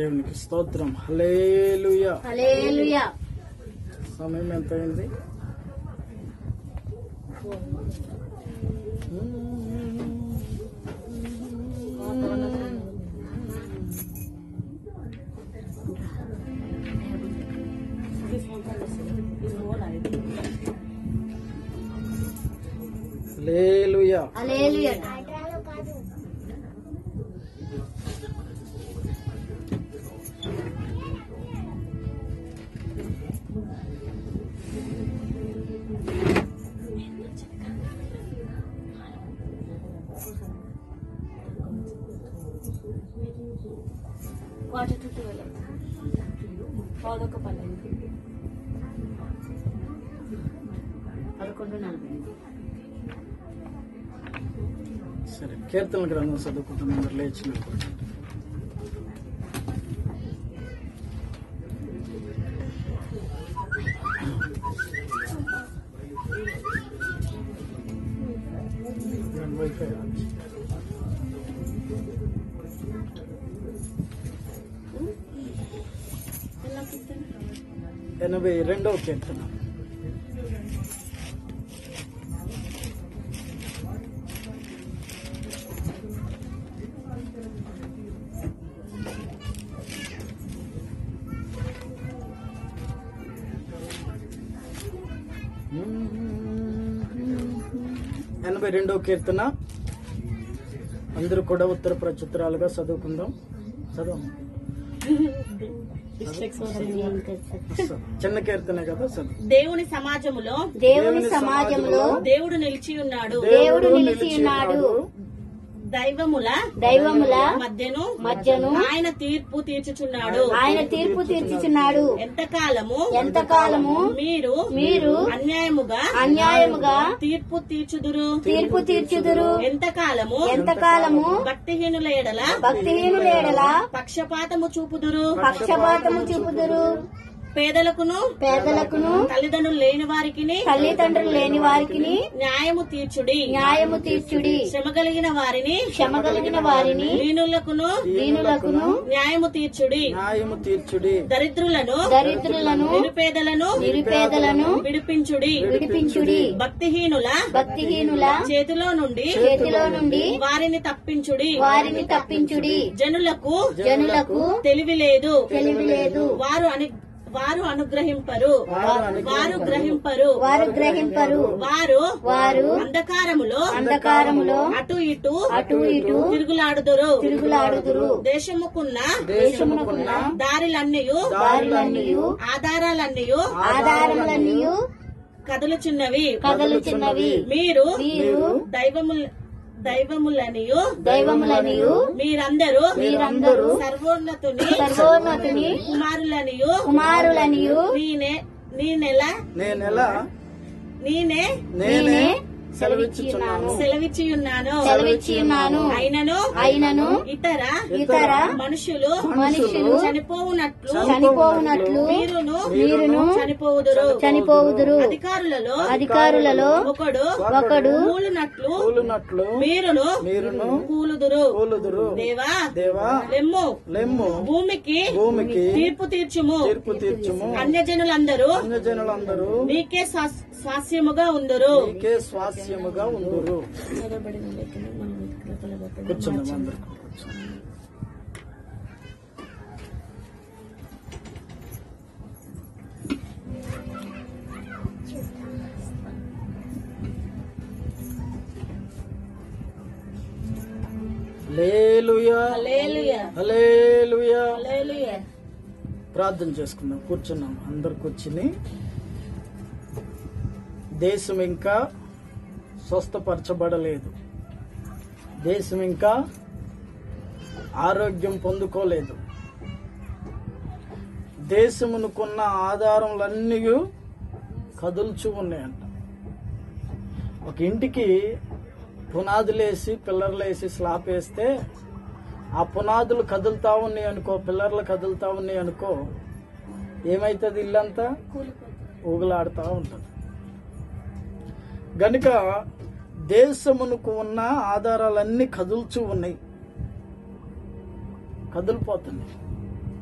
దేవునికి స్తోత్రం హలేలుయా హల్లెలూయా సమయం ఎంత అయింది హల్లెలూయా హల్లెలూయా వాటర్ చుట్టూ వెళ్ళదు పాదొక పన్నెండు పదకొండు నలభై సరే కీర్తన గ్రంథం చదువుకుంటున్న అందరు లేచి నిలబడండి. దాని వైఫై ఆన్ చేయి. ఎనభై రెండవ కీర్తన ఎనభై రెండవ కీర్తన అందరూ కూడా ఉత్తర ప్రచుత్రాలుగా చదువుకుందాం చదువు చిన్న కీర్తనే కదా చదువు దేవుని సమాజములో దేవుని సమాజంలో దేవుడు నిలిచి ఉన్నాడు దేవుడు నిలిచి ఉన్నాడు దైవముల దైవముల మధ్యను మధ్యను ఆయన తీర్పు తీర్చుచున్నాడు ఆయన తీర్పు తీర్చుచున్నాడు ఎంతకాలము ఎంతకాలము మీరు మీరు అన్యాయముగా అన్యాయముగా తీర్పు తీర్చుదురు తీర్పు తీర్చుదురు ఎంతకాలము ఎంతకాలము భక్తిహీనుల ఎడల భక్తిహీనులేడల పక్షపాతము చూపుదురు పక్షపాతము చూపుదురు పేదలకును పేదలకును తల్లిదండ్రులు లేని వారికి తల్లిదండ్రులు లేని వారికి న్యాయము తీర్చుడి న్యాయము తీర్చుడి శ్రమ కలిగిన వారిని క్షమ కలిగిన వారిని దీనులకును దీనులకును న్యాయము తీర్చుడి న్యాయము తీర్చుడి దరిద్రులను దరిద్రులను నిరుపేదలను నిరుపేదలను విడిపించుడి విడిపించుడి భక్తిహీనుల భక్తిహీనుల చేతిలో నుండి చేతిలో నుండి వారిని తప్పించుడి వారిని తప్పించుడి జనులకు జనులకు తెలివి లేదు తెలివి లేదు వారు అని వారు అనుగ్రహింపరు వారు వారు గ్రహింపరు వారు గ్రహింపరు వారు వారు అంధకారములో అంధకారములో అటు ఇటు అటు ఇటు తిరుగులాడుదురు తిరుగులాడుదురు దేశముకున్న దేశముకున్న దారిలన్నయు దారులన్నీయు ఆధారాలన్నయు ఆధారములన్నీయు కదులుచున్నవి కదలుచున్నవి మీరు మీరు దైవముల దైవములనియు దైవములనియు మీరందరూ మీరందరూ సర్వోన్నతుని సర్వోన్నతుని కుమారులనియు కుమారులనియు నేనే నేనెల నేనెలా నేనే నేనే సెలవిచ్చుచున్నాను సెలవిచ్చి ఉన్నాను సెలవిచ్చి ఉన్నాను అయినను అయినను ఇతర ఇతర మనుషులు మనుషులు చనిపోవునట్లు చనిపోవునట్లు మీరును మీరును చనిపోవుదురు చనిపోవుదురు అధికారులలో అధికారులలో ఒకడు ఒకడు కూలునట్లు కూలునట్లు మీరును మీరును కూలుదురు కూలుదురు దేవా దేవా లెమ్ము లెమ్ము భూమికి భూమికి తీర్పు తీర్చుము తీర్పు తీర్చుము అన్యజనులందరూ అన్యజనులందరూ నీకే స్వాస్- స్వాస్యముగా ఉందరు నీకే స్వాస్యముగా ఉందురు కూర్చుందాం అందరు హల్లెలూయా హల్లెలూయా హల్లెలూయా హల్లెలూయా ప్రార్థన చేసుకుందాం కూర్చున్నాం అందరు కూర్చుని దేశం ఇంకా స్వస్థపరచబడలేదు దేశం ఇంకా ఆరోగ్యం పొందుకోలేదు దేశమునుకున్న ఆధారములన్నీ కదుల్చు ఉన్నాయంట ఒక ఇంటికి పునాదులేసి పిల్లర్లేసి స్లాబ్ వేస్తే ఆ పునాదులు కదులుతా ఉన్నాయి అనుకో పిల్లర్లు కదులుతా ఉన్నాయి అనుకో ఏమైతుంది ఇల్లంతా ఊగులాడుతూ ఉంటుంది గనుక దేశమునకు ఉన్న ఆధారాలన్నీ కదుల్చు ఉన్నాయి కదిలిపోతున్నాయి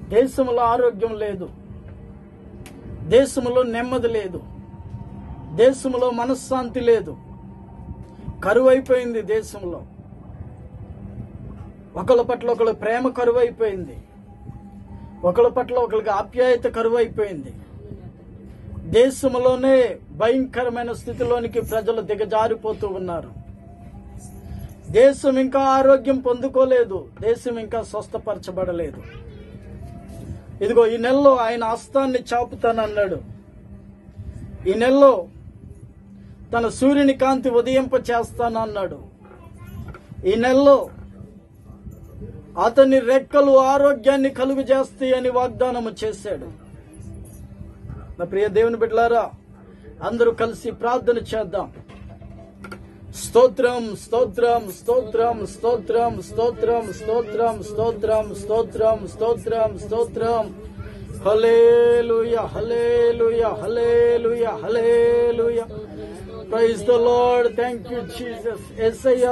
దేశంలో ఆరోగ్యం లేదు దేశంలో నెమ్మది లేదు దేశంలో మనశ్శాంతి లేదు కరువైపోయింది దేశంలో ఒకళ్ళ పట్ల ఒకళ్ళ ప్రేమ కరువైపోయింది ఒకళ్ళ పట్ల ఒకరికి ఆప్యాయత కరువైపోయింది దేశంలోనే భయంకరమైన స్థితిలోనికి ప్రజలు దిగజారిపోతూ ఉన్నారు దేశం ఇంకా ఆరోగ్యం పొందుకోలేదు దేశం ఇంకా స్వస్థపరచబడలేదు ఇదిగో ఈ నెలలో ఆయన హస్తాన్ని చాపుతానన్నాడు ఈ నెలలో తన సూర్యుని కాంతి ఉదయింప చేస్తానన్నాడు ఈ నెలలో అతని రెక్కలు ఆరోగ్యాన్ని కలుగు చేస్తాయని వాగ్దానము చేశాడు నా ప్రియ దేవుని బిడ్డలారా అందరూ కలిసి ప్రార్థన చేద్దాం స్తోత్రం స్తోత్రం స్తోత్రం స్తోత్రం స్తోత్రం స్తోత్రం స్తోత్రం స్తోత్రం స్తోత్రం స్తోత్రం hallelujah hallelujah hallelujah hallelujah praise the Lord thank you Jesus ఎస్ఐయా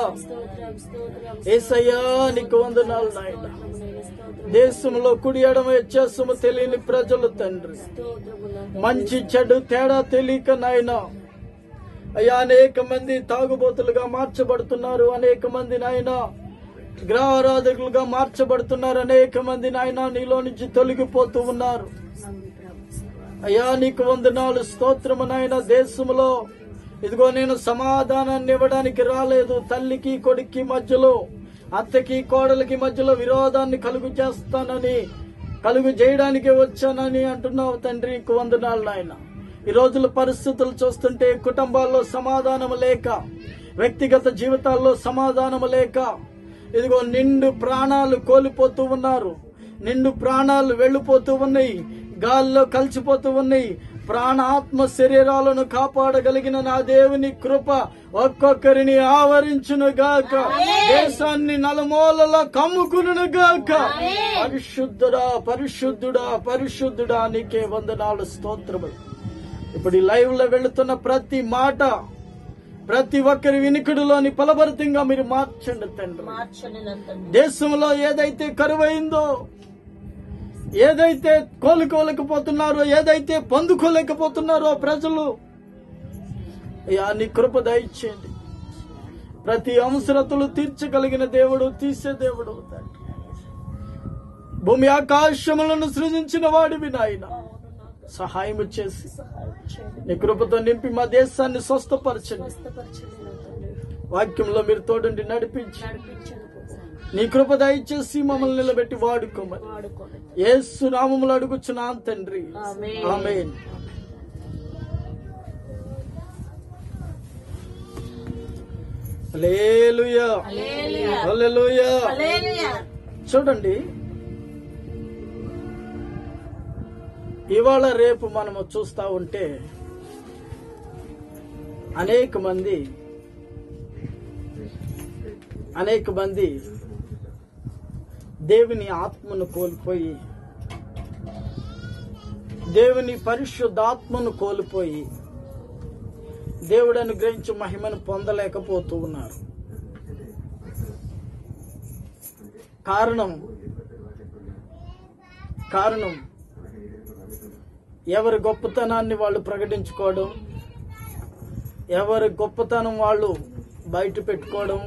ఏసయ్యా నీకు వందనాలు నాయన దేశంలో కుడి ఎడమ వ్యత్యాసము తెలియని ప్రజలు తండ్రి మంచి చెడు తేడా తెలియక నాయన అయ్యా అనేక మంది తాగుబోతులుగా మార్చబడుతున్నారు అనేక మంది నాయన గ్రహారాధకులుగా మార్చబడుతున్నారు అనేక మంది నాయన నీలో నుంచి తొలగిపోతూ ఉన్నారు అయ్యా నీకు వందనాలు స్తోత్రము నాయన దేశంలో ఇదిగో నేను సమాధానాన్ని ఇవ్వడానికి రాలేదు తల్లికి కొడుక్కి మధ్యలో అత్తకి కోడలికి మధ్యలో విరోధాన్ని కలుగు చేస్తానని కలుగు చేయడానికి వచ్చానని అంటున్నావు తండ్రి నీకు వందనాలు నాయన ఈ రోజుల పరిస్థితులు చూస్తుంటే కుటుంబాల్లో సమాధానం లేక వ్యక్తిగత జీవితాల్లో సమాధానం లేక ఇదిగో నిండు ప్రాణాలు కోల్పోతూ ఉన్నారు నిండు ప్రాణాలు వెళ్ళిపోతూ ఉన్నాయి గాల్లో కలిసిపోతూ ఉన్నాయి ప్రాణాత్మ శరీరాలను కాపాడగలిగిన నా దేవుని కృప ఒక్కొక్కరిని ఆవరించును గాక దేశాన్ని నలుమూలలో కమ్ముకును గాక పరిశుద్ధుడా పరిశుద్ధుడా పరిశుద్ధుడా నీకే వందనాలు స్తోత్రములు ఇప్పుడు ఈ లైవ్ లో వెళుతున్న ప్రతి మాట ప్రతి ఒక్కరి వినికిడిలోని ఫలభరితంగా మీరు మార్చండి తండ్రి మార్చండి నా తండ్రి దేశంలో ఏదైతే కరువైందో ఏదైతే కోలుకోలేకపోతున్నారో ఏదైతే పొందుకోలేకపోతున్నారో ప్రజలు అయ్యా నీ కృప దయచేయండి ప్రతి అవసరతలు తీర్చగలిగిన దేవుడు తీసే దేవుడు తండ్రి భూమి ఆకాశములను సృజించిన వాడివి నాయన సహాయం చేసి నీ కృపతో నింపి మా దేశాన్ని స్వస్థపరచండి స్వస్థపరచండి నా తండ్రి వాక్యంలో మీరు తోడండి నడిపించి నడిపించండి ప్రభు. నీ కృప దయచేసి మమ్మల్ని నిలబెట్టి వాడుకోమని వాడుకోండి యేసు నామములు అడుగుచున్నాను తండ్రి ఆమేన్. ఆమేన్ హల్లెలూయా హల్లెలూయా. హల్లెలూయా హల్లెలూయా. చూడండి ఇవాళ రేపు మనము చూస్తా ఉంటే అనేక మంది అనేక మంది దేవుని ఆత్మను కోల్పోయి దేవుని పరిశుద్ధాత్మను కోల్పోయి దేవుడు అనుగ్రహించి మహిమను పొందలేకపోతూ ఉన్నారు కారణం కారణం ఎవరి గొప్పతనాన్ని వాళ్ళు ప్రకటించుకోవడం ఎవరి గొప్పతనం వాళ్ళు బయట పెట్టుకోవడం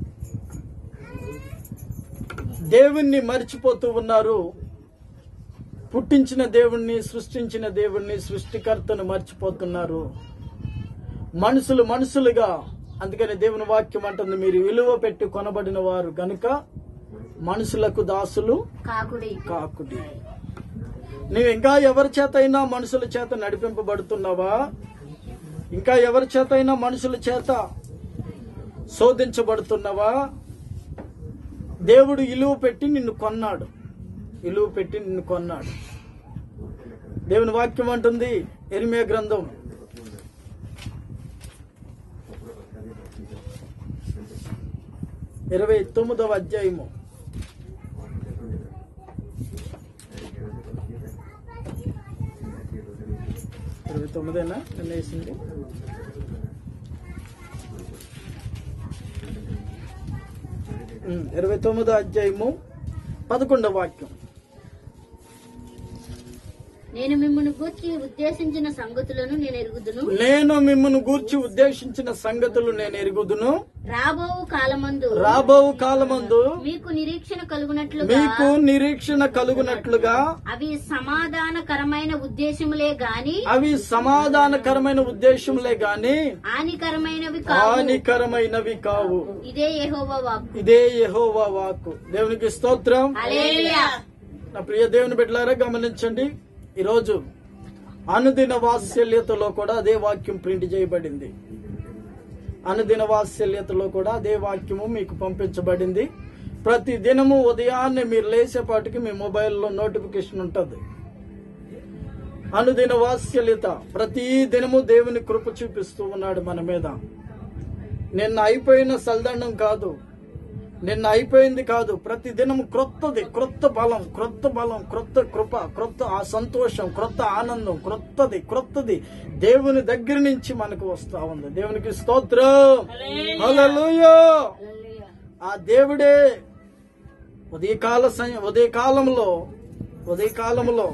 దేవుణ్ణి మర్చిపోతూ ఉన్నారు పుట్టించిన దేవుణ్ణి సృష్టించిన దేవుణ్ణి సృష్టికర్తను మర్చిపోతున్నారు మనుషులు మనుషులుగా అందుకని దేవుని వాక్యం అంటుంది మీరు విలువ పెట్టి కొనబడిన వారు గనుక మనుషులకు దాసులు కాకుడి కాకుడి నువ్వు ఇంకా ఎవరి చేత అయినా మనుషుల చేత నడిపింపబడుతున్నావా ఇంకా ఎవరి చేత అయినా మనుషుల చేత శోధించబడుతున్నావా దేవుడు ఇలువ పెట్టి నిన్ను కొన్నాడు ఇలువ పెట్టి నిన్ను కొన్నాడు దేవుని వాక్యం అంటుంది ఎరిమే గ్రంథం ఇరవై తొమ్మిదవ అధ్యాయము ఇరవై తొమ్మిదేనా నిన్న వేసింది ఉమ్, ఇరవై తొమ్మిదో అధ్యాయము పదకొండవ వాక్యం నేను మిమ్మల్ని గూర్చి ఉద్దేశించిన సంగతులను నేను ఎరుగుదును నేను మిమ్మల్ని గూర్చి ఉద్దేశించిన సంగతులు నేను ఎరుగుదును రాబో కాలమందు రాబో కాలమందు మీకు నిరీక్షణ కలుగునట్లుగా మీకు నిరీక్షణ కలుగునట్లుగా అవి సమాధానకరమైన ఉద్దేశములే గాని అవి సమాధానకరమైన ఉద్దేశంలే గాని హానికరమైనవి కావు హానికరమైనవి కావు ఇదే యెహోవా వాక్కు ఇదే యెహోవా వాక్కు దేవునికి స్తోత్రం హల్లెలూయా నా ప్రియ దేవుని బిడ్డలారా గమనించండి ఈరోజు అనుదిన వాత్సల్యతలో కూడా అదే వాక్యం ప్రింట్ చేయబడింది అనుదిన వాత్సల్యతలో కూడా అదే వాక్యము మీకు పంపించబడింది ప్రతి దినము ఉదయాన్నే మీరు లేచేపాటికి మీ మొబైల్లో నోటిఫికేషన్ ఉంటుంది అనుదిన వాత్సల్యత ప్రతి దినము దేవుని కృప చూపిస్తూ ఉన్నాడు మన మీద నిన్న అయిపోయిన సల్దండం కాదు నిన్న అయిపోయింది కాదు ప్రతి దినం క్రొత్తది క్రొత్త బలం క్రొత్త బలం క్రొత్త కృప క్రొత్త ఆ సంతోషం క్రొత్త ఆనందం క్రొత్తది క్రొత్తది దేవుని దగ్గర నుంచి మనకు వస్తా ఉంది దేవునికి స్తోత్రం హల్లెలూయా ఆ దేవుడే ఉదయకాల సమ- ఉదయకాలంలో ఉదయకాలంలో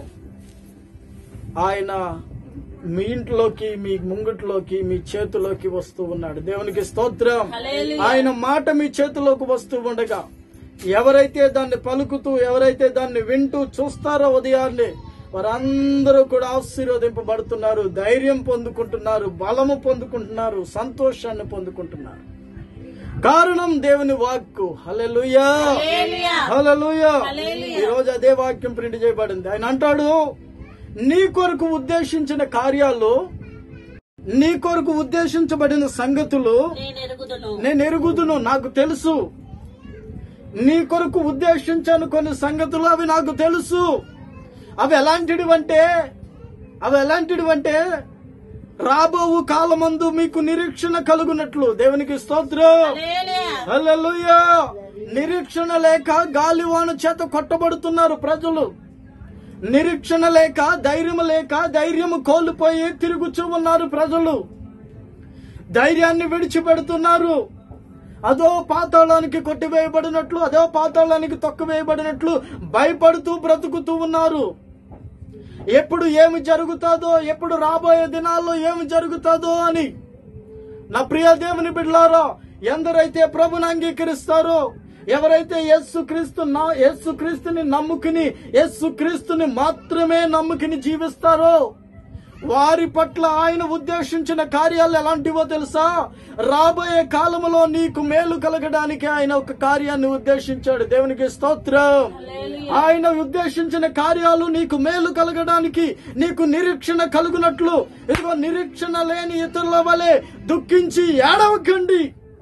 ఆయన మీ ఇంట్లోకి మీ ముంగిట్లోకి మీ చేతిలోకి వస్తూ ఉన్నాడు దేవునికి స్తోత్రం ఆయన మాట మీ చేతిలోకి వస్తూ ఉండగా ఎవరైతే దాన్ని పలుకుతూ ఎవరైతే దాన్ని వింటూ చూస్తారో ఉదయాన్నే వారందరూ కూడా ఆశీర్వదింపబడుతున్నారు ధైర్యం పొందుకుంటున్నారు బలము పొందుకుంటున్నారు సంతోషాన్ని పొందుకుంటున్నారు కారణం దేవుని వాక్కు హల్లెలూయా హల్లెలూయా ఈ రోజు అదే వాక్యం ప్రింట్ చేయబడింది ఆయన అంటాడు నీ కొరకు ఉద్దేశించిన కార్యాలు నీ కొరకు ఉద్దేశించబడిన సంగతులు నేను ఎరుగుదును నేను ఎరుగుదును నాకు తెలుసు నీ కొరకు ఉద్దేశించాను కొన్ని సంగతులు అవి నాకు తెలుసు అవి ఎలాంటివంటే అవి ఎలాంటివంటే రాబోవు కాలమందు మీకు నిరీక్షణ కలుగునట్లు దేవునికి స్తోత్రం హల్లెలూయా. హల్లెలూయా నిరీక్షణ లేక గాలివాన చేత కొట్టబడుతున్నారు ప్రజలు నిరీక్షణ లేక ధైర్యం లేక ధైర్యం కోల్పోయి తిరుగుచూ ఉన్నారు ప్రజలు ధైర్యాన్ని విడిచిపెడుతున్నారు అదో పాతాళానికి కొట్టివేయబడినట్లు అదో పాతాళానికి తొక్కవేయబడినట్లు భయపడుతూ బ్రతుకుతూ ఉన్నారు ఎప్పుడు ఏమి జరుగుతాదో ఎప్పుడు రాబోయే దినాల్లో ఏమి జరుగుతాదో అని నా ప్రియ దేవుని బిడ్లారా ఎందరైతే ప్రభుని అంగీకరిస్తారో ఎవరైతే యేసు క్రీస్తు యేసు క్రీస్తుని నమ్ముకుని యేసు క్రీస్తుని మాత్రమే నమ్ముకుని జీవిస్తారో వారి పట్ల ఆయన ఉద్దేశించిన కార్యాలు ఎలాంటివో తెలుసా రాబోయే కాలములో నీకు మేలు కలగడానికి ఆయన ఒక కార్యాన్ని ఉద్దేశించాడు దేవునికి స్తోత్రం ఆయన ఉద్దేశించిన కార్యాలు నీకు మేలు కలగడానికి నీకు నిరీక్షణ కలుగునట్లు ఇదిగో నిరీక్షణ లేని ఇతరుల వలె దుఃఖించి ఏడవకండి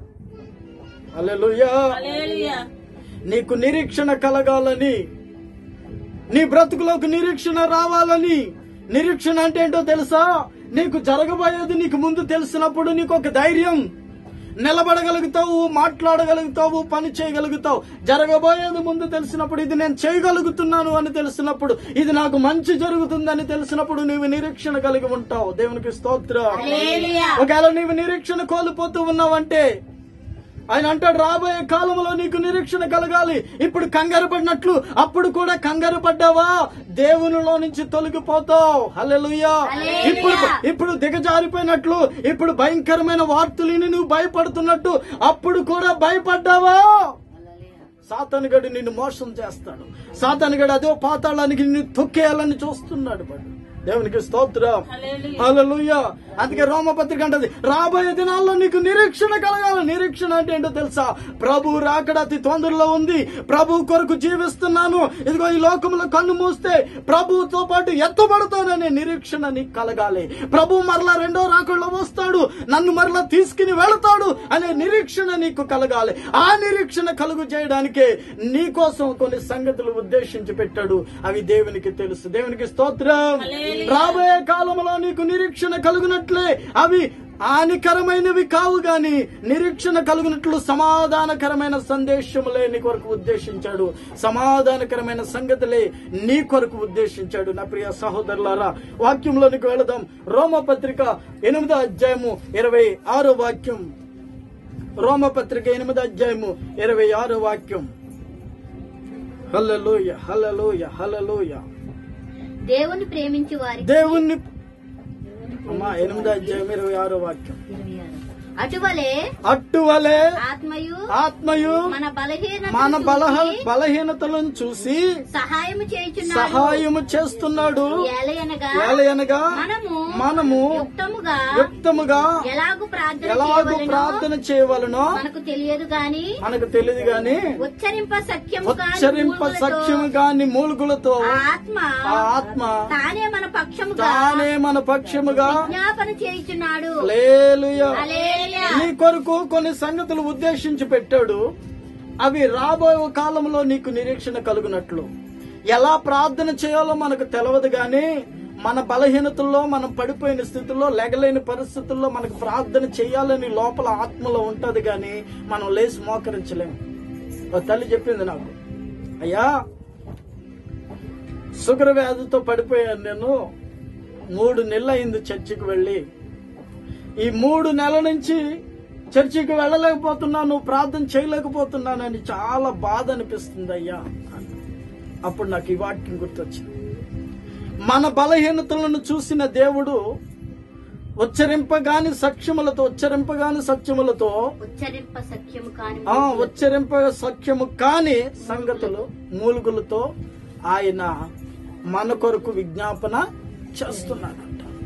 హల్లెలూయా హల్లెలూయా. నీకు నిరీక్షణ కలగాలని నీ బ్రతుకులోకి నిరీక్షణ రావాలని నిరీక్షణ అంటే ఏంటో తెలుసా నీకు జరగబోయేది నీకు ముందు తెలిసినప్పుడు నీకు ఒక ధైర్యం నిలబడగలుగుతావు మాట్లాడగలుగుతావు పని చేయగలుగుతావు జరగబోయేది ముందు తెలిసినప్పుడు ఇది నేను చేయగలుగుతున్నాను అని తెలిసినప్పుడు ఇది నాకు మంచి జరుగుతుందని తెలిసినప్పుడు నీవు నిరీక్షణ కలిగి ఉంటావు దేవునికి స్తోత్రం హల్లెలూయా. ఒకవేళ నీవు నిరీక్షణ కోల్పోతూ ఉన్నావంటే ఆయన అంటాడు రాబోయే కాలంలో నీకు నిరీక్షణ కలగాలి ఇప్పుడు కంగారు పడినట్లు అప్పుడు కూడా కంగారు పడ్డావా దేవునిలో నుంచి తొలగిపోతావు హల్లెలూయా ఇప్పుడు ఇప్పుడు దిగజారిపోయినట్లు ఇప్పుడు భయంకరమైన వార్తలు విని నువ్వు భయపడుతున్నట్టు అప్పుడు కూడా భయపడ్డావా సాతానుగడు నిన్ను మోసం చేస్తాడు సాతానుగడు అదో పాతాళానికి నిన్ను తొక్కేయాలని చూస్తున్నాడు వాడు దేవునికి స్తోత్రం హల్లెలూయా. హల్లెలూయా అందుకే రోమపత్రిక అంటది రాబోయే దినాల్లో నీకు నిరీక్షణ కలగాలి నిరీక్షణ అంటే ఏంటో తెలుసా ప్రభు రాకడ అతి తొందరలో ఉంది ప్రభు కొరకు జీవిస్తున్నాను ఇదిగో ఈ లోకంలో కన్ను మూస్తే ప్రభుతో పాటు ఎత్తబడతాననే నిరీక్షణ నీకు కలగాలి ప్రభు మరలా రెండో రాకడలో వస్తాడు నన్ను మరలా తీసుకుని వెళతాడు అనే నిరీక్షణ నీకు కలగాలి ఆ నిరీక్షణ కలుగు చేయడానికే నీ కోసం కొన్ని సంగతులు ఉద్దేశించి పెట్టాడు అవి దేవునికి తెలుసు దేవునికి స్తోత్రం రాబోయే కాలంలో నీకు నిరీక్షణ కలుగునట్లే అవి హానికరమైనవి కావు గాని నిరీక్షణ కలుగునట్లు సమాధానకరమైన సందేశములే నీ కొరకు ఉద్దేశించాడు సమాధానకరమైన సంగతులే నీ కొరకు ఉద్దేశించాడు నా ప్రియ సహోదరులారా వాక్యంలోనికి వెళదాం రోమపత్రిక ఎనిమిదో అధ్యాయము ఇరవై ఆరో వాక్యం రోమపత్రిక ఎనిమిదో అధ్యాయము ఇరవై ఆరో వాక్యం హల్లలోయ హల్లలోయ హల్లలోయ దేవుని ప్రేమించు వారికి దేవుణ్ణి అమ్మా ఎనిమిదో అధ్యాయం ఇరవై ఆరో వాక్యం ఇరవై ఆరు. అటువలే అట్టువలే ఆత్మయు ఆత్మయు మన బలహీన మన బలహ బలహీనతలను చూసి సహాయము చేయుచున్నాడు సహాయము చేస్తున్నాడు ఏలయనగా ఏలయనగా మనము మనము యుక్తముగా యుక్తముగా ఎలాగు ప్రార్థన ఎలాగో చేయవలెనో ప్రార్థన చేయవలనో మనకు తెలియదు గాని మనకు తెలియదు గాని ఉచ్చరింప సఖ్యము కాని ఉచ్చరింప మూలుగులతో సఖ్యము గాని మూలుగులతో ఆ ఆత్మ ఆ ఆత్మ తానే మన పక్షముగా తానే మన పక్షముగా విజ్ఞాపన చేయుచున్నాడు లేలుయా హల్లెలూయా. నీ కొరకు కొన్ని సంగతులు ఉద్దేశించి పెట్టాడు అవి రాబోయే కాలంలో నీకు నిరీక్షణ కలుగునట్లు ఎలా ప్రార్థన చేయాలో మనకు తెలియదు గాని మన బలహీనతల్లో మనం పడిపోయిన స్థితిలో లెగలేని పరిస్థితుల్లో మనకు ప్రార్థన చేయాలని లోపల ఆత్మలో ఉంటది గాని మనం లేచి మోకరించలేము ఒక తల్లి చెప్పింది నాకు అయ్యా షుగర్ వ్యాధితో పడిపోయాను నేను మూడు నెలలు అయింది చర్చికి వెళ్ళి ఈ మూడు నెలల నుంచి చర్చికి వెళ్ళలేకపోతున్నాను ప్రార్థన చేయలేకపోతున్నానని చాలా బాధ అనిపిస్తుంది అయ్యా అన్న. అప్పుడు నాకు ఈ వాక్యం గుర్తొచ్చింది మన బలహీనతలను చూసిన దేవుడు ఉచ్చరింపగాని సఖ్యములతో ఉచ్చరింపగాని సత్యములతో ఉచ్చరింప సఖ్యము కాని ఆ ఉచ్చరింప సఖ్యము కాని సంగతులు మూలుగులతో ఆయన మన కొరకు విజ్ఞాపన చేస్తున్నాడంట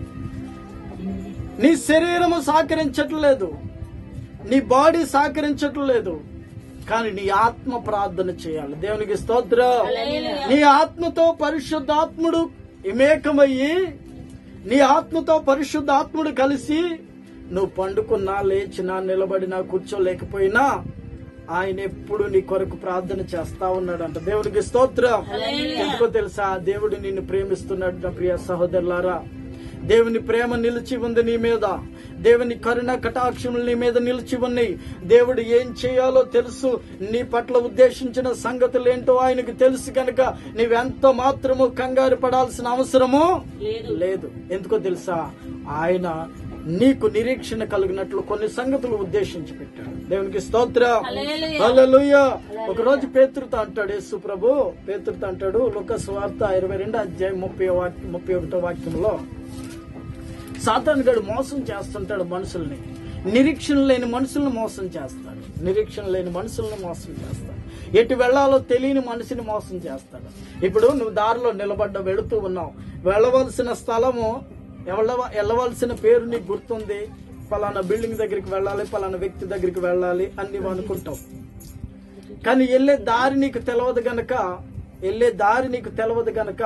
నీ శరీరము సహకరించట్లేదు నీ బాడీ సహకరించట్లేదు కానీ నీ ఆత్మ ప్రార్థన చేయాలి దేవునికి స్తోత్రం నీ ఆత్మతో పరిశుద్ధాత్ముడు ఇమేకమయ్యి నీ ఆత్మతో పరిశుద్ధాత్ముడు కలిసి నువ్వు పండుకున్నా లేచినా నిలబడినా కూర్చోలేకపోయినా ఆయన ఎప్పుడు నీ కొరకు ప్రార్థన చేస్తా ఉన్నాడంట దేవునికి స్తోత్రం ఎందుకో తెలుసా దేవుడు నిన్ను ప్రేమిస్తున్నాడు నా ప్రియ సహోదరులారా దేవుని ప్రేమ నిలిచి ఉంది నీ మీద దేవుని కరుణ కటాక్షములు నీ మీద నిలిచి ఉన్నాయి దేవుడు ఏం చేయాలో తెలుసు నీ పట్ల ఉద్దేశించిన సంగతులు ఏంటో ఆయనకు తెలుసు కనుక నీవెంత మాత్రము కంగారు పడాల్సిన అవసరము లేదు లేదు ఎందుకో తెలుసా ఆయన నీకు నిరీక్షణ కలిగినట్లు కొన్ని సంగతులు ఉద్దేశించి పెట్టాడు దేవునికి స్తోత్రం హల్లెలూయా. హల్లెలూయా ఒక రోజు పేతృత అంటాడు యేసు ప్రభు పేతృత అంటాడు లుక స్వార్త ఇరవై రెండు అధ్యాయం ముప్పై వాక్యం ముప్పై ఒకటో వాక్యంలో సాతాను గడు మోసం చేస్తుంటాడు మనుషుల్ని నిరీక్షణ లేని మనుషుల్ని మోసం చేస్తాడు నిరీక్షణ లేని మనుషుల్ని మోసం చేస్తాడు ఎటు వెళ్లాలో తెలియని మనిషిని మోసం చేస్తాడు ఇప్పుడు నువ్వు దారిలో నిలబడ్డ వెళుతూ ఉన్నావు వెళ్ళవలసిన స్థలము ఎవళ్ళ వెళ్ళవలసిన పేరు నీకు గుర్తుంది పలానా బిల్డింగ్ దగ్గరికి వెళ్ళాలి పలానా వ్యక్తి దగ్గరికి వెళ్ళాలి అని నువ్వు అనుకుంటావు కానీ వెళ్ళే దారి నీకు తెలవదు గనక వెళ్ళే దారి నీకు తెలవదు గనక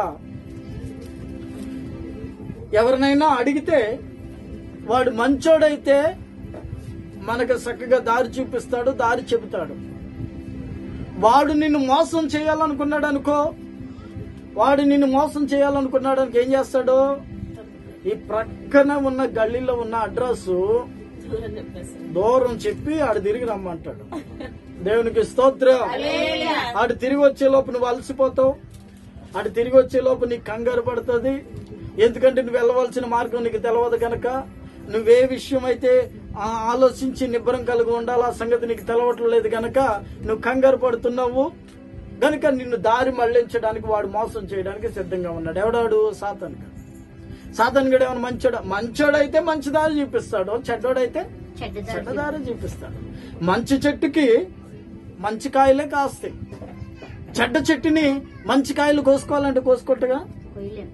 ఎవరినైనా అడిగితే వాడు మంచోడైతే మనకు చక్కగా దారి చూపిస్తాడు దారి చెబుతాడు వాడు నిన్ను మోసం చేయాలనుకున్నాడు అనుకో వాడు నిన్ను మోసం చేయాలనుకున్నాడు అనుకో ఏం చేస్తాడు ఈ ప్రక్కన ఉన్న గల్లీలో ఉన్న అడ్రస్ దూరం చెప్పేసి దూరం చెప్పి ఆడు తిరిగి రమ్మంటాడు దేవునికి స్తోత్రం ఆడు తిరిగి వచ్చే లోపు నువ్వు అలసిపోతావు ఆడు తిరిగి వచ్చే లోపు నీకు కంగారు పడుతుంది ఎందుకంటే నువ్వు వెళ్ళవలసిన మార్గం నీకు తెలియదు కనుక నువ్వే విషయం అయితే ఆ ఆలోచించి నిబ్బరం కలిగి ఉండాలి ఆ సంగతి నీకు తెలవట్లేదు గనక నువ్వు కంగారు పడుతున్నావు గనుక నిన్ను దారి మళ్లించడానికి వాడు మోసం చేయడానికి సిద్ధంగా ఉన్నాడు ఎవడాడు సాతాన్ సాతాన్ గడు ఏమైనా మంచోడు మంచోడైతే మంచి దారి చూపిస్తాడు చెడ్డోడైతే చెడ్డదారి చెడ్డదారి చూపిస్తాడు మంచి చెట్టుకి మంచి కాయలే కాస్తాయి చెడ్డ చెట్టుని మంచి కాయలు కోసుకోవాలంటే కోసుకోట్టుగా కొయ్యలేం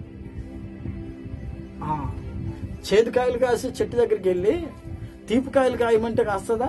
ఆ, చేదు కాయలు కాసి చెట్టు దగ్గరికి వెళ్ళి తీపి కాయలు కాయమంటే కాస్తుందా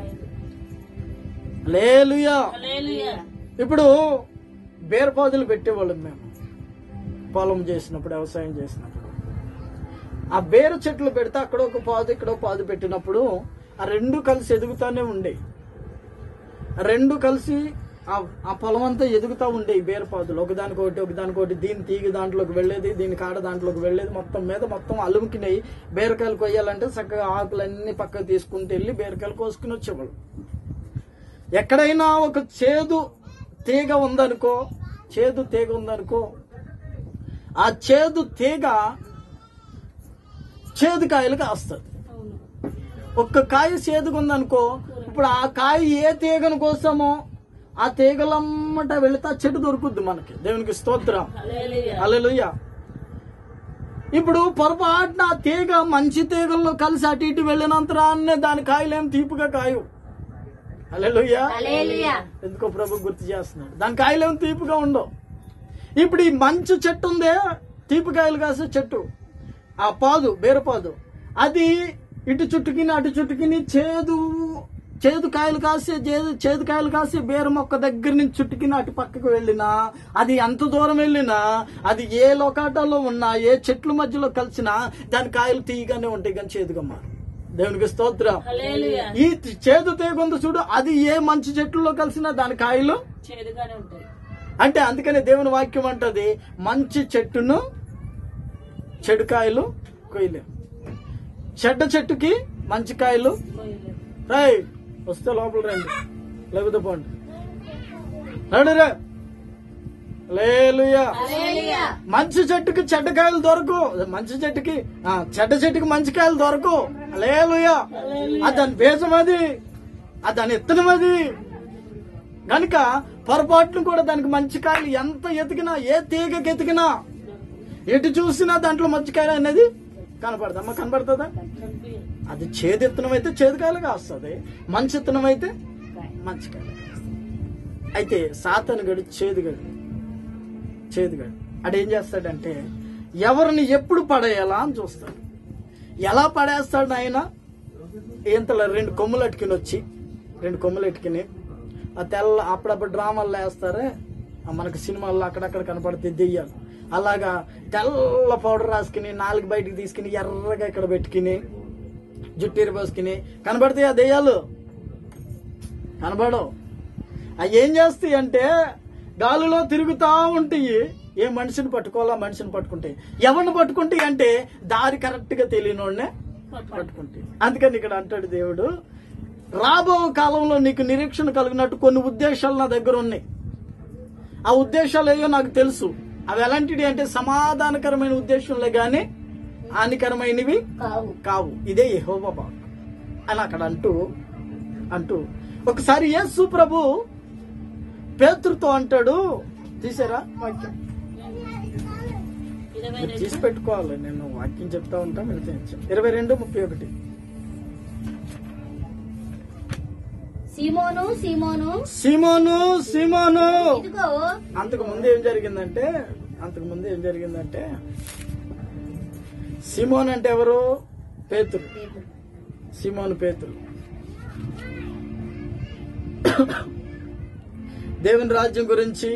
లేలుయా హల్లెలూయా. ఇప్పుడు బీరపాదులు పెట్టేవాళ్ళం మేము పొలం చేసినప్పుడు వ్యవసాయం చేసినప్పుడు ఆ బేర చెట్లు పెడితే అక్కడ ఒక పాదు ఇక్కడ ఒక పాదు పెట్టినప్పుడు ఆ రెండు కలిసి ఎదుగుతానే ఉండే ఆ రెండు కలిసి ఆ ఆ పొలం అంతా ఎదుగుతా ఉండే ఈ బేరపాదులు ఒకదానికొకటి ఒకదానికొకటి దీని తీగ దాంట్లోకి వెళ్ళేది దీని కాడ దాంట్లోకి వెళ్ళేది మొత్తం మీద మొత్తం అలుముకినాయి బీరకాయలు కొయ్యాలంటే చక్కగా ఆకులన్నీ పక్కకు తీసుకుంటూ వెళ్ళి బీరకాయలు కోసుకుని వచ్చేవాళ్ళు ఎక్కడైనా ఒక చేదు తీగ ఉందనుకో చేదు తీగ ఉందనుకో ఆ చేదు తీగ చేదు కాయలు కాస్తుంది అవును ఒక్క కాయ చేదుగా ఉందనుకో ఇప్పుడు ఆ కాయ ఏ తీగను కోసమో ఆ తీగలమ్మట వెళితే ఆ చెట్టు దొరుకుద్ది మనకి దేవునికి స్తోత్రం హల్లెలూయా. అలెలుయ్య ఇప్పుడు పొరపాటున ఆ తీగ మంచి తీగల్లో కలిసి అటు ఇటు వెళ్ళినంతరాన్నే దాని కాయలేం తీపుగా కాయు హల్లెలూయా హల్లెలూయా. ఎందుకో ప్రభు గుర్తు చేస్తున్నాడు దాని కాయలేం తీపుగా ఉండవు ఇప్పుడు ఈ మంచు చెట్టు ఉందే తీపికాయలు కాసే చెట్టు ఆ పాదు బీరపాదు అది ఇటు చుట్టుకిని అటు చుట్టుకిని చేదు చేదు కాయలు కాసే చేదు చేదు కాయలు కాసే బీర మొక్క దగ్గర నుంచి చుట్టుకిని అటు పక్కకు వెళ్ళినా అది ఎంత దూరం వెళ్ళినా అది ఏ లోకాటాల్లో ఉన్నా ఏ చెట్ల మధ్యలో కలిసినా దాని కాయలు తీయగానే ఉంటాయి కానీ చేదుగా మారు దేవునికి స్తోత్రం హల్లెలూయా. ఈ చేదు తీగొంద చూడు అది ఏ మంచి చెట్లలో కలిసినా దాని కాయలు చేదుగానే ఉంటాయి అంటే అందుకనే దేవుని వాక్యం అంటది మంచి చెట్టును చెడు కాయలు కొయ్యలేం చెడ్డ చెట్టుకి మంచి కాయలు కోయలేం. రాయ్ వస్తే లోపల రండి లేకపోతే పోండి రండి రే లేలుయా హల్లెలూయా. మంచి చెట్టుకి చెడ్డ కాయలు దొరకు మంచి చెట్టుకి ఆ, చెడ్డ చెట్టుకి మంచి కాయలు దొరకు లేలుయా అది దాని బీజం అది అది దాని ఇత్తనం అది గనుక పొరపాటును కూడా దానికి మంచి కాయలు ఎంత ఎతికినా ఏ తీగకి ఎతికినా ఎటు చూసినా దాంట్లో మంచి కాయలు అనేది కనపడదమ్మా కనపడుతుందా కనిపించదు. అది చేదు ఇత్తనం అయితే చేదు కాయలు కాస్తుంది మంచి ఇత్తనం అయితే మంచి కాయలు కాస్తది. అయితే సాతను గడు చేదుగడు చేదుగడు అడు ఏం చేస్తాడంటే ఎవరిని ఎప్పుడు పడేయాలా అని చూస్తాడు ఎలా పడేస్తాడు ఆయన ఇంతలో రెండు కొమ్ములు అట్టుకుని వచ్చి రెండు కొమ్ములు ఎట్టుకుని ఆ తెల్ల అప్పుడప్పుడు డ్రామాల్లో వేస్తారే ఆ మనకు సినిమాల్లో అక్కడక్కడ కనపడితే దెయ్యాలు అలాగా తెల్ల పౌడర్ రాసుకుని నాలుగు బయటికి తీసుకుని ఎర్రగా ఇక్కడ పెట్టుకుని జుట్టీరు పోసుకుని కనబడతాయి ఆ దెయ్యాలు కనబడవు అవి ఏం చేస్తాయి అంటే గాలిలో తిరుగుతా ఉంటాయి ఏ మనిషిని పట్టుకోవాలా మనిషిని పట్టుకుంటాయి ఎవరిని పట్టుకుంటాయి అంటే దారి కరెక్ట్ గా తెలియనోడనే పట్టుకుంటాయి అందుకని ఇక్కడ అంటాడు దేవుడు రాబో కాలంలో నీకు నిరీక్షణ కలిగినట్టు కొన్ని ఉద్దేశాలు నా దగ్గర ఉన్నాయి ఆ ఉద్దేశాలు ఏవో నాకు తెలుసు అవి ఎలాంటివి అంటే సమాధానకరమైన ఉద్దేశంలే గాని హానికరమైనవి కావు కావు ఇదే యెహోవా వాక్ అని అక్కడ అంటూ అంటూ ఒకసారి యేసు ప్రభు పేతురుతో అంటాడు తీసారా వాక్యం ఇరవై మీరు రెండు తీసి పెట్టుకోవాలి నేను వాక్యం చెప్తా ఉంటా మీరు తీయించు. ఇరవై రెండు ముప్పై ఒకటి సీమోను సీమోను సిమోను సిమోను ఇదిగో అంతకు ముందు ఏం జరిగిందంటే అంతకు ముందు ఏం జరిగిందంటే సిమోన్ అంటే ఎవరు పేతురు పేతురు. సిమోను పేతురు దేవుని రాజ్యం గురించి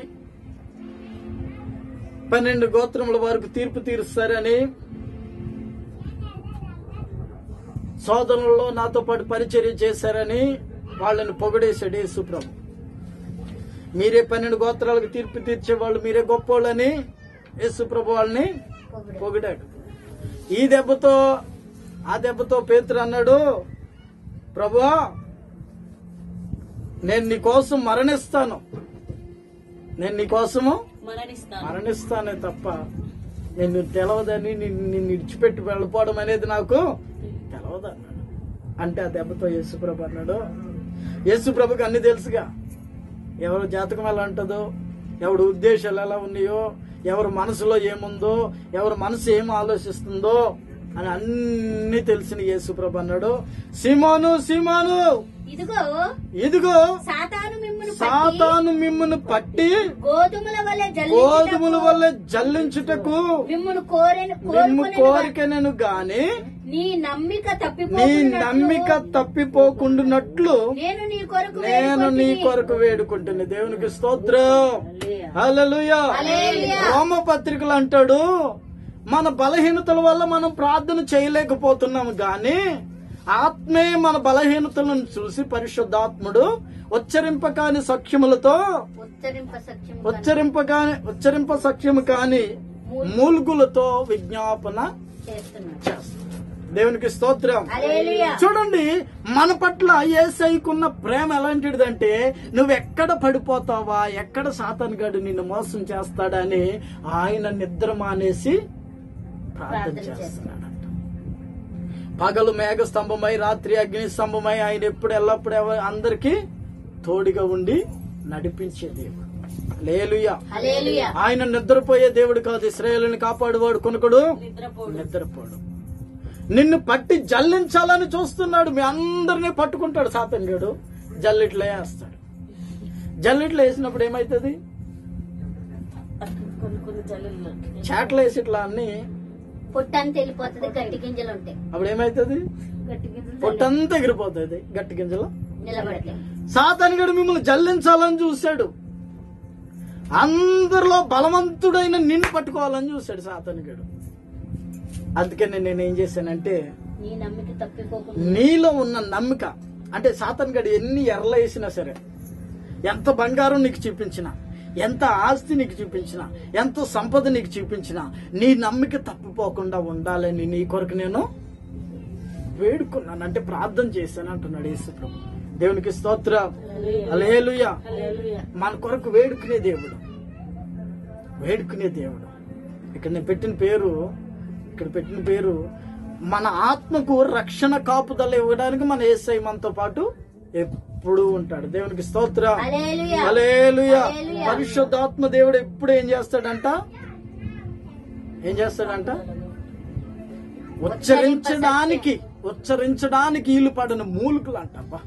పన్నెండు గోత్రముల వారికి తీర్పు తీరుస్తారని సోదరులలో నాతో పాటు పరిచర్య చేశారని వాళ్ళని పొగడేశాడు యేసుప్రభు మీరే పన్నెండు గోత్రాలకు తీర్పు తీర్చే వాళ్ళు మీరే గొప్పోళ్ళని యేసుప్రభు వాళ్ళని పొగిడాడు. పొగిడాడు ఈ దెబ్బతో ఆ దెబ్బతో పేతురు అన్నాడు ప్రభువా నేను నీ కోసం మరణిస్తాను నేను నీ కోసము మరణిస్తాను మరణిస్తానే తప్ప నిన్ను తెలవదని నిన్ను నిన్ను ఇడిచిపెట్టి వెళ్ళిపోవడం అనేది నాకు తెలవదు అన్నాడు అంటే ఆ దెబ్బతో యేసుప్రభు అన్నాడు యేసుప్రభుకి అన్ని తెలుసుగా ఎవరు జాతకం ఎలా ఉంటుందో ఎవడు ఉద్దేశాలు ఎలా ఉన్నాయో ఎవరి మనసులో ఏముందో ఎవరి మనసు ఏం ఆలోచిస్తుందో అని అన్ని తెలిసిన యేసుప్రభు అన్నాడు సిమోను సిమోను ఇదిగో ఇదిగో సాతాను మిమ్మల్ని పట్టి సాతాను మిమ్మల్ని పట్టి గోధుమల వల్ల గోధుమల వల్ల జల్లించుటకు మిమ్మల్ని కోరిన నిమ్ము కోరుకుని కోరికనను గాని నీ నమ్మిక నీ తప్పిపోకున్నట్లు నమ్మిక తప్పిపోకుండానట్లు నేను నీ కొరకు నేను నీ వేడుకొంటిని. కొరకు వేడుకుంటున్నా దేవునికి స్తోత్రం హల్లెలూయా హల్లెలూయా. రోమ పత్రికలు అంటాడు మన బలహీనతల వల్ల మనం ప్రార్థన చేయలేకపోతున్నాము గాని ఆత్మే మన బలహీనతలను చూసి పరిశుద్ధాత్ముడు ఉచ్చరింపకాని సఖ్యములతో ఉచ్చరింప సత్యం ఉచ్చరింపగాని ఉచ్చరింప సఖ్యము కాని మూల్గులతో విజ్ఞాపన చేస్తున్నాడు చేస్తాడు దేవునికి స్తోత్రం హల్లెలూయా. చూడండి మన పట్ల ఏసైకున్న ప్రేమ ఎలాంటిదంటే నువ్వు ఎక్కడ పడిపోతావా ఎక్కడ సాతానుగాడు నిన్ను మోసం చేస్తాడని ఆయన నిద్ర మానేసి ప్రార్థన ప్రార్థన చేస్తున్నాడంట పగలు మేఘ స్తంభమై రాత్రి అగ్ని స్తంభమై ఆయన ఎప్పుడు ఎల్లప్పుడు ఎవ- అందరికీ తోడుగా ఉండి నడిపించే దేవుడు లేలుయా హల్లెలూయా ఆయన నిద్రపోయే దేవుడు కాదు ఇస్రాయేలుని కాపాడువాడు కొనుకడు నిద్రపోడు నిద్రపోడు నిన్ను పట్టి జల్లించాలని చూస్తున్నాడు మీ అందరినీ పట్టుకుంటాడు సాతంగాడు జల్లిట్లో వేస్తాడు జల్లిట్లో వేసినప్పుడు ఏమైతుంది కొన్ని కొన్ని జల్లులు చేటలు వేసి ఇట్లా అన్ని పొట్టంతా వెళ్ళిపోతుంది గట్టి గింజలు ఉంటాయి అప్పుడు ఏమైతుంది గట్టి గింజలు పొట్టంతా ఎగిరిపోతుంది గట్టి గింజలు నిలబడతాయి సాతానుగడు మిమ్మల్ని జల్లించాలని చూశాడు అందరిలో బలవంతుడైన నిన్ను పట్టుకోవాలని చూశాడు సాతానుగడు అందుకని నేను ఏం చేశానంటే నీ నమ్మిక తప్పిపోకుండా నీలో ఉన్న నమ్మిక అంటే సాతానుగడు ఎన్ని ఎర్రలు వేసినా సరే ఎంత బంగారం నీకు చూపించినా ఎంత ఆస్తి నీకు చూపించినా ఎంత సంపద నీకు చూపించినా నీ నమ్మిక తప్పిపోకుండా ఉండాలని నీ కొరకు నేను వేడుకున్నాను అంటే ప్రార్థన చేశాను అంటున్నాడు యేసు ప్రభు దేవునికి స్తోత్ర అలేలుయా హల్లెలూయా మన కొరకు వేడుకునే దేవుడు వేడుకునే దేవుడు ఇక్కడ నేను పెట్టిన పేరు ఇక్కడ పెట్టిన పేరు మన ఆత్మకు రక్షణ కాపుదల ఇవ్వడానికి మన ఏసై మనతో పాటు ఎప్పుడు ఉంటాడు దేవునికి స్తోత్ర హల్లెలూయా. హల్లెలూయా. హల్లెలూయా. పరిశుద్ధాత్మ దేవుడు ఎప్పుడు ఏం చేస్తాడంట ఏం చేస్తాడంట ఉచ్చరించడానికి ఉచ్చరించడానికి వీలు పడిన మూలుకులు అంటబ్బా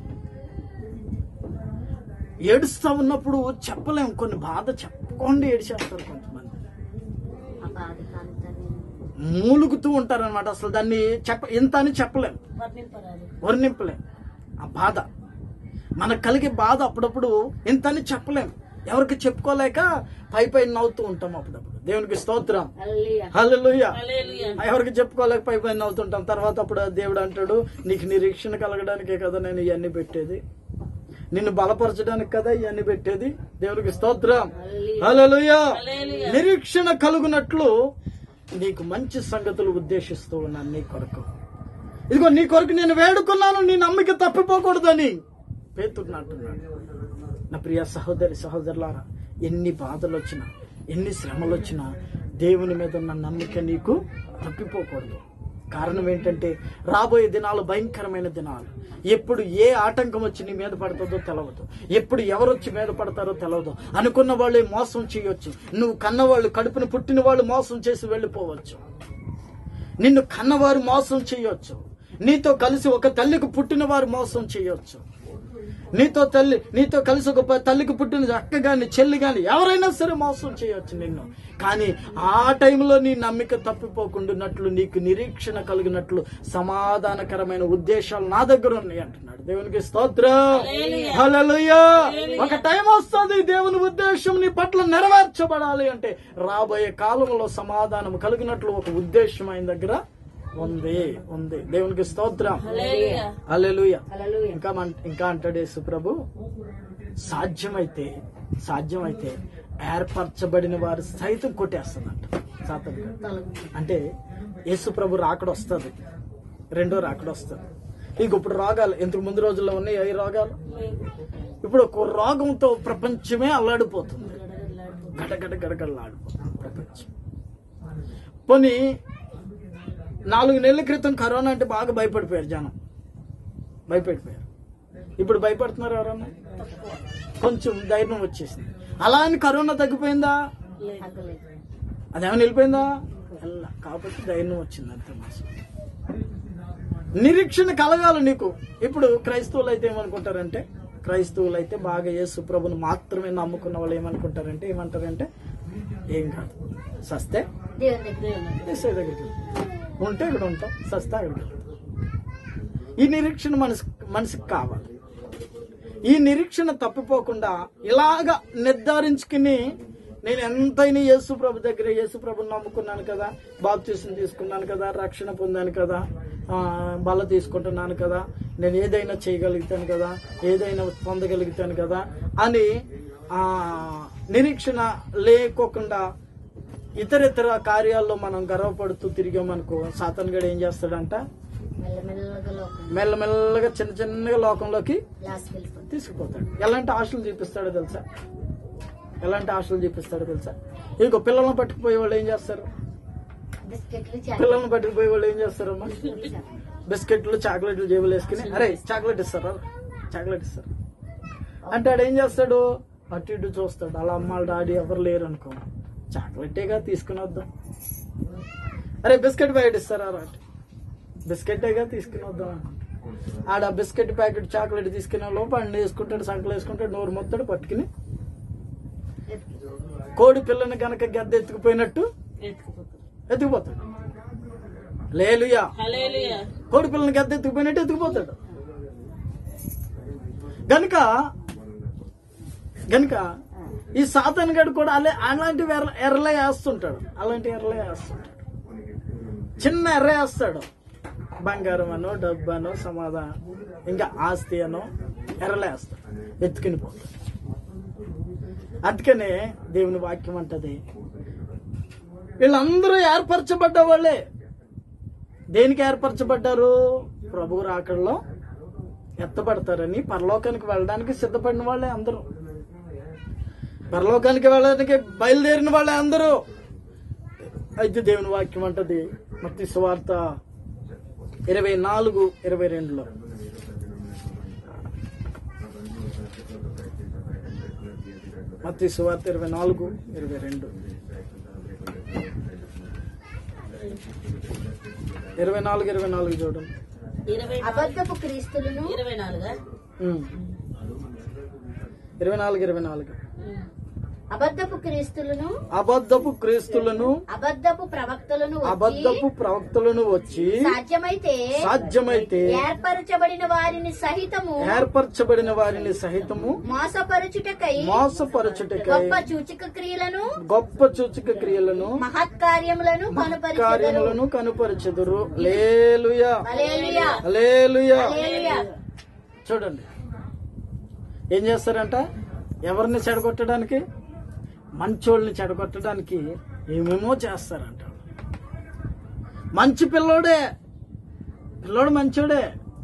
ఏడుస్తా ఉన్నప్పుడు చెప్పలేం కొన్ని బాధ చెప్పకుండా ఏడిచేస్తారు కొంతమంది ఆ బాధ కాంతాన్ని మూలుగుతూ ఉంటారన్నమాట అసలు దాన్ని చెప్ప ఇంత అని చెప్పలేం వర్ణింపరాదు వర్ణింపలేం ఆ బాధ మనకు కలిగే బాధ అప్పుడప్పుడు ఇంత అని చెప్పలేం ఎవరికి చెప్పుకోలేక పై పై నవ్వుతూ ఉంటాం అప్పుడప్పుడు దేవునికి స్తోత్రం హల్లెలూయా. హల్లెలూయా హల్లెలూయా ఎవరికి చెప్పుకోలేక పై పై నవ్వుతుంటాం తర్వాత అప్పుడు దేవుడు అంటాడు నీకు నిరీక్షణ కలగడానికే కదా నేను ఇవన్నీ పెట్టేది నిన్ను బలపరచడానికి కదా ఇవన్నీ పెట్టేది దేవునికి స్తోత్రం హల్లెలూయా హల్లెలూయా. నిరీక్షణ కలుగునట్లు నీకు మంచి సంగతులు ఉద్దేశిస్తూ ఉన్నాను నీ కొరకు ఇదిగో నీ కొరకు నేను వేడుకున్నాను నీ నమ్మిక తప్పిపోకూడదని పేతుడిని అంటున్నాడు నా ప్రియ సహోదరి సహోదరులారా ఎన్ని బాధలు వచ్చినా ఎన్ని శ్రమలు వచ్చినా దేవుని మీద ఉన్న నమ్మిక నీకు తప్పిపోకూడదు కారణం ఏంటంటే రాబోయే దినాలు భయంకరమైన దినాలు ఎప్పుడు ఏ ఆటంకం వచ్చి నీ మీద పడుతుందో తెలవదు ఎప్పుడు ఎవరు వచ్చి మీద పడతారో తెలవదు అనుకున్న వాళ్ళే మోసం చేయొచ్చు నువ్వు కన్నవాళ్ళు కడుపున పుట్టిన వాళ్ళు మోసం చేసి వెళ్ళిపోవచ్చు నిన్ను కన్నవారు మోసం చేయొచ్చు నీతో కలిసి ఒక తల్లికి పుట్టిన వారు మోసం చేయొచ్చు నీతో తల్లి నీతో కలిసి ఒక ప- తల్లికి పుట్టిన అక్క గాని చెల్లి గాని ఎవరైనా సరే మోసం చేయొచ్చు నిన్ను కానీ ఆ టైంలో నీ నమ్మిక తప్పిపోకుండానట్లు నీకు నిరీక్షణ కలిగినట్లు సమాధానకరమైన ఉద్దేశాలు నా దగ్గర ఉన్నాయి అంటున్నాడు దేవునికి స్తోత్రం హల్లెలూయా ఒక టైం వస్తుంది దేవుని ఉద్దేశం నీ పట్ల నెరవేర్చబడాలి అంటే రాబోయే కాలంలో సమాధానం కలిగినట్లు ఒక ఉద్దేశం ఆయన దగ్గర ఉంది ఉంది దేవునికి స్తోత్రం హల్లెలూయా హల్లెలూయా హల్లెలూయా. ఇంకా మన్- ఇంకా అంటాడు యేసు ప్రభు సాధ్యమైతే సాధ్యమైతే ఏర్పరచబడిన వారు సైతం కొట్టేస్తుందంట సాతాను గారు. అంటే యేసు ప్రభు రాకడ వస్తుంది రెండో రాకడ వస్తుంది ఇక ఇప్పుడు రోగాలు ఇంతకు ముందు రోజుల్లో ఉన్నాయి ఏ రోగాలు ఇప్పుడు ఒక రోగంతో ప్రపంచమే అల్లాడిపోతుంది గడగడ గడగడలాడిపోతుంది ప్రపంచం పోనీ నాలుగు నెలల క్రితం కరోనా అంటే బాగా భయపడిపోయారు జనం భయపడిపోయారు ఇప్పుడు భయపడుతున్నారు ఎవరన్నా కొంచెం ధైర్యం వచ్చేసింది అలా అని కరోనా తగ్గిపోయిందా తగ్గలేదు. అదేమైనా వెళ్ళిపోయిందా వెళ్ళ కాబట్టి ధైర్యం వచ్చింది అంతే మాసం నిరీక్షణ కలగాలి నీకు ఇప్పుడు క్రైస్తవులు అయితే ఏమనుకుంటారంటే క్రైస్తవులు అయితే బాగా యేసు ప్రభుని మాత్రమే నమ్ముకున్న వాళ్ళు ఏమనుకుంటారంటే ఏమంటారంటే ఏం కాదు సస్తే దేవుని దగ్గర ఏసై దగ్గరికి వెళ్తాం. ఉంటే ఇక్కడ ఉంటాం సస్తే అక్కడికి వెళ్తాం. ఈ నిరీక్షణ మనసు మనసుకు కావాలి ఈ నిరీక్షణ తప్పిపోకుండా ఇలాగ నిర్ధారించుకుని నేను ఎంతైనా యేసు ప్రభు దగ్గర యేసు ప్రభుని నమ్ముకున్నాను కదా బాప్తీసం తీసుకున్నాను కదా రక్షణ పొందాను కదా ఆ, బల తీసుకుంటున్నాను కదా నేను ఏదైనా చేయగలుగుతాను కదా ఏదైనా పొందగలుగుతాను కదా అని ఆ నిరీక్షణ లేకోకుండా ఇతర ఇతర కార్యాల్లో మనం గర్వపడుతూ తిరిగామనుకో సాతన్ గడు ఏం చేస్తాడంట మెల్లమెల్లగా లోకం మెల్లమెల్లగా చిన్న చిన్నగా లోకంలోకి లాస్ట్కి వెళ్ళిపోతుంది తీసుకుపోతాడు ఎలాంటి ఆశలు చూపిస్తాడో తెలుసా ఎలాంటి ఆశలు చూపిస్తాడో తెలుసా ఇదిగో పిల్లలను పట్టుకుపోయే వాళ్ళు ఏం చేస్తారు బిస్కెట్లు పిల్లలను పట్టుకుపోయే వాళ్ళు ఏం చేస్తారమ్మా బిస్కెట్లు చాక్లెట్లు జేబులు వేసుకుని అరే చాక్లెట్ ఇస్తారా చాక్లెట్ ఇస్తారు అంటే ఆడు ఏం చేస్తాడు అటు ఇటు చూస్తాడు అలా అమ్మ వాళ్ళ డాడీ ఎవరు లేరు అనుకో చాక్లెటేగా తీసుకుని వద్దాం అరే బిస్కెట్ ప్యాకెట్ ఇస్తారా రా బిస్కెటేగా తీసుకుని వద్దాం అనుకుంటా. ఆడ బిస్కెట్ ప్యాకెట్ చాక్లెట్ తీసుకునే లోపు అన్ని వేసుకుంటాడు సంకలు వేసుకుంటాడు నోరు మొత్తాడు పట్టుకుని కోడి పిల్లని గనక గద్ద ఎత్తుకుపోయినట్టు ఎత్తుకుపోతారు ఎత్తుకుపోతాడు లేలుయా హల్లెలూయా కోడి పిల్లని గద్ద ఎత్తుకుపోయినట్టు ఎత్తుకుపోతాడు గనుక గనుక ఈ సాతాన్ గడు కూడా అలే అలాంటి ఎర్ర ఎర్రలే వేస్తుంటాడు అలాంటి ఎర్రలే వేస్తుంటాడు చిన్న ఎర్ర వేస్తాడు బంగారం అనో డబ్బు అనో సమాధానం ఇంకా ఆస్తి అనో ఎర్రలే వేస్తాడు ఎత్తుకుని పోతాడు అందుకనే దేవుని వాక్యం అంటది వీళ్ళందరూ ఏర్పరచబడ్డ వాళ్ళే దేనికి ఏర్పరచబడ్డారు ప్రభు రాకడలో ఎత్తబడతారని పరలోకానికి వెళ్ళడానికి సిద్ధపడిన వాళ్ళే అందరూ పరలోకానికి వెళ్ళడానికి బయలుదేరిన వాళ్ళే అందరూ అయితే దేవుని వాక్యం అంటది మత్తి సువార్త ఇరవై నాలుగు ఇరవై రెండులో మత్తి సువార్త ఇరవై నాలుగు ఇరవై రెండు ఇరవై నాలుగు ఇరవై నాలుగు చూడండి ఇరవై అబద్ధపు క్రీస్తులను ఇరవై నాలుగా ఉమ్. ఇరవై నాలుగు ఇరవై నాలుగు అబద్ధపు క్రీస్తులను అబద్ధపు క్రీస్తులను అబద్ధపు ప్రవక్తలను వచ్చి అబద్ధపు ప్రవక్తలను వచ్చి సాధ్యమైతే సాధ్యమైతే ఏర్పరచబడిన వారిని సహితము ఏర్పరచబడిన వారిని సహితము మోసపరచుటకై మోసపరచుటకై గొప్ప సూచక క్రియలను గొప్ప సూచక క్రియలను మహత్కార్యములను కనుపరిచెదరు కార్యములను కనుపరచెదురు లేలుయా హల్లెలూయా లేలుయా హల్లెలూయా చూడండి ఏం చేస్తారంట ఎవరిని చెడగొట్టడానికి మంచోళ్ళని చెడగొట్టడానికి ఏమేమో చేస్తారంట మంచి పిల్లోడే పిల్లోడు మంచోడే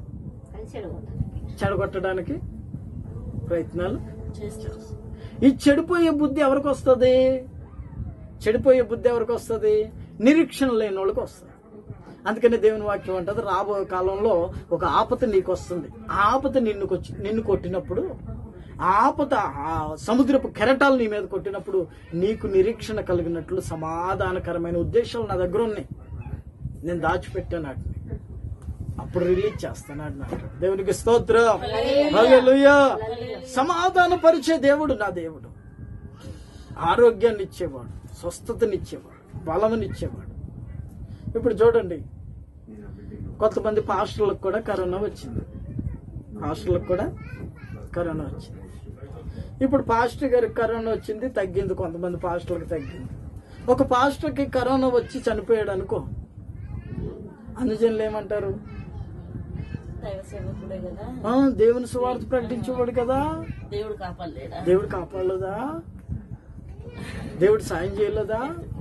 చెడగొట్టడానికి ప్రయత్నాలు చేస్తారు ఈ చెడిపోయే బుద్ధి ఎవరికి వస్తుంది చెడిపోయే బుద్ధి ఎవరికి వస్తుంది నిరీక్షణ లేని వాళ్ళకి వస్తుంది అందుకని దేవుని వాక్యం అంటది రాబోయే కాలంలో ఒక ఆపత నీకు వస్తుంది ఆ ఆపత నిన్ను కొచ్చి నిన్ను కొట్టినప్పుడు ఆ ఆపత ఆ సముద్రపు కెరటాలు నీ మీద కొట్టినప్పుడు నీకు నిరీక్షణ కలిగినట్లు సమాధానకరమైన ఉద్దేశాలు నా దగ్గర ఉన్నాయి నేను దాచిపెట్టాను వాటిని అప్పుడు రిలీజ్ చేస్తాను వాటిని అంటాడు. దేవునికి స్తోత్రం హల్లెలూయా సమాధాన పరిచే దేవుడు నా దేవుడు ఆరోగ్యాన్ని ఇచ్చేవాడు స్వస్థతనిచ్చేవాడు బలమునిచ్చేవాడు ఇప్పుడు చూడండి కొంతమంది పాస్టర్లకు కూడా కరోనా వచ్చింది పాస్టర్లకు కూడా కరోనా వచ్చింది ఇప్పుడు పాస్టర్ గారికి కరోనా వచ్చింది తగ్గింది కొంతమంది పాస్టర్లకు తగ్గింది ఒక పాస్టర్కి కరోనా వచ్చి చనిపోయాడు అనుకో అనుజనులు ఏమంటారు దైవ సేవకుడే కదా ఆ, దేవుని సువార్త ప్రకటించేవాడు కదా దేవుడు కాపాడలేడా దేవుడు కాపాడలేదా దేవుడు సాయం చేయలేదా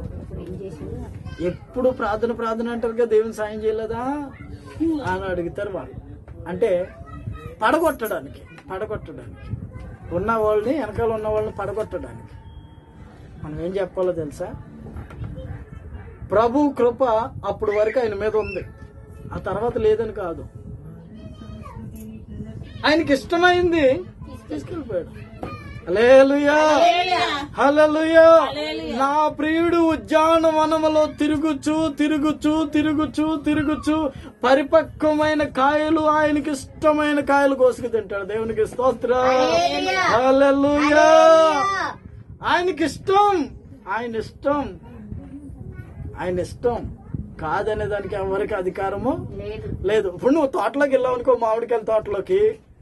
ఎప్పుడు ప్రార్థన ప్రార్థన అంటారు కదా దేవుని సాయం చేయలేదా అని అడుగుతారు వాళ్ళు అంటే పడగొట్టడానికి పడగొట్టడానికి ఉన్న వాళ్ళని వెనకాల ఉన్న వాళ్ళని పడగొట్టడానికి మనం ఏం చెప్పాలో తెలుసా ప్రభు కృప అప్పుడు వరకు ఆయన మీద ఉంది ఆ తర్వాత లేదని కాదు ఆయనకి ఇష్టమైంది తీసుకెళ్ళిపోయాడు హల్లెలూయా హల్లెలూయా నా ప్రియుడు ఉద్యానవనములో తిరుగుచు తిరుగుచు తిరుగుచు తిరుగుచు పరిపక్వమైన కాయలు ఆయనకి ఇష్టమైన కాయలు కోసుకు తింటాడు దేవునికి స్తోత్రం హల్లెలూయా ఆయనకి ఇష్టం ఆయన ఇష్టం ఆయన ఇష్టం కాదనే దానికి ఎవరికి అధికారము లేదు లేదు ఇప్పుడు నువ్వు తోటలోకి వెళ్ళావు అనుకో మామిడికాయల తోటలోకి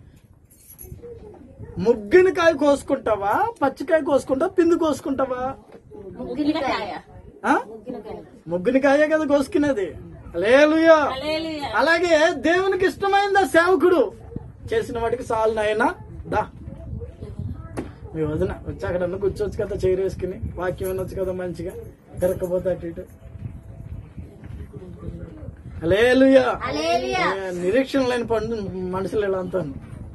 ముగ్గుని కాయ కోసుకుంటావా పచ్చికాయ కోసుకుంటావా పిండి కోసుకుంటావా ముగ్గినకాయ ఆ? ముగ్గుని కాయే కదా కోసుకునేది లేలుయా హల్లెలూయా అలాగే దేవునికి ఇష్టమైందా సేవకుడు చేసిన వాటికి చాలు నాయనా దా మీ వదిన వచ్చి అక్కడ కూర్చోవచ్చు కదా చైర్ వేసుకుని వాక్యం వినొచ్చు కదా మంచిగా తిరగకపోతే అటు ఇటు హల్లెలూయా హల్లెలూయా ఏ, నిరీక్షణ లేని పండు మనుషులు ఇలా అంతా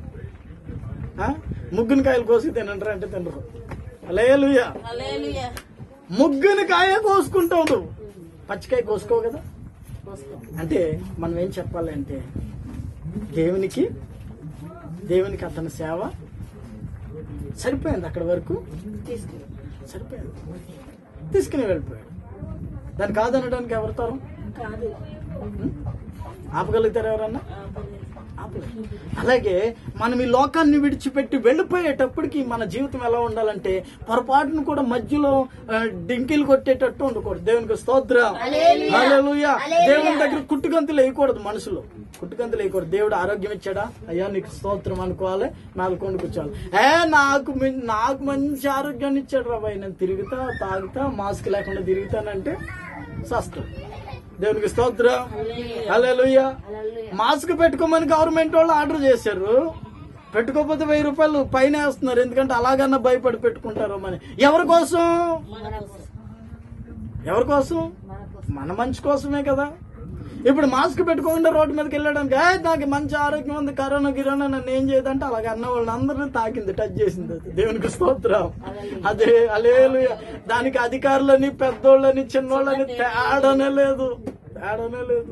ముగ్గుని కాయలు కోసి తినంటారు అంటే తినరు లేలుయా హల్లెలూయా ముగ్గుని కాయ కోసుకుంటావు నువ్వు పచ్చికాయ కోసుకోవు కదా అంటే మనం ఏం చెప్పాలి అంటే దేవునికి దేవునికి అతని సేవ సరిపోయింది అక్కడ వరకు సరిపోయింది తీసుకుని వెళ్ళిపోయాడు దాన్ని కాదనడానికి ఎవరు తరం కాదు ఉం? ఆపగలుగుతారు ఎవరన్నా ఆపలేదు. ఆపలేరు. అలాగే మనం ఈ లోకాన్ని విడిచిపెట్టి వెళ్ళిపోయేటప్పటికి మన జీవితం ఎలా ఉండాలంటే పొరపాటును కూడా మధ్యలో ఆ, డింకిలు కొట్టేటట్టు ఉండకూడదు దేవునికి స్తోత్రం హల్లెలూయా. హల్లెలూయా. హల్లెలూయా. దేవుని దగ్గర కుట్టుగంతులు వేయకూడదు మనసులో కుట్టుగంతులు వేయకూడదు దేవుడు ఆరోగ్యం ఇచ్చాడా అయ్యా నీకు స్తోత్రం అనుకోవాలి నాలుగు కొండు కూర్చోవాలి ఏ నాకు మిన్- నాకు మంచి ఆరోగ్యాన్ని ఇచ్చాడు రాబాయ్ నేను తిరుగుతా తాగుతా మాస్క్ లేకుండా తిరుగుతానంటే సస్తం దేవునికి స్తోత్రం హల్లెలూయా హల్లెలూయా. మాస్క్ పెట్టుకోమని గవర్నమెంట్ వాళ్ళు ఆర్డర్ చేశారు పెట్టుకోకపోతే వెయ్యి రూపాయలు పైన వేస్తున్నారు ఎందుకంటే అలాగన్నా భయపడి పెట్టుకుంటారు అని ఎవరి కోసం మన కోసం. ఎవరి కోసం మన మంచి కోసమే కదా ఇప్పుడు మాస్క్ పెట్టుకోకుండా రోడ్డు మీదకి వెళ్ళడానికి "ఏ, నాకు మంచి ఆరోగ్యం ఉంది కరోనా గిరోనా నన్ను ఏం చేయదంటే అలాగే అన్న వాళ్ళని అందరినీ తాకింది టచ్ చేసింది అది దేవునికి స్తోత్రం అదే అలేలు దానికి అధికారులని పెద్దోళ్ళని చిన్నోళ్ళని తేడానే లేదు తేడానే లేదు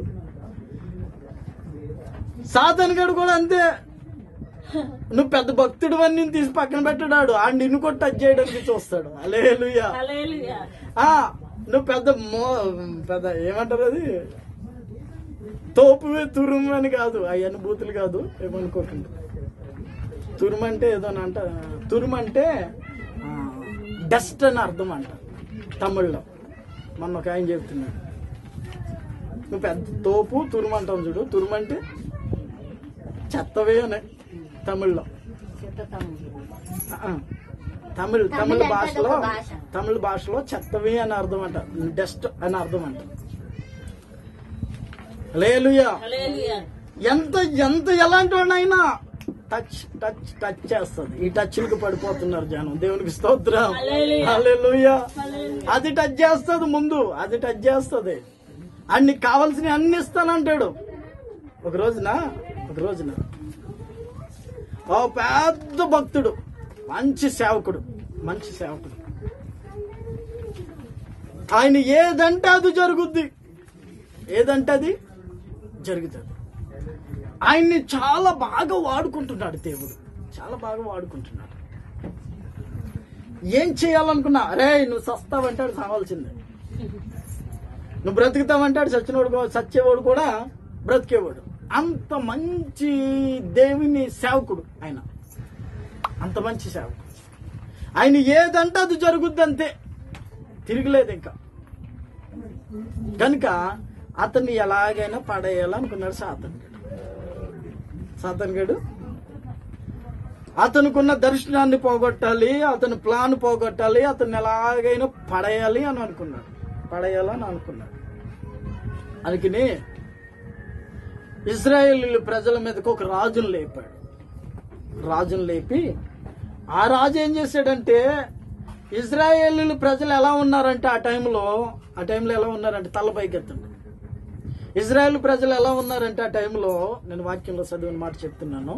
సాతన్ గడు కూడా అంతే నువ్వు పెద్ద భక్తుడు అని నేను తీసి పక్కన పెట్టడాడు ఆ నిన్ను కూడా టచ్ చేయడానికి చూస్తాడు అలేలుయా హల్లెలూయా. ఆ నువ్వు పెద్ద మో పెద్ద ఏమంటారు అది తోపు తురుము అని కాదు అవన్నీ బూతులు కాదు ఏమనుకోకండి తురుము అంటే ఏదో అని అంట తురుము అంటే డస్ట్ అని అర్థం అంట తమిళ్లో మొన్న ఒక ఆయన చెప్తున్నాడు నువ్వు పెద్ద తోపు తురుము అంటావు చూడు తురుము అంటే చెత్తవే అని తమిళ్లో ఆ, తమిళ్ తమిళ అంటే భాషలో అదొక భాష. తమిళ భాషలో చెత్తవి అని అర్థం అంట డస్ట్ అని అర్థం అంట లేలుయా హల్లెలూయా. ఎంత ఎంత ఎలాంటి వాడినైనా టచ్ టచ్ టచ్ చేస్తుంది ఈ టచ్లకు పడిపోతున్నారు జనం దేవునికి స్తోత్రం హల్లెలూయా. హల్లెలూయా హల్లెలూయా. అది టచ్ చేస్తుంది ముందు అది టచ్ చేస్తుంది అన్ని కావాల్సినవి అన్ని ఇస్తానంటాడు ఒక రోజున ఒక రోజున ఓ పెద్ద భక్తుడు మంచి సేవకుడు మంచి సేవకుడు ఆయన ఏదంటే అది జరుగుద్ది ఏదంటే అది జరుగుతుంది ఆయన్ని చాలా బాగా వాడుకుంటున్నాడు దేవుడు చాలా బాగా వాడుకుంటున్నాడు ఏం చేయాలనుకున్నా అరే నువ్వు సస్తావంటాడు సావాల్సిందే నువ్వు బ్రతుకుతావంటాడు చచ్చినోడు కూ- చచ్చేవాడు కూడా బ్రతికేవాడు అంత మంచి దేవుని సేవకుడు ఆయన అంత మంచి సేవకుడు ఆయన ఏదంటే అది జరుగుద్ది అంతే తిరగలేదు ఇంకా కనుక అతన్ని ఎలాగైనా పడేయాలనుకున్నాడు సాతన్ గడు సాతన్ గడు అతనుకున్న దర్శనాన్ని పోగొట్టాలి అతని ప్లాన్ పోగొట్టాలి అతన్ని ఎలాగైనా పడేయాలి అని అనుకున్నాడు పడేయాలని అనుకున్నాడు అందుకని ఇజ్రాయేల్ ప్రజల మీదకి ఒక రాజును లేపాడు రాజును లేపి ఆ రాజు ఏం చేశాడంటే ఇజ్రాయేలీలు ప్రజలు ఎలా ఉన్నారంటే ఆ టైంలో ఆ టైంలో ఎలా ఉన్నారంటే తల పైకెత్తండి ఇజ్రాయేల్ ప్రజలు ఎలా ఉన్నారంటే ఆ టైంలో నేను వాక్యంలో చదివిన మాట చెప్తున్నాను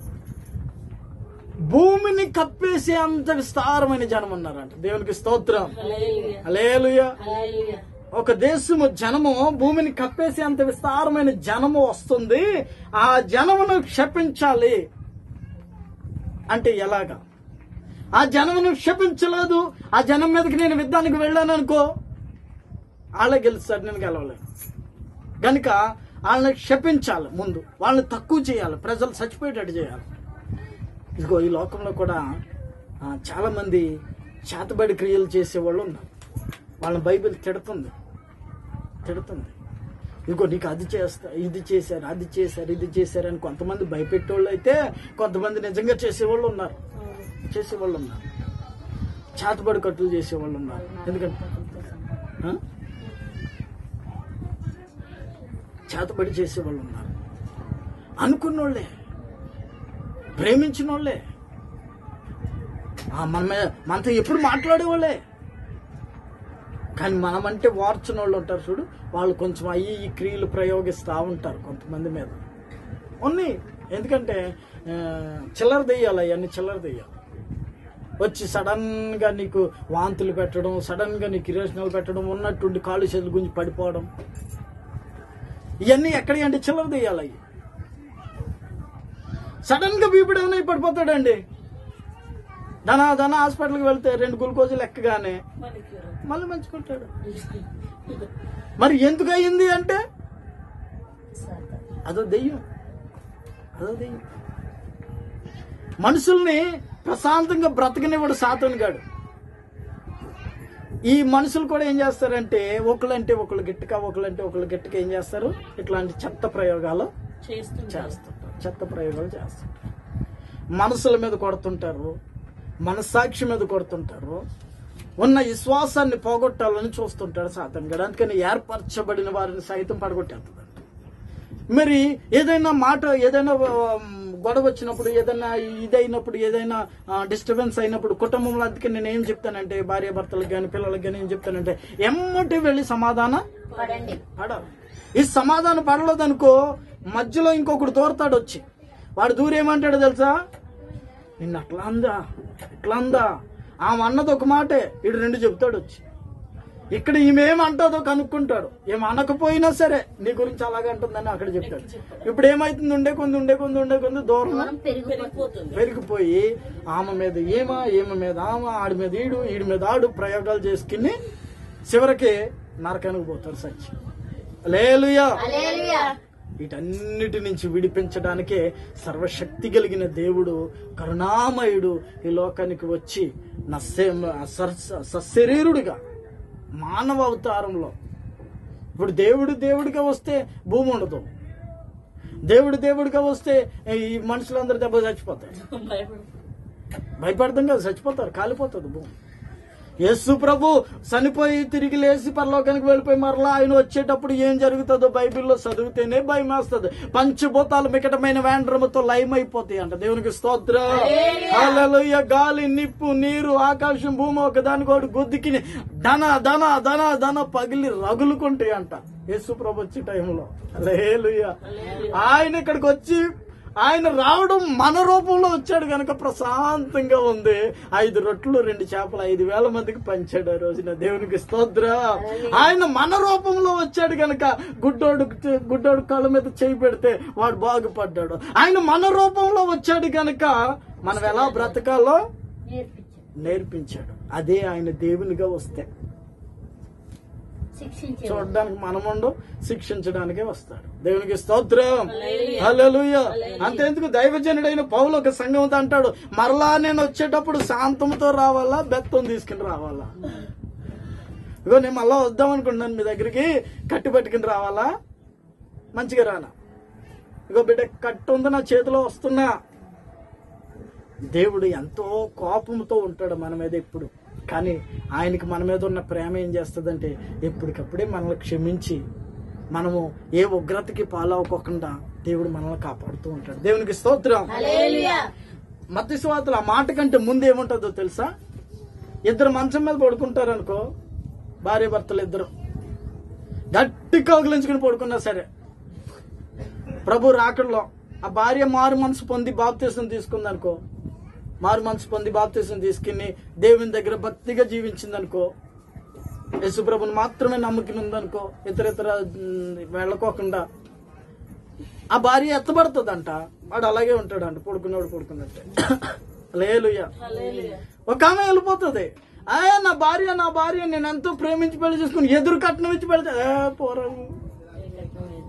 భూమిని కప్పేసే అంత విస్తారమైన జనం ఉన్నారంట దేవునికి స్తోత్రం హల్లెలూయా. అలేలుయా హల్లెలూయా. ఒక దేశము జనము భూమిని కప్పేసి అంత విస్తారమైన జనము వస్తుంది ఆ జనమును క్షపించాలి అంటే ఎలాగా ఆ జనమును క్షపించలేదు ఆ జనం మీదకి నేను యుద్ధానికి వెళ్ళాను అనుకో వాళ్ళే గెలుస్తారు నేను గెలవలేను గనుక వాళ్ళని క్షపించాలి ముందు వాళ్ళని తక్కువ చేయాలి ప్రజలు చచ్చిపోయేటట్టు చేయాలి ఇదిగో ఈ లోకంలో కూడా ఆ, చాలా మంది చేతబడి క్రియలు చేసేవాళ్ళు ఉన్నారు వాళ్ళని బైబిల్ తిడుతుంది తిడుతుంది ఇదిగో నీకు అది చేస్తా ఇది చేశారు అది చేశారు ఇది చేశారు అని కొంతమంది భయపెట్టేవాళ్ళు అయితే కొంతమంది నిజంగా చేసేవాళ్ళు ఉన్నారు చేసేవాళ్ళు ఉన్నారు చేతబడి కట్టులు చేసేవాళ్ళు ఉన్నారు ఎందుకంటే ఆ? చేతబడి చేసేవాళ్ళు ఉన్నారు అనుకున్నోళ్ళే ప్రేమించిన వాళ్ళే మన మీద మనతో ఎప్పుడు మాట్లాడేవాళ్ళే కానీ మనమంటే వార్చిన వాళ్ళు ఉంటారు చూడు వాళ్ళు కొంచెం అయ్యి ఈ క్రియలు ప్రయోగిస్తూ ఉంటారు కొంతమంది మీద ఉన్నాయి ఎందుకంటే ఆ, చిల్లర దెయ్యాలి అవన్నీ చిల్లర దెయ్యాలి వచ్చి సడన్ గా నీకు వాంతులు పెట్టడం సడన్ గా నీకు ఇరేషనల్ పెట్టడం ఉన్నట్టుండి కాళ్ళు చేతులు గుంజి పడిపోవడం ఇవన్నీ ఎక్కడి అంటే చిల్లర దెయ్యాలి అవి సడన్ గా బీపీ డౌన్ అయి పడిపోతాడండి ధన ధన హాస్పిటల్కి వెళ్తే రెండు గ్లూకోజులు ఎక్కగానే మళ్ళీ క్యూర్ మళ్ళీ మంచుకుంటాడు మరి ఎందుకు అయింది అంటే అదో దెయ్యం అదో దెయ్యం మనుషుల్ని ప్రశాంతంగా బ్రతకనివాడు సాతుని గాడు ఈ మనుషులు కూడా ఏం చేస్తారంటే ఒకళ్ళంటే ఒకళ్ళు గిట్టక ఒకళ్ళంటే ఒకళ్ళు గిట్టక ఏం చేస్తారు ఇట్లాంటి చెత్త ప్రయోగాలు చేస్తుంటారు చేస్తుంటారు చెత్త ప్రయోగాలు చేస్తుంటారు మనసుల మీద కొడుతుంటారు మనస్సాక్షి మీద కొడుతుంటారు ఉన్న విశ్వాసాన్ని పోగొట్టాలని చూస్తుంటాడు సాతన్ గడు అందుకని ఏర్పరచబడిన వారిని సైతం పడగొట్టేస్తుందంట మరి ఏదైనా మాట ఏదైనా ఆమ్, గొడవ వచ్చినప్పుడు ఏదైనా ఇదైనప్పుడు ఏదైనా డిస్టర్బెన్స్ అయినప్పుడు కుటుంబంలో అందుకే నేను ఏం చెప్తానంటే భార్య భర్తలకు కానీ పిల్లలకు కానీ ఏం చెప్తానంటే ఎమ్మటి వెళ్ళి సమాధానం పడండి పడాలి ఈ సమాధానం పడలేదనుకో మధ్యలో ఇంకొకడు దూరతాడు వచ్చి వాడు దూరేమంటాడు తెలుసా నిన్ను అట్లా అందా ఇట్లా అందా ఆమె అన్నది ఒక మాటే ఇడు రెండు చెప్తాడు వచ్చి ఇక్కడ ఈమె ఏమంటుందో కనుక్కుంటాడు ఏం అనకపోయినా సరే నీ గురించి అలాగే అంటుందని అక్కడ చెప్తాడు ఇప్పుడు ఏమైతుంది ఉండే కొంది ఉండే కొంది ఉండే కొంది దూరం దూరం పెరిగిపోతుంది పెరిగిపోతుంది పెరిగిపోయి ఆమె మీద ఏమా ఈమె మీద ఆమె ఆడి మీద ఈడు ఈడి మీద ఆడు ప్రయోగాలు చేసుకుని చివరికి నరకానికి పోతాడు సచ్చి లేలుయా హల్లెలూయా. వీటన్నిటి నుంచి విడిపించడానికే సర్వశక్తి కలిగిన దేవుడు కరుణామయుడు ఈ లోకానికి వచ్చి నా సశరీరుడిగా మానవ అవతారంలో ఇప్పుడు దేవుడు దేవుడిగా వస్తే భూమి ఉండదు దేవుడు దేవుడిగా వస్తే ఈ మనుషులందరూ దెబ్బ చచ్చిపోతారు భయపడు భయపడతాం కదా చచ్చిపోతారు కాలిపోతుంది భూమి యేసు ప్రభు చనిపోయి తిరిగి లేచి పరలోకానికి వెళ్ళిపోయి మరలా ఆయన వచ్చేటప్పుడు ఏం జరుగుతుందో బైబిల్లో చదివితేనే భయం వేస్తుంది పంచభూతాలు మికటమైన వేండ్రముతో లయం అయిపోతాయి అంట దేవునికి స్తోత్రం హల్లెలూయా గాలి నిప్పు నీరు ఆకాశం భూమి ఒక దానికోటి గుద్దికి ధన ధన ధన ధన పగిలి రగులుకుంటాయి అంట యేసు ప్రభు వచ్చే టైంలో హల్లెలూయా ఆయన ఇక్కడికి వచ్చి ఆయన రావడం మన రూపంలో వచ్చాడు కనుక ప్రశాంతంగా ఉంది ఐదు రొట్లు రెండు చేపలు ఐదు వేల మందికి పంచాడు ఆ రోజున దేవునికి స్తోత్ర ఆయన మన రూపంలో వచ్చాడు కనుక గుడ్డోడు గుడ్డోడు కాళ్ళ మీద చేయి పెడితే వాడు బాగుపడ్డాడు ఆయన మన రూపంలో వచ్చాడు కనుక మనం ఎలా బ్రతకాలో నేర్పించండి నేర్పించాడు అదే ఆయన దేవునిగా వస్తే శిక్షించే చూడడానికి మనముండు శిక్షించడానికే వస్తాడు దేవునికి స్తోత్రం హల్లెలూయా అంతేందుకు దైవజనుడైన పౌలు ఒక సంఘంతో అంటాడు మరలా నేను వచ్చేటప్పుడు శాంతంతో రావాలా బెత్తం తీసుకుని రావాలా ఇగో నేను మళ్ళా వద్దాం అనుకుంటున్నాను మీ దగ్గరికి కట్టి పట్టుకుని రావాలా మంచిగా రానా ఇగో బిడ్డ కట్టు ఉంది నా చేతిలో వస్తున్నా దేవుడు ఎంతో కోపంతో ఉంటాడు మన మీద ఎప్పుడు కానీ ఆయనకి మన మీద ఉన్న ప్రేమ ఏం చేస్తుందంటే ఎప్పటికప్పుడే మనల్ని క్షమించి మనము ఏ ఉగ్రతకి పాలవకోకుండా దేవుడు మనల్ని కాపాడుతూ ఉంటాడు దేవునికి స్తోత్రం హల్లెలూయా. మత్తి స్వాతులు ఆ మాట కంటే ముందు ఏముంటుందో తెలుసా ఇద్దరు మంచం మీద పడుకుంటారు అనుకో భార్య భర్తలు ఇద్దరు గట్టి కౌగిలించుకుని పడుకున్నా సరే ప్రభు రాకడలో ఆ భార్య మారు మనసు పొంది బాప్తీసం తీసుకుందనుకో మారు మనసు పొంది బాప్తీసం తీసుకుని దేవుని దగ్గర భక్తిగా జీవించిందనుకో యేసుప్రభుని మాత్రమే నమ్ముకుని ఉందనుకో ఇతర ఇతర ఉమ్, వెళ్ళకోకుండా ఆ భార్య ఎత్తబడుతుందంట వాడు అలాగే ఉంటాడంట పడుకున్నాడు పడుకున్నట్టే లేలుయ్య హల్లెలూయా. ఒక ఆమె వెళ్ళిపోతుంది ఆ నా భార్య నా భార్య నేను ఎంతో ప్రేమించి పెళ్లి చేసుకుని ఎదురు కట్నం ఇచ్చి పెడితే ఏ పోరాము ఏం కష్టం లేదు.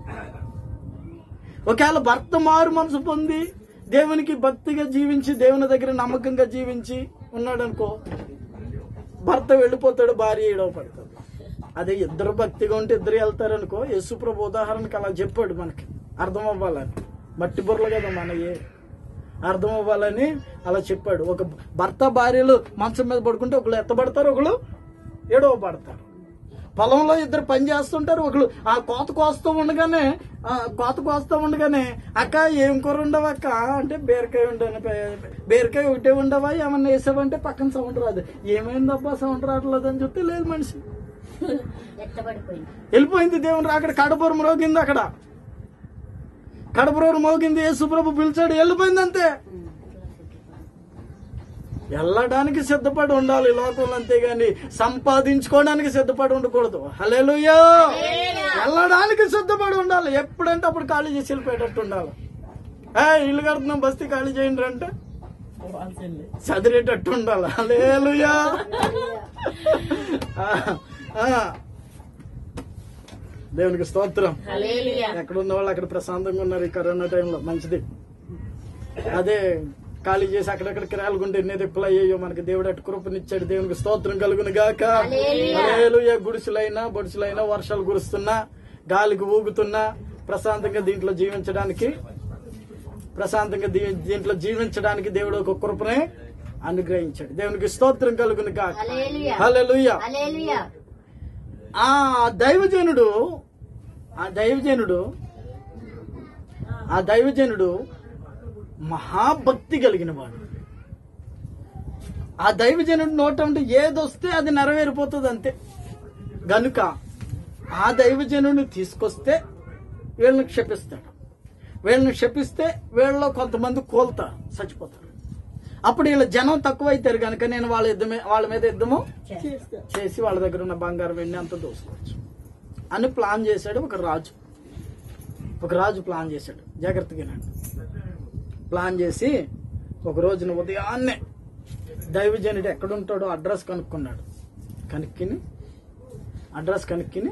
ఒకవేళ భర్త మారు మనసు పొంది దేవునికి భక్తిగా జీవించి దేవుని దగ్గర నమ్మకంగా జీవించి ఉన్నాడు అనుకో భర్త వెళ్ళిపోతాడు భార్య ఏడవ పడతాడు అదే ఇద్దరు భక్తిగా ఉంటే ఇద్దరు వెళ్తారు అనుకో యేసుప్రభు ఉదాహరణకి అలా చెప్పాడు మనకి అర్థం అవ్వాలని మట్టి బుర్రలు కదా మనయే అర్థం అవ్వాలని అలా చెప్పాడు ఒక భర్త భార్యలు మంచం మీద పడుకుంటే ఒకళ్ళు ఎత్తబడతారు ఒకళ్ళు ఏడవ పడతారు పొలంలో ఇద్దరు పని చేస్తుంటారు ఒకళ్ళు ఆ కోత కోస్తూ ఉండగానే ఆ కోత కోస్తూ ఉండగానే అక్క ఏం కూర ఉండవు అక్క అంటే బీరకాయ ఉండను బీరకాయ ఒకటే ఉండవా ఏమన్నా వేసావంటే పక్కన సౌండ్ రాదు ఏమైందబ్బా సౌండ్ రావట్లేదు అని చెప్తే లేదు మనిషి ఎత్తబడిపోయింది వెళ్ళిపోయింది దేవుని అక్కడ కడపూర మ్రోగింది అక్కడ కడపూర మోగింది యేసుప్రభు పిలిచాడు వెళ్ళిపోయింది అంతే వెళ్ళడానికి సిద్ధపడి ఉండాలి ఈ లోకంలో అంతేగాని సంపాదించుకోవడానికి సిద్ధపడి ఉండకూడదు హలేలుయా వెళ్ళడానికి సిద్ధపడి ఉండాలి ఎప్పుడంటే అప్పుడు ఖాళీ చేసి వెళ్ళిపోయేటట్టు ఉండాలి ఏ ఇల్లు కడుతున్నాం బస్తీ ఖాళీ చేయండి అంటే అవ్వాల్సిందే చదివేటట్టు ఉండాలి హల్లెలూయా ఆ, ఆ. దేవునికి స్తోత్రం హల్లెలూయా ఎక్కడ ఉన్న వాళ్ళు అక్కడ ప్రశాంతంగా ఉన్నారు ఈ కరోనా టైంలో మంచిది అదే ఖాళీ చేసి అక్కడక్కడ కిరాలు కొంటే ఎన్ని తిప్పులు అయ్యో మనకి దేవుడు అటు కృపనిచ్చాడు దేవునికి స్తోత్రం కలుగును గాక హల్లెలూయా. హల్లెలూయా. గుడిసెలైనా బొడిసెలైనా వర్షాలు కురుస్తున్నా గాలికి ఊగుతున్నా ప్రశాంతంగా దీంట్లో జీవించడానికి ప్రశాంతంగా దీ- దీంట్లో జీవించడానికి దేవుడు ఒక కృపనే అనుగ్రహించాడు దేవునికి స్తోత్రం కలుగును గాక హల్లెలూయా. హల్లెలూయా హల్లెలూయా ఆ దైవజనుడు ఆ దైవజనుడు ఆ దైవజనుడు మహాభక్తి కలిగిన వాడు ఆ దైవజనుడు నోట ఉంటే ఏదొస్తే అది నెరవేరిపోతుంది అంతే గనుక ఆ దైవజనుడిని తీసుకొస్తే వీళ్ళని క్షపిస్తాడు వీళ్ళని క్షపిస్తే వీళ్ళలో కొంతమంది కోల్తారు చచ్చిపోతారు అప్పుడు వీళ్ళ జనం తక్కువైతారు కనుక నేను వాళ్ళ యుద్ధమే వాళ్ళ మీద యుద్ధము చేసి వాళ్ళ దగ్గర ఉన్న బంగారం వెండి అంతా దోసుకోవచ్చు అని ప్లాన్ చేశాడు ఒక రాజు ఒక రాజు ప్లాన్ చేశాడు జాగ్రత్తగా వినండి. ప్లాన్ చేసి ఒక రోజున ఉదయాన్నే దైవజనుడు ఎక్కడుంటాడో అడ్రస్ కనుక్కున్నాడు కనుక్కిని అడ్రస్ కనుక్కిని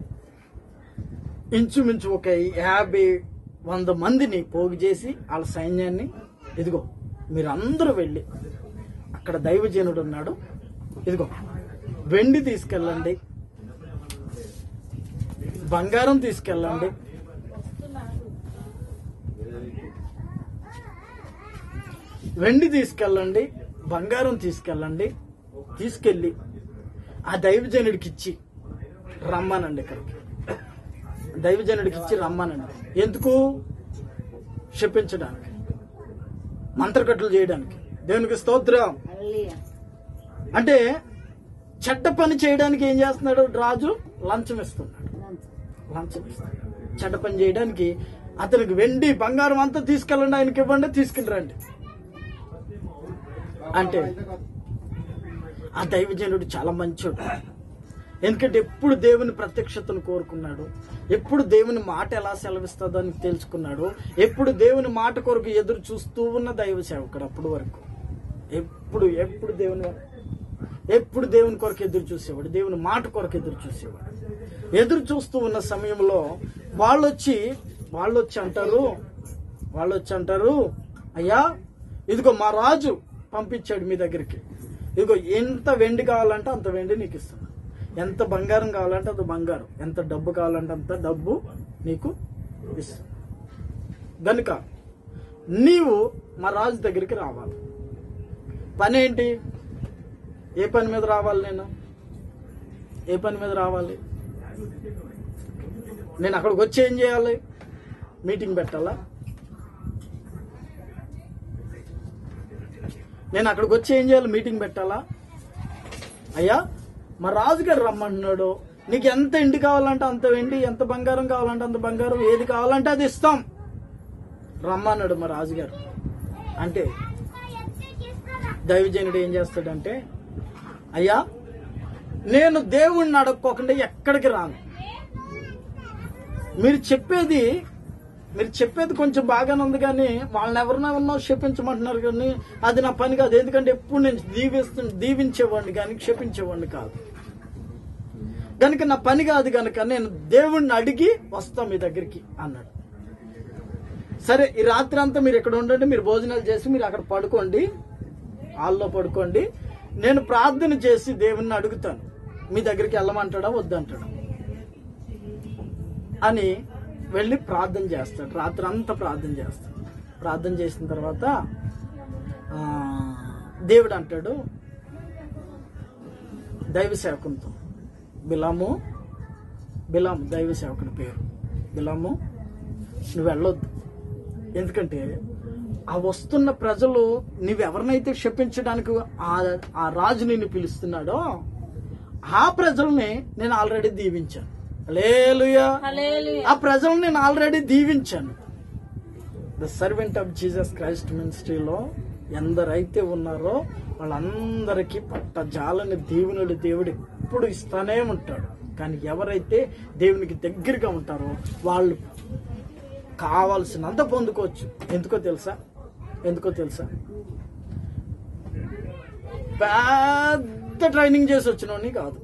ఇంచుమించు ఒక యాభై వంద మందిని పోగు చేసి వాళ్ళ సైన్యాన్ని ఇదిగో మీరందరూ వెళ్ళి అక్కడ దైవజనుడు ఉన్నాడు ఇదిగో వెండి తీసుకెళ్ళండి బంగారం తీసుకెళ్ళండి వెండి తీసుకెళ్ళండి బంగారం తీసుకెళ్ళండి తీసుకెళ్ళి ఆ దైవజనుడికి ఇచ్చి రమ్మానండి ఇక్కడికి దైవజనుడికి ఇచ్చి రమ్మానండి ఎందుకు శపించడానికి మంత్రకట్లు చేయడానికి దేవునికి స్తోత్రం హల్లెలూయా అంటే చెడ్డ పని చేయడానికి ఏం చేస్తున్నాడు రాజు లంచం ఇస్తున్నాడు లంచం ఇస్తున్నాడు చెడ్డ పని చేయడానికి అతనికి వెండి బంగారం అంతా తీసుకెళ్ళండి ఆయనకి ఇవ్వండి తీసుకుని రండి అంటే ఆ దైవజనుడు చాలా మంచోడు ఎందుకంటే ఎప్పుడు దేవుని ప్రత్యక్షతను కోరుకున్నాడు ఎప్పుడు దేవుని మాట ఎలా సెలవిస్తుందో అని తెలుసుకున్నాడు ఎప్పుడు దేవుని మాట కొరకు ఎదురు చూస్తూ ఉన్న దైవ సేవకుడు అప్పుడు వరకు ఎప్పుడు ఎప్పుడు దేవుని ఎప్పుడు దేవుని కొరకు ఎదురు చూసేవాడు దేవుని మాట కొరకు ఎదురు చూసేవాడు ఎదురు చూస్తూ ఉన్న సమయంలో వాళ్ళు వచ్చి వాళ్ళు వచ్చి అంటారు వాళ్ళు వచ్చి అంటారు అయ్యా ఇదిగో మా రాజు పంపించాడు మీ దగ్గరికి ఇదిగో ఎంత వెండి కావాలంటే అంత వెండి నీకు ఇస్తాను ఎంత బంగారం కావాలంటే అంత బంగారం ఎంత డబ్బు కావాలంటే అంత డబ్బు నీకు ఇస్తాను గనుక నీవు మా రాజు దగ్గరికి రావాలి పని ఏంటి ఏ పని మీద రావాలి నేను ఏ పని మీద రావాలి నేను అక్కడికి వచ్చి ఏం చేయాలి మీటింగ్ పెట్టాలా నేను అక్కడికి వచ్చి ఏం చేయాలి మీటింగ్ పెట్టాలా అయ్యా మా రాజుగారు రమ్మంటున్నాడు నీకు ఎంత ఎండి కావాలంటే అంత వెండి ఎంత బంగారం కావాలంటే అంత బంగారం ఏది కావాలంటే అది ఇస్తాం రమ్మన్నాడు మా రాజుగారు అంటే దైవజనుడు ఏం చేస్తాడంటే అయ్యా నేను దేవుణ్ణి అడక్కోకుండా ఎక్కడికి రాను మీరు చెప్పేది మీరు చెప్పేది కొంచెం బాగానే ఉంది కానీ వాళ్ళని ఎవరినెవరినో క్షపించమంటున్నారు కానీ అది నా పని కాదు ఎందుకంటే ఎప్పుడు నేను దీవిస్తు దీవించేవాడిని కానీ క్షపించేవాడిని కాదు కనుక నా పని కాదు కనుక నేను దేవుణ్ణి అడిగి వస్తాం మీ దగ్గరికి అన్నాడు సరే ఈ రాత్రి అంతా మీరు ఇక్కడ ఉండండి మీరు భోజనాలు చేసి మీరు అక్కడ పడుకోండి హాల్లో పడుకోండి నేను ప్రార్థన చేసి దేవుణ్ణి అడుగుతాను మీ దగ్గరికి వెళ్ళమంటాడా వద్దంటాడా అని వెళ్ళి ప్రార్థన చేస్తాడు రాత్రి అంతా ప్రార్థన చేస్తాడు ప్రార్థన చేసిన తర్వాత ఆ, దేవుడు అంటాడు దైవ సేవకునితో బిలాము బిలాము దైవ సేవకుని పేరు బిలాము నువ్వు వెళ్ళొద్దు ఎందుకంటే ఆ వస్తున్న ప్రజలు నువ్వెవరినైతే క్షపించడానికి ఆ ఆ రాజు నిన్ను పిలుస్తున్నాడో ఆ ప్రజల్ని నేను ఆల్రెడీ దీవించాను హల్లెలూయా ఆ ప్రజల్ని నేను ఆల్రెడీ దీవించాను the servant of Jesus Christ మినిస్ట్రీలో ఎందరైతే ఉన్నారో వాళ్ళందరికీ పట్ట జాలని దేవునుడు దేవుడు ఎప్పుడు ఇస్తానే ఉంటాడు కానీ ఎవరైతే దేవునికి దగ్గరగా ఉంటారో వాళ్ళు కావాల్సినంత పొందుకోవచ్చు ఎందుకో తెలుసా ఎందుకో తెలుసా పెద్ద ట్రైనింగ్ చేసి వచ్చినోడిని కాదు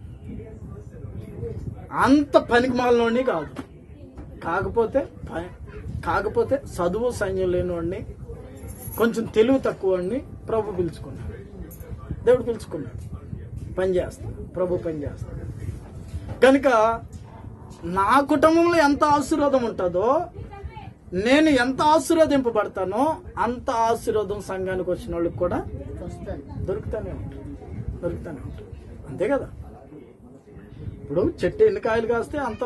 అంత పనికి మాలినోడిని కాదు కాకపోతే ప- కాకపోతే చదువు సైన్యం లేనివాడిని కొంచెం తెలివి తక్కువ వాడిని ప్రభు పిలుచుకున్నాడు దేవుడు పిలుచుకున్నాడు పని చేస్తాడు ప్రభు పని చేస్తాడు కనుక నా కుటుంబంలో ఎంత ఆశీర్వాదం ఉంటుందో నేను ఎంత ఆశీర్వదింపబడతానో అంత ఆశీర్వాదం సంఘానికి వచ్చిన వాళ్ళకి కూడా వస్తుంది దొరుకుతానే ఉంటారు దొరుకుతానే ఉంటారు అంతే కదా ఇప్పుడు చెట్టు ఎన్ని కాయలు కాస్తే అంత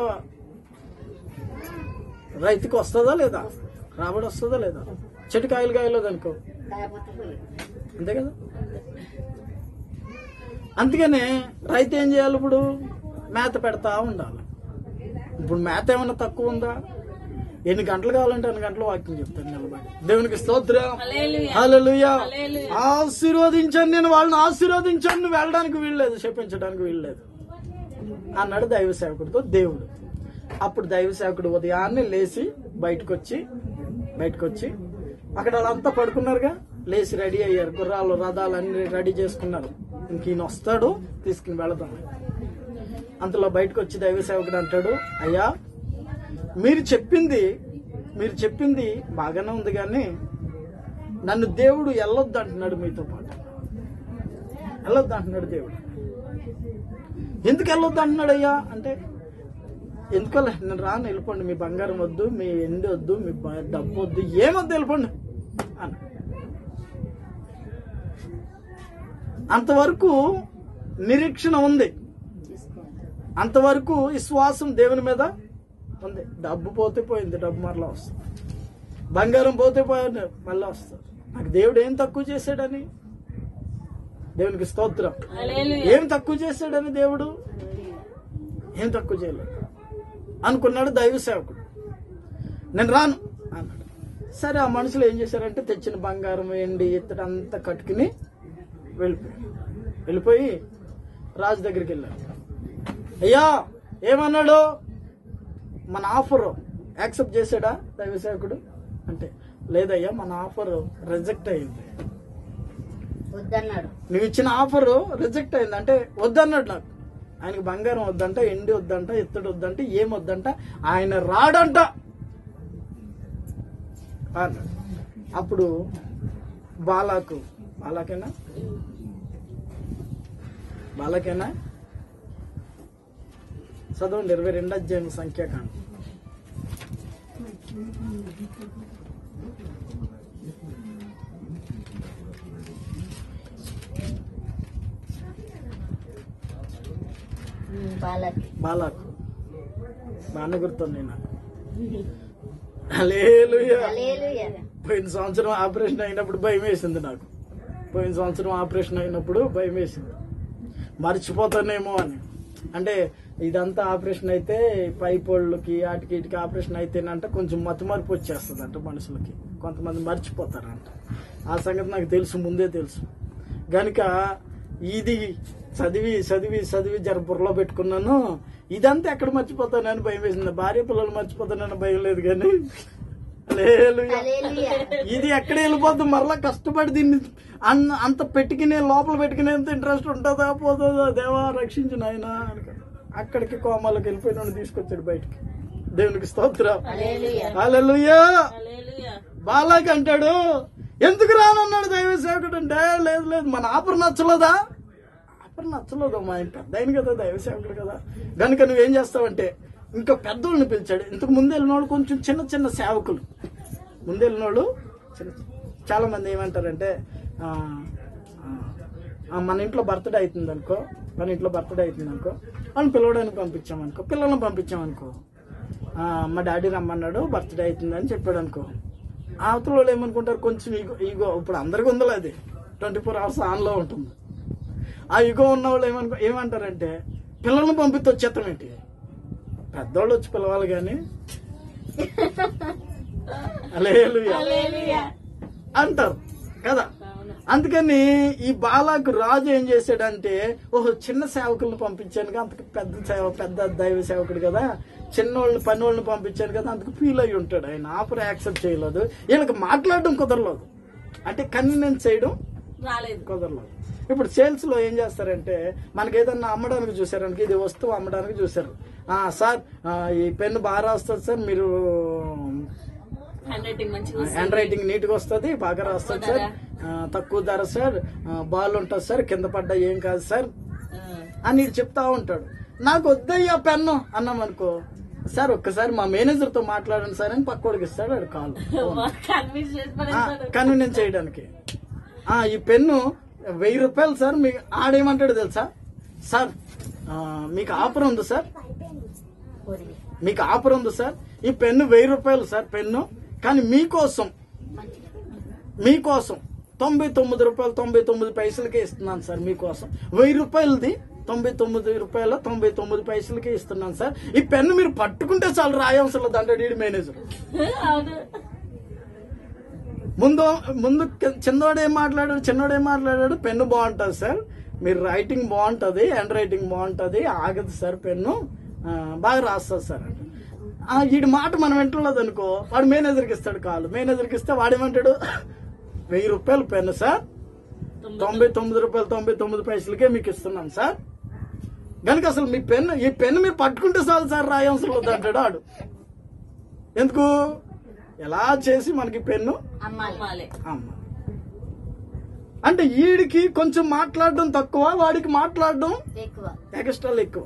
రైతుకి వస్తుందా లేదా రాబడి వస్తుందా లేదా చెట్టు కాయలు కాయలేదు అనుకో కాకపోతే పోయి. అంతే కదా అందుకనే రైతు ఏం చేయాలి ఇప్పుడు మేత పెడతా ఉండాలి ఇప్పుడు మేత ఏమన్నా తక్కువ ఉందా ఎన్ని గంటలు కావాలంటే అన్ని గంటలు వాక్యం చెప్తాను నిలబడి దేవునికి స్తోత్రం హల్లెలూయా. హల్లెలూయా హల్లెలూయా. ఆశీర్వదించాను నేను వాళ్ళని ఆశీర్వదించాను నువ్వు వెళ్ళడానికి వీల్లేదు చెప్పించడానికి వీల్లేదు అన్నాడు దైవ సేవకుడితో దేవుడు అప్పుడు దైవ సేవకుడు ఉదయాన్నే లేచి బయటకు వచ్చి బయటకు వచ్చి అక్కడ వాళ్ళంతా పడుకున్నారుగా లేచి రెడీ అయ్యారు గుర్రాలు రథాలు అన్ని రెడీ చేసుకున్నారు ఇంక ఈయన వస్తాడు తీసుకుని వెళదాం అంతలో బయటకు వచ్చి దైవ సేవకుడు అంటాడు అయ్యా మీరు చెప్పింది మీరు చెప్పింది బాగానే ఉంది కానీ నన్ను దేవుడు వెళ్ళొద్దు అంటున్నాడు మీతో పాటు వెళ్ళొద్దు అంటున్నాడు దేవుడు ఎందుకు వెళ్ళొద్దు అంటున్నాడు అయ్యా అంటే ఎందుకోలే నేను రాను వెళ్ళిపోండి మీ బంగారం వద్దు మీ ఎండి వద్దు మీ బ- డబ్బు వద్దు ఏమొద్దు వెళ్ళిపోండి అని అంతవరకు నిరీక్షణ ఉంది అంతవరకు విశ్వాసం దేవుని మీద ఉంది డబ్బు పోతే పోయింది డబ్బు మరలా వస్తుంది బంగారం పోతే పోయింది మళ్ళీ వస్తుంది నాకు దేవుడు ఏం తక్కువ చేశాడని దేవునికి స్తోత్రం హల్లెలూయా. ఏం తక్కువ చేశాడని దేవుడు ఏం తక్కువ చేయలేదు అనుకున్నాడు దైవ సేవకుడు నేను రాను అన్నాడు సరే ఆ మనుషులు ఏం చేశారంటే తెచ్చిన బంగారం ఎండి ఇత్తడి అంతా కట్టుకుని వెళ్ళిపోయి వెళ్ళిపోయి రాజు దగ్గరికి వెళ్ళాడు అయ్యా ఏమన్నాడు మన ఆఫర్ యాక్సెప్ట్ చేశాడా దైవ సేవకుడు అంటే లేదయ్యా మన ఆఫర్ రిజెక్ట్ అయింది వద్దన్నాడు నువ్వు ఇచ్చిన ఆఫర్ రిజెక్ట్ అయింది అంటే వద్దన్నాడు నాకు ఆయనకి బంగారం వద్దంట ఎండి వద్దంట ఇత్తడి వద్దంట ఏం వద్దంట ఆయన రాడంట అన్నాడు అప్పుడు బాలాకు బాలాకేనా బాలాకేనా చదవండి ఇరవై రెండు అధ్యాయం సంఖ్యాకాండం ఉమ్, బాలకి బాలాకు బాగానే గుర్తుంది నాకు హల్లెలూయా. హల్లెలూయా. పోయిన సంవత్సరం ఆపరేషన్ అయినప్పుడు భయం వేసింది నాకు పోయిన సంవత్సరం ఆపరేషన్ అయినప్పుడు భయం వేసింది మర్చిపోతానేమో అని అంటే ఇదంతా ఆపరేషన్ అయితే పైపోళ్ళకి వాటికి వీటికి ఆపరేషన్ అయితేనంట కొంచెం మతిమరుపు వచ్చేస్తుంది అంట మనుషులకి కొంతమంది మర్చిపోతారంట ఆ సంగతి నాకు తెలుసు ముందే తెలుసు గనుక ఇది చదివి చదివి చదివి జర బుర్రలో పెట్టుకున్నాను ఇదంతా ఎక్కడ మర్చిపోతానని భయం వేసింది భార్య పిల్లలు మర్చిపోతానని భయం లేదు కానీ హల్లెలూయా. హల్లెలూయా. ఇది ఎక్కడ వెళ్ళిపోద్ది మరలా కష్టపడి దీన్ని అన్న అంత పెట్టుకునే లోపల పెట్టుకునేంత ఇంట్రెస్ట్ ఉంటుందా పోతుందా దేవా రక్షించు నాయన అక్కడికి కోమాలకు వెళ్ళిపోయిన తీసుకొచ్చాడు బయటికి దేవునికి స్తోత్రం హల్లెలూయా. హల్లెలూయా హల్లెలూయా. బాలాకి అంటాడు ఎందుకు రానన్నాడు దైవ సేవకుడు అంటే లేదు లేదు మన ఆఫర్ నచ్చలేదా ఆఫర్ నచ్చలేదు మా ఆయన పెద్ద ఆయన కదా దైవ సేవకుడు కదా గనుక నువ్వేం చేస్తావంటే ఇంకా పెద్దోళ్ళని పిలిచాడు ఇంతకు ముందు వెళ్ళిన వాళ్ళు కొంచెం చిన్న చిన్న సేవకులు ముందు వెళ్ళిన వాళ్ళు చిన్న చాలా మంది ఏమంటారంటే ఆ, ఆ, ఆ, మన ఇంట్లో బర్త్డే అవుతుంది అనుకో మన ఇంట్లో బర్త్డే అవుతుంది అనుకో వాళ్ళని పిలవడానికి పంపించామనుకో పిల్లల్ని పంపించామనుకో ఆ, మా డాడీ రమ్మన్నాడు బర్త్డే అవుతుంది అని చెప్పాడు అనుకో అవతల వాళ్ళు ఏమనుకుంటారు కొంచెం ఈగో ఈగో ఇప్పుడు అందరికీ ఉందో అది ట్వంటీ ఫోర్ అవర్స్ ఆన్లో ఉంటుంది ఆ ఈగో ఉన్న వాళ్ళు ఏమనుకో ఏమంటారంటే పిల్లల్ని పంపిస్తే వచ్చేస్తాం ఏంటి పెద్దవాళ్ళు వచ్చి పిలవాలి కానీ హల్లెలూయా హల్లెలూయా. అంటారు కదా అందుకని ఈ బాలాకు రాజు ఏం చేశాడంటే ఓహో చిన్న సేవకులను పంపించాను అంతకు పెద్ద సేవ పెద్ద దైవ సేవకుడు కదా చిన్నోళ్ళని పని వాళ్ళని పంపించాను కదా అందుకు ఫీల్ అయి ఉంటాడు ఆయన ఆఫర్ యాక్సెప్ట్ చేయలేదు వీళ్ళకి మాట్లాడడం కుదరలేదు అంటే కన్వీనియన్స్ చేయడం రాలేదు కుదరలేదు ఇప్పుడు సేల్స్ లో ఏం చేస్తారంటే మనకి ఏదన్నా అమ్మడానికి చూసారనుకో ఇది వస్తువు అమ్మడానికి చూసారు ఆ సార్ ఆ, ఈ పెన్ను బాగా రాస్తుంది సార్ మీరు హ్యాండ్ రైటింగ్ మంచిగా హ్యాండ్ రైటింగ్ నీట్ గా వస్తుంది బాగా రాస్తుంది సార్ ఆ, తక్కువ ధర సార్ ఆ, బాల్ ఉంటుంది సార్ కింద పడ్డా ఏం కాదు సార్ అని ఈడు చెప్తా ఉంటాడు నాకు వద్దయ్యా పెన్ను అన్నాం అనుకో సార్ ఒక్కసారి మా మేనేజర్ తో మాట్లాడండి సార్ అని పక్కోడికి ఇస్తాడు ఆడు కాల్ కన్విన్స్ చేసి పడేస్తాడు. కన్వీనియన్స్ చేయడానికి ఆ ఈ పెన్ను వెయ్యి రూపాయలు సార్ మీకు ఆడేమంటాడు తెలుసా సార్ ఆ, మీకు ఆఫర్ ఉంది సార్ మీకు ఆఫర్ ఉంది సార్ ఈ పెన్ను వెయ్యి రూపాయలు సార్ పెన్ను కానీ మీకోసం మీకోసం తొంభై తొమ్మిది రూపాయలు తొంభై తొమ్మిది పైసలకే ఇస్తున్నాను సార్ మీకోసం వెయ్యి రూపాయలది తొంభై తొమ్మిది రూపాయల తొంభై తొమ్మిది పైసలకే ఇస్తున్నాను సార్ ఈ పెన్ను మీరు పట్టుకుంటే చాలు రాయవసరం లేదు అంటాడు ఈడి మేనేజర్ అవును ముందు ముందు కి- చిన్నోడు ఏం మాట్లాడాడు చిన్నోడు ఏం మాట్లాడాడు పెన్ను బాగుంటుంది సార్ మీరు రైటింగ్ బాగుంటది హ్యాండ్ రైటింగ్ బాగుంటది ఆగదు సార్ పెన్ను ఆ, బాగా రాస్తుంది సార్ అంటే ఆ, వీడి మాట మనం వింటలేదు అనుకో వాడు మేనేజర్కి ఇస్తాడు కాలు మేనేజర్కి ఇస్తే వాడేమంటాడు వెయ్యి రూపాయలు పెన్ను సార్ తొంభై తొమ్మిది రూపాయలు తొంభై తొమ్మిది పైసలకే మీకు ఇస్తున్నాం సార్ కనుక అసలు మీ పెన్ను ఈ పెన్ను మీరు పట్టుకుంటే చాలు సార్ రాయవసరం లేదు అంటాడు ఆడు ఎందుకు ఎలా చేసి మనకి పెన్ను అమ్మాలి అమ్మాలే అమ్మ అంటే ఈడికి కొంచెం మాట్లాడడం తక్కువ వాడికి మాట్లాడడం ఎక్కువ ఎక్స్ట్రాలు ఎక్కువ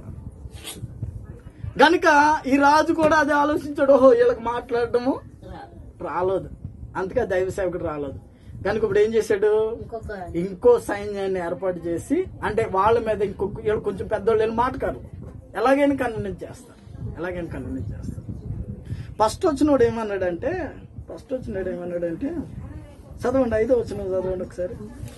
గనుక ఈ రాజు కూడా అదే ఆలోచించాడు ఓహో వీళ్ళకి మాట్లాడడము రాదు. రాలేదు అందుకే ఆ దైవ సేవకుడు రాలేదు కనుక ఇప్పుడు ఏం చేశాడు ఇంకొక ఇంకో సైన్యాన్ని ఏర్పాటు చేసి అంటే వాళ్ళ మీద ఇంకొక వీళ్ళు కొంచెం పెద్దోళ్ళు వెళ్ళి మాటకారు ఎలాగైనా కన్విన్స్ చేస్తారు ఎలాగైనా కన్విన్స్ చేస్తారు ఫస్ట్ వచ్చినోడు ఏమన్నాడంటే ఫస్ట్ వచ్చినాడు ఏమన్నాడంటే చదవండి ఐదో వచ్చిన చదవండి ఒకసారి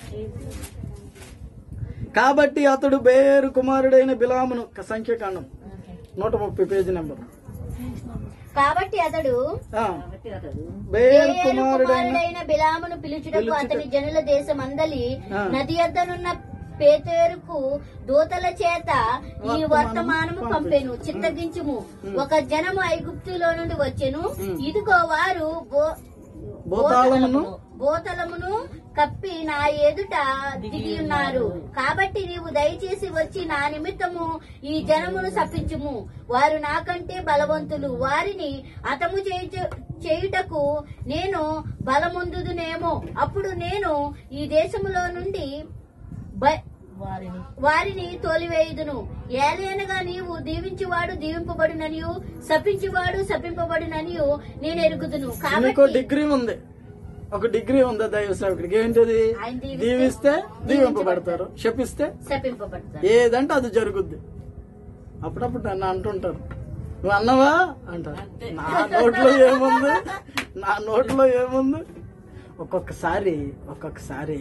కాబట్టి అతడు బేరు కుమారుడైన బిలామును సంఖ్యాకాండం నూట ముప్పై పేజీ నెంబర్ కాబట్టి అతడు ఆ, బేరు బేయేలు కుమారుడైన కుమారుడైన బిలామును పిలుచుటకు పిలుచుట- అతని జనుల దేశమందలి ఆ. నది యొద్దనున్న పేతేరుకు దూతల చేత ఈ వర్తమానము వర్తమానము పంపెను చిత్తగించుము ఒక జనము ఐగుప్తులో నుండి వచ్చెను ఇదిగో వారు బో- భూతాళమును బోతలమును కప్పి నా ఎదుట దిగి ఉన్నారు కాబట్టి నీవు దయచేసి వచ్చి నా నిమిత్తము ఈ జనమును సప్పించుము వారు నాకంటే బలవంతులు వారిని అతము చేయుచు- చేయుటకు నేను బలముందుదునేమో అప్పుడు నేను ఈ దేశములో నుండి బ- వారిని వారిని తోలివేయుదును ఏలైనగా నీవు దీవించువాడు దీవింపబడిననియు శపించువాడు శపింపబడిననియు నేను ఎరుగుదును నీకు కాబట్టి డిగ్రీ ఉంది ఒక డిగ్రీ ఉంది దైవ సేవకుడికి ఏంటిది ఆయన దీవిస్తే దీవిస్తే దీవింపబడతారు శపిస్తే శపింపబడతారు ఏదంటే అది జరుగుద్ది అప్పుడప్పుడు నన్ను అంటుంటారు నువ్వు అన్నవా అంటారు నా నోట్లో ఏముంది నా నోట్లో ఏముంది ఒక్కొక్కసారి ఒక్కొక్కసారి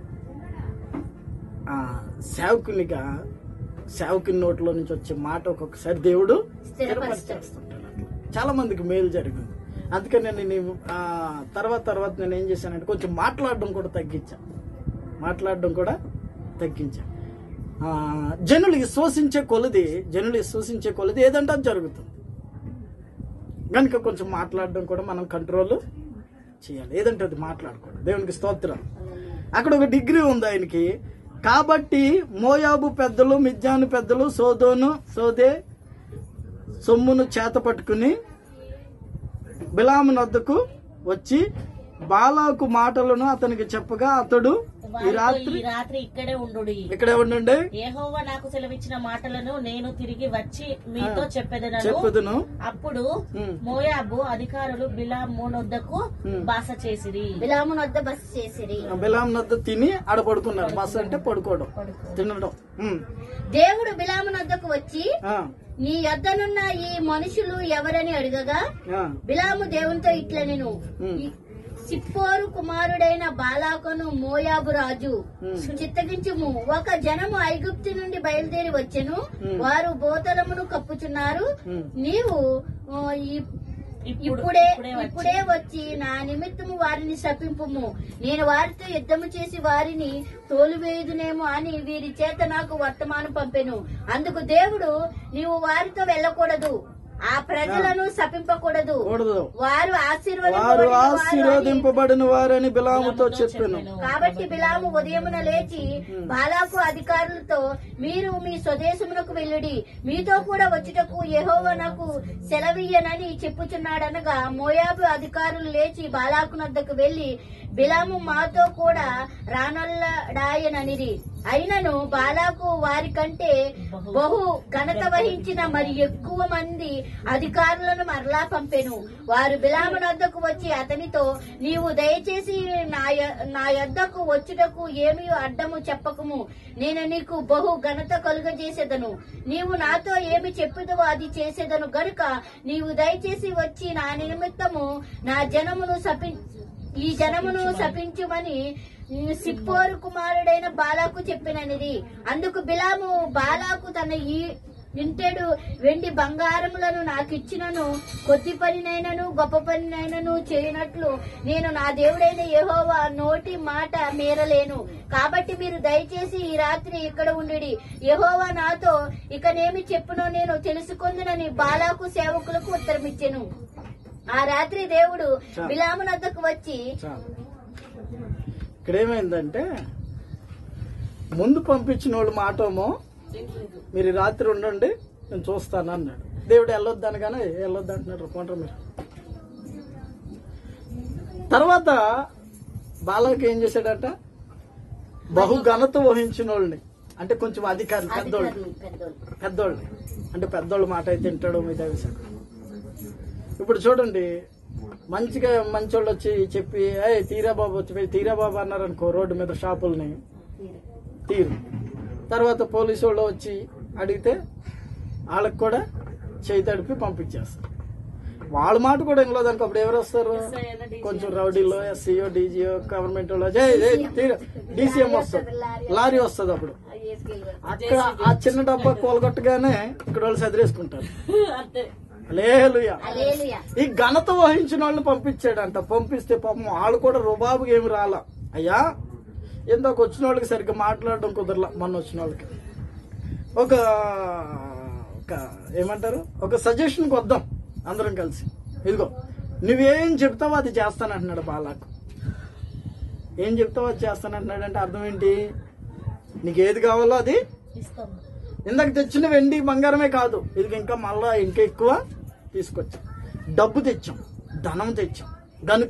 ఆ సేవకునిగా సేవకుని నోట్లో నుంచి వచ్చే మాట ఒక్కొక్కసారి దేవుడు స్థిరపరిచేస్తుంటాడు అట్లా. చాలా మందికి మేలు జరిగింది అందుకని నేను ఈ- ఆ తర్వాత తర్వాత నేను ఏం చేశానంటే కొంచెం మాట్లాడడం కూడా తగ్గించా మాట్లాడడం కూడా తగ్గించా ఆ, జనులు విశ్వసించే కొలది జనులు విశ్వసించే కొలది ఏదంటే అది జరుగుతుంది కనుక కొంచెం మాట్లాడడం కూడా మనం కంట్రోల్ చేయాలి ఏదంటే అది మాట్లాడకూడదు దేవునికి స్తోత్రం అక్కడ ఒక డిగ్రీ ఉంది ఆయనకి కాబట్టి మోయాబు పెద్దలు మిజ్జాను పెద్దలు సోదోను సోదే సొమ్మును చేత పట్టుకుని బిలాము నద్దకు వచ్చి బాలాకు మాటలను అతనికి చెప్పగా అతడు ఈ వారితో రాత్రి ఈ రాత్రి ఇక్కడే ఉండు ఇక్కడే ఉండండి యెహోవా నాకు సెలవిచ్చిన మాటలను నేను తిరిగి వచ్చి మీతో చెప్పెదనను చెప్పుదును అప్పుడు ఉమ్. మోయాబు అధికారులు బిలామోనొద్దకు ఉమ్. బాస చేసిరి బిలామును వద్ద బస చేసిరి బిలాం నద్ద తిని ఆడ పడుకున్నారు బస్ అంటే పడుకోవడం తినడం ఉమ్. దేవుడు బిలామును వద్దకు వచ్చి ఆ, నీ యొద్దనున్న ఈ మనుషులు ఎవరని అడగగా ఆ, బిలాము దేవునితో ఇట్లా నేను ఉమ్. సిప్పోరు కుమారుడైన బాలాకును మోయాబు రాజు ఉమ్. చిత్తగించుము ఒక జనము ఐగుప్తు నుండి బయలుదేరి వచ్చెను ఉమ్. వారు బోతలమును కప్పుచున్నారు ఉమ్. నీవు ఆ, ఈ- ఇప్పుడు- ఇప్పుడే ఇప్పుడే వచ్చి- ఇప్పుడే వచ్చి నా నిమిత్తము వారిని శపింపుము నేను వారితో యుద్ధము చేసి వారిని తోలువేయుదునేమో అని వీరి చేత నాకు వర్తమానం పంపెను అందుకు దేవుడు నీవు వారితో వెళ్ళకూడదు ఆ ప్రజలను శపింపకూడదు కూడదు వారు వారు ఆశీర్వదింపబడిన వారు అని ఆశీర్వదింపబడిన వారని బిలాముతో చెప్పాను కాబట్టి బిలాము ఉదయమున లేచి బాలాకు అధికారులతో మీరు మీ స్వదేశమునకు వెళ్ళుడి మీతో కూడా వచ్చుటకు యెహోవా నాకు సెలవియ్యనని చెప్పుచున్నాడనగా మోయాబు అధికారులు లేచి బాలాకు నద్దకు వెళ్లి బిలాము మాతో కూడా రానొల్లడాయననిది అయినను బాలాకు వారి కంటే బహు ఘనత వహించిన మరి ఎక్కువ మంది అధికారులను మరలా పంపెను వారు బిలాము నద్దకు వచ్చి అతనితో నీవు దయచేసి నా య- నా యొద్దకు వచ్చుటకు ఏమీ అడ్డము చెప్పకము నేను నీకు బహు ఘనత కలుగజేసేదను నీవు నాతో ఏమి చెప్పుదో అది చేసేదను గనుక నీవు దయచేసి వచ్చి నా నిమిత్తము నా జనమును శపి ఈ జనమును శపించుమని ఉమ్, సిప్పోరు కుమారుడైన బాలాకు చెప్పిననిది అందుకు బిలాము బాలాకు తన ఈ ఇంటెడు వెండి బంగారములను నాకిచ్చినను కొద్ది పనినైనను గొప్ప పనినైనను చేయనట్లు నేను నా దేవుడైన యెహోవా నోటి మాట మీరలేను కాబట్టి మీరు దయచేసి ఈ రాత్రి ఇక్కడ ఉండి యెహోవా నాతో ఇకనేమి చెప్పునో నేను తెలుసుకుందునని బాలాకు సేవకులకు ఉత్తరమిచ్చెను ఆ రాత్రి దేవుడు బిలామునద్దకు వచ్చి చాలు ఇక్కడ ఏమైందంటే ముందు పంపించిన వాళ్ళు మాటేమో మీరు ఈ రాత్రి ఉండండి నేను చూస్తాను అన్నాడు దేవుడు వెళ్ళొద్దు అనగానే వెళ్ళొద్దు అంటున్నాడు కొంటారు మీరు తర్వాత బాలకి ఏం చేశాడట బహు ఘనత వహించిన వాళ్ళని అంటే కొంచెం అధికారులు పెద్దోళ్ళు అధికారులు పెద్దోళ్ళు పెద్దోళ్ళు అంటే పెద్దోళ్ళు మాట అయితే తింటాడు మీద విషయం ఇప్పుడు చూడండి మంచిగా మంచోళ్ళు వచ్చి చెప్పి ఏ తీరా బాబు వచ్చి తీరా బాబు అన్నారు అనుకో రోడ్డు మీద షాపుల్ని తీరు తర్వాత పోలీసు వాళ్ళు వచ్చి అడిగితే వాళ్ళకి కూడా చేయి తడిపి పంపించేస్తారు వాళ్ళ మాట కూడా ఇంట్లో దానికి అప్పుడు ఎవరు వస్తారు కొంచెం రౌడీలో ఎస్సీఓ డీజీఓ గవర్నమెంట్ వాళ్ళు జై జై తీర డీసీఎం వస్తుంది లారీ వస్తుంది అప్పుడు అక్కడ ఆ చిన్న డబ్బా కోలగొట్టగానే ఇక్కడ వాళ్ళు చదివేసుకుంటారు అంతే లేలుయా హల్లెలూయా. ఈ ఘనత వహించిన వాళ్ళని పంపించాడంట పంపిస్తే పాపం వాళ్ళు కూడా రుబాబు ఏమి రాలా అయ్యా ఎందుకు వచ్చిన వాళ్ళకి సరిగ్గా మాట్లాడడం కుదరలా మొన్న వచ్చిన వాళ్ళకి ఒక ఒక ఏమంటారు ఒక సజెషన్కి వద్దాం అందరం కలిసి ఇదిగో నువ్వేం చెప్తావో అది చేస్తానంటున్నాడు బాలాకు ఏం చెప్తావో అది చేస్తానంటున్నాడు అంటే అర్థం ఏంటి నీకు ఏది కావాలో అది ఇస్తాం ఇందాక తెచ్చిన వెండి బంగారమే కాదు ఇది ఇంకా మళ్ళా ఇంకా ఎక్కువ తీసుకొచ్చాం డబ్బు తెచ్చాం ధనం తెచ్చాం గనుక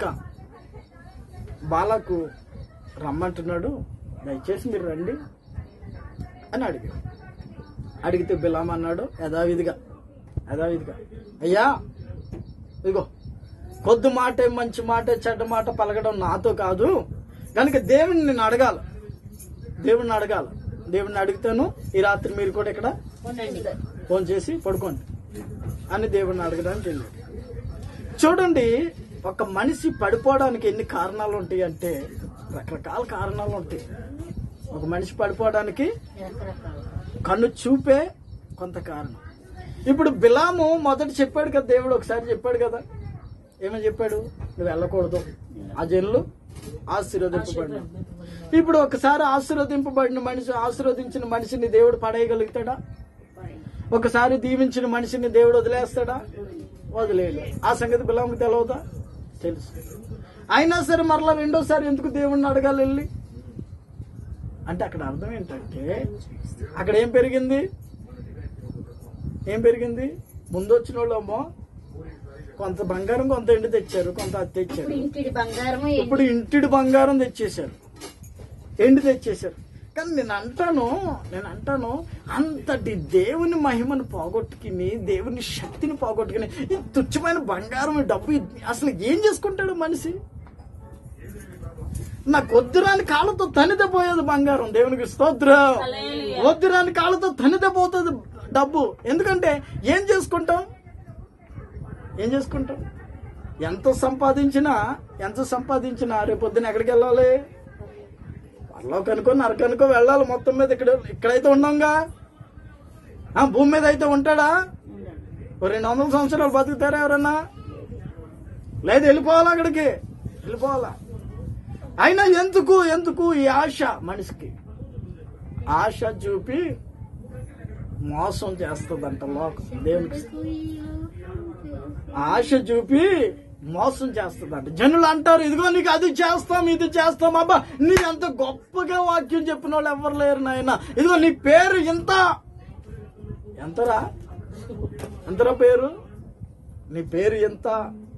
బాలకు రమ్మంటున్నాడు దయచేసి మీరు రండి అని అడిగాడు అడిగితే బిలాం అన్నాడు యథావిధిగా యథావిధిగా అయ్యా ఇదిగో కొద్ది మాటే మంచి మాట చెడ్డ మాట పలకడం నాతో కాదు కనుక దేవుని నేను అడగాల దేవుణ్ణి అడగాల దేవుణ్ణి అడుగుతాను ఈ రాత్రి మీరు కూడా ఇక్కడ ఉండండి ఫోన్ చేసి పడుకోండి అని దేవుణ్ణి అడగడానికి వెళ్ళాడు చూడండి ఒక మనిషి పడిపోవడానికి ఎన్ని కారణాలు ఉంటాయి అంటే రకరకాల కారణాలు ఉంటాయి ఒక మనిషి పడిపోవడానికి రకరకాల కన్ను చూపే కొంత కారణం ఇప్పుడు బిలాము మొదట చెప్పాడు కదా దేవుడు ఒకసారి చెప్పాడు కదా ఏమని చెప్పాడు నువ్వు వెళ్ళకూడదు ఆ జనులు ఆశీర్వదింపబడిన ఇప్పుడు ఒకసారి ఆశీర్వదింపబడిన మనిషి ఆశీర్వదించిన మనిషిని దేవుడు పడేయగలుగుతాడా ఒకసారి దీవించిన మనిషిని దేవుడు వదిలేస్తాడా వదిలేడు ఆ సంగతి బిలాముకి తెలవదా తెలుసు అయినా సరే మరలా రెండోసారి ఎందుకు దేవుణ్ణి అడగాలి వెళ్ళి అంటే అక్కడ అర్థం ఏంటంటే అక్కడ ఏం పెరిగింది ఏం పెరిగింది ముందు వచ్చిన వాళ్ళేమో కొంత బంగారం కొంత ఎండు తెచ్చారు కొంత అది తెచ్చారు ఇప్పుడు ఇంటిడి బంగారము ఇప్పుడు ఇంటిడి బంగారం తెచ్చేశారు ఎండు తెచ్చేశారు కానీ నేను అంటాను నేను అంటాను అంతటి దేవుని మహిమను పోగొట్టుకుని దేవుని శక్తిని పోగొట్టుకుని ఈ తుచ్చమైన బంగారం ఈ డబ్బు ఇది అసలు ఏం చేసుకుంటాడు మనిషి నా కొద్దురాని కాళ్ళతో తనితే పోయేది బంగారం దేవునికి స్తోత్రం వద్దురాని కాళ్ళతో తనితే పోతుంది డబ్బు ఎందుకంటే ఏం చేసుకుంటాం ఏం చేసుకుంటాం ఎంత సంపాదించినా ఎంత సంపాదించినా రేపు పొద్దున ఎక్కడికి వెళ్ళాలి పరలోకి అనుకో నరకనుకో వెళ్ళాలి మొత్తం మీద ఇక్కడ ఇక్కడైతే ఉండంగా ఆ భూమి మీద అయితే ఉంటాడా ఓ రెండు వందల సంవత్సరాలు బతుకుతారా ఎవరన్నా లేదు వెళ్ళిపోవాలా అక్కడికి వెళ్ళిపోవాలా అయినా ఎందుకు ఎందుకు ఈ ఆశ మనిషికి ఆశ చూపి మోసం చేస్తుందంట లోకం దేవునికి ఆశ చూపి మోసం చేస్తుందంట జనులు అంటారు ఇదిగో నీకు అది చేస్తాం ఇది చేస్తాం అబ్బా నీ అంత గొప్పగా వాక్యం చెప్పిన వాళ్ళు ఎవరు లేరు నాయన ఇదిగో నీ పేరు ఎంత ఎంతరా ఎంతరా పేరు నీ పేరు ఎంత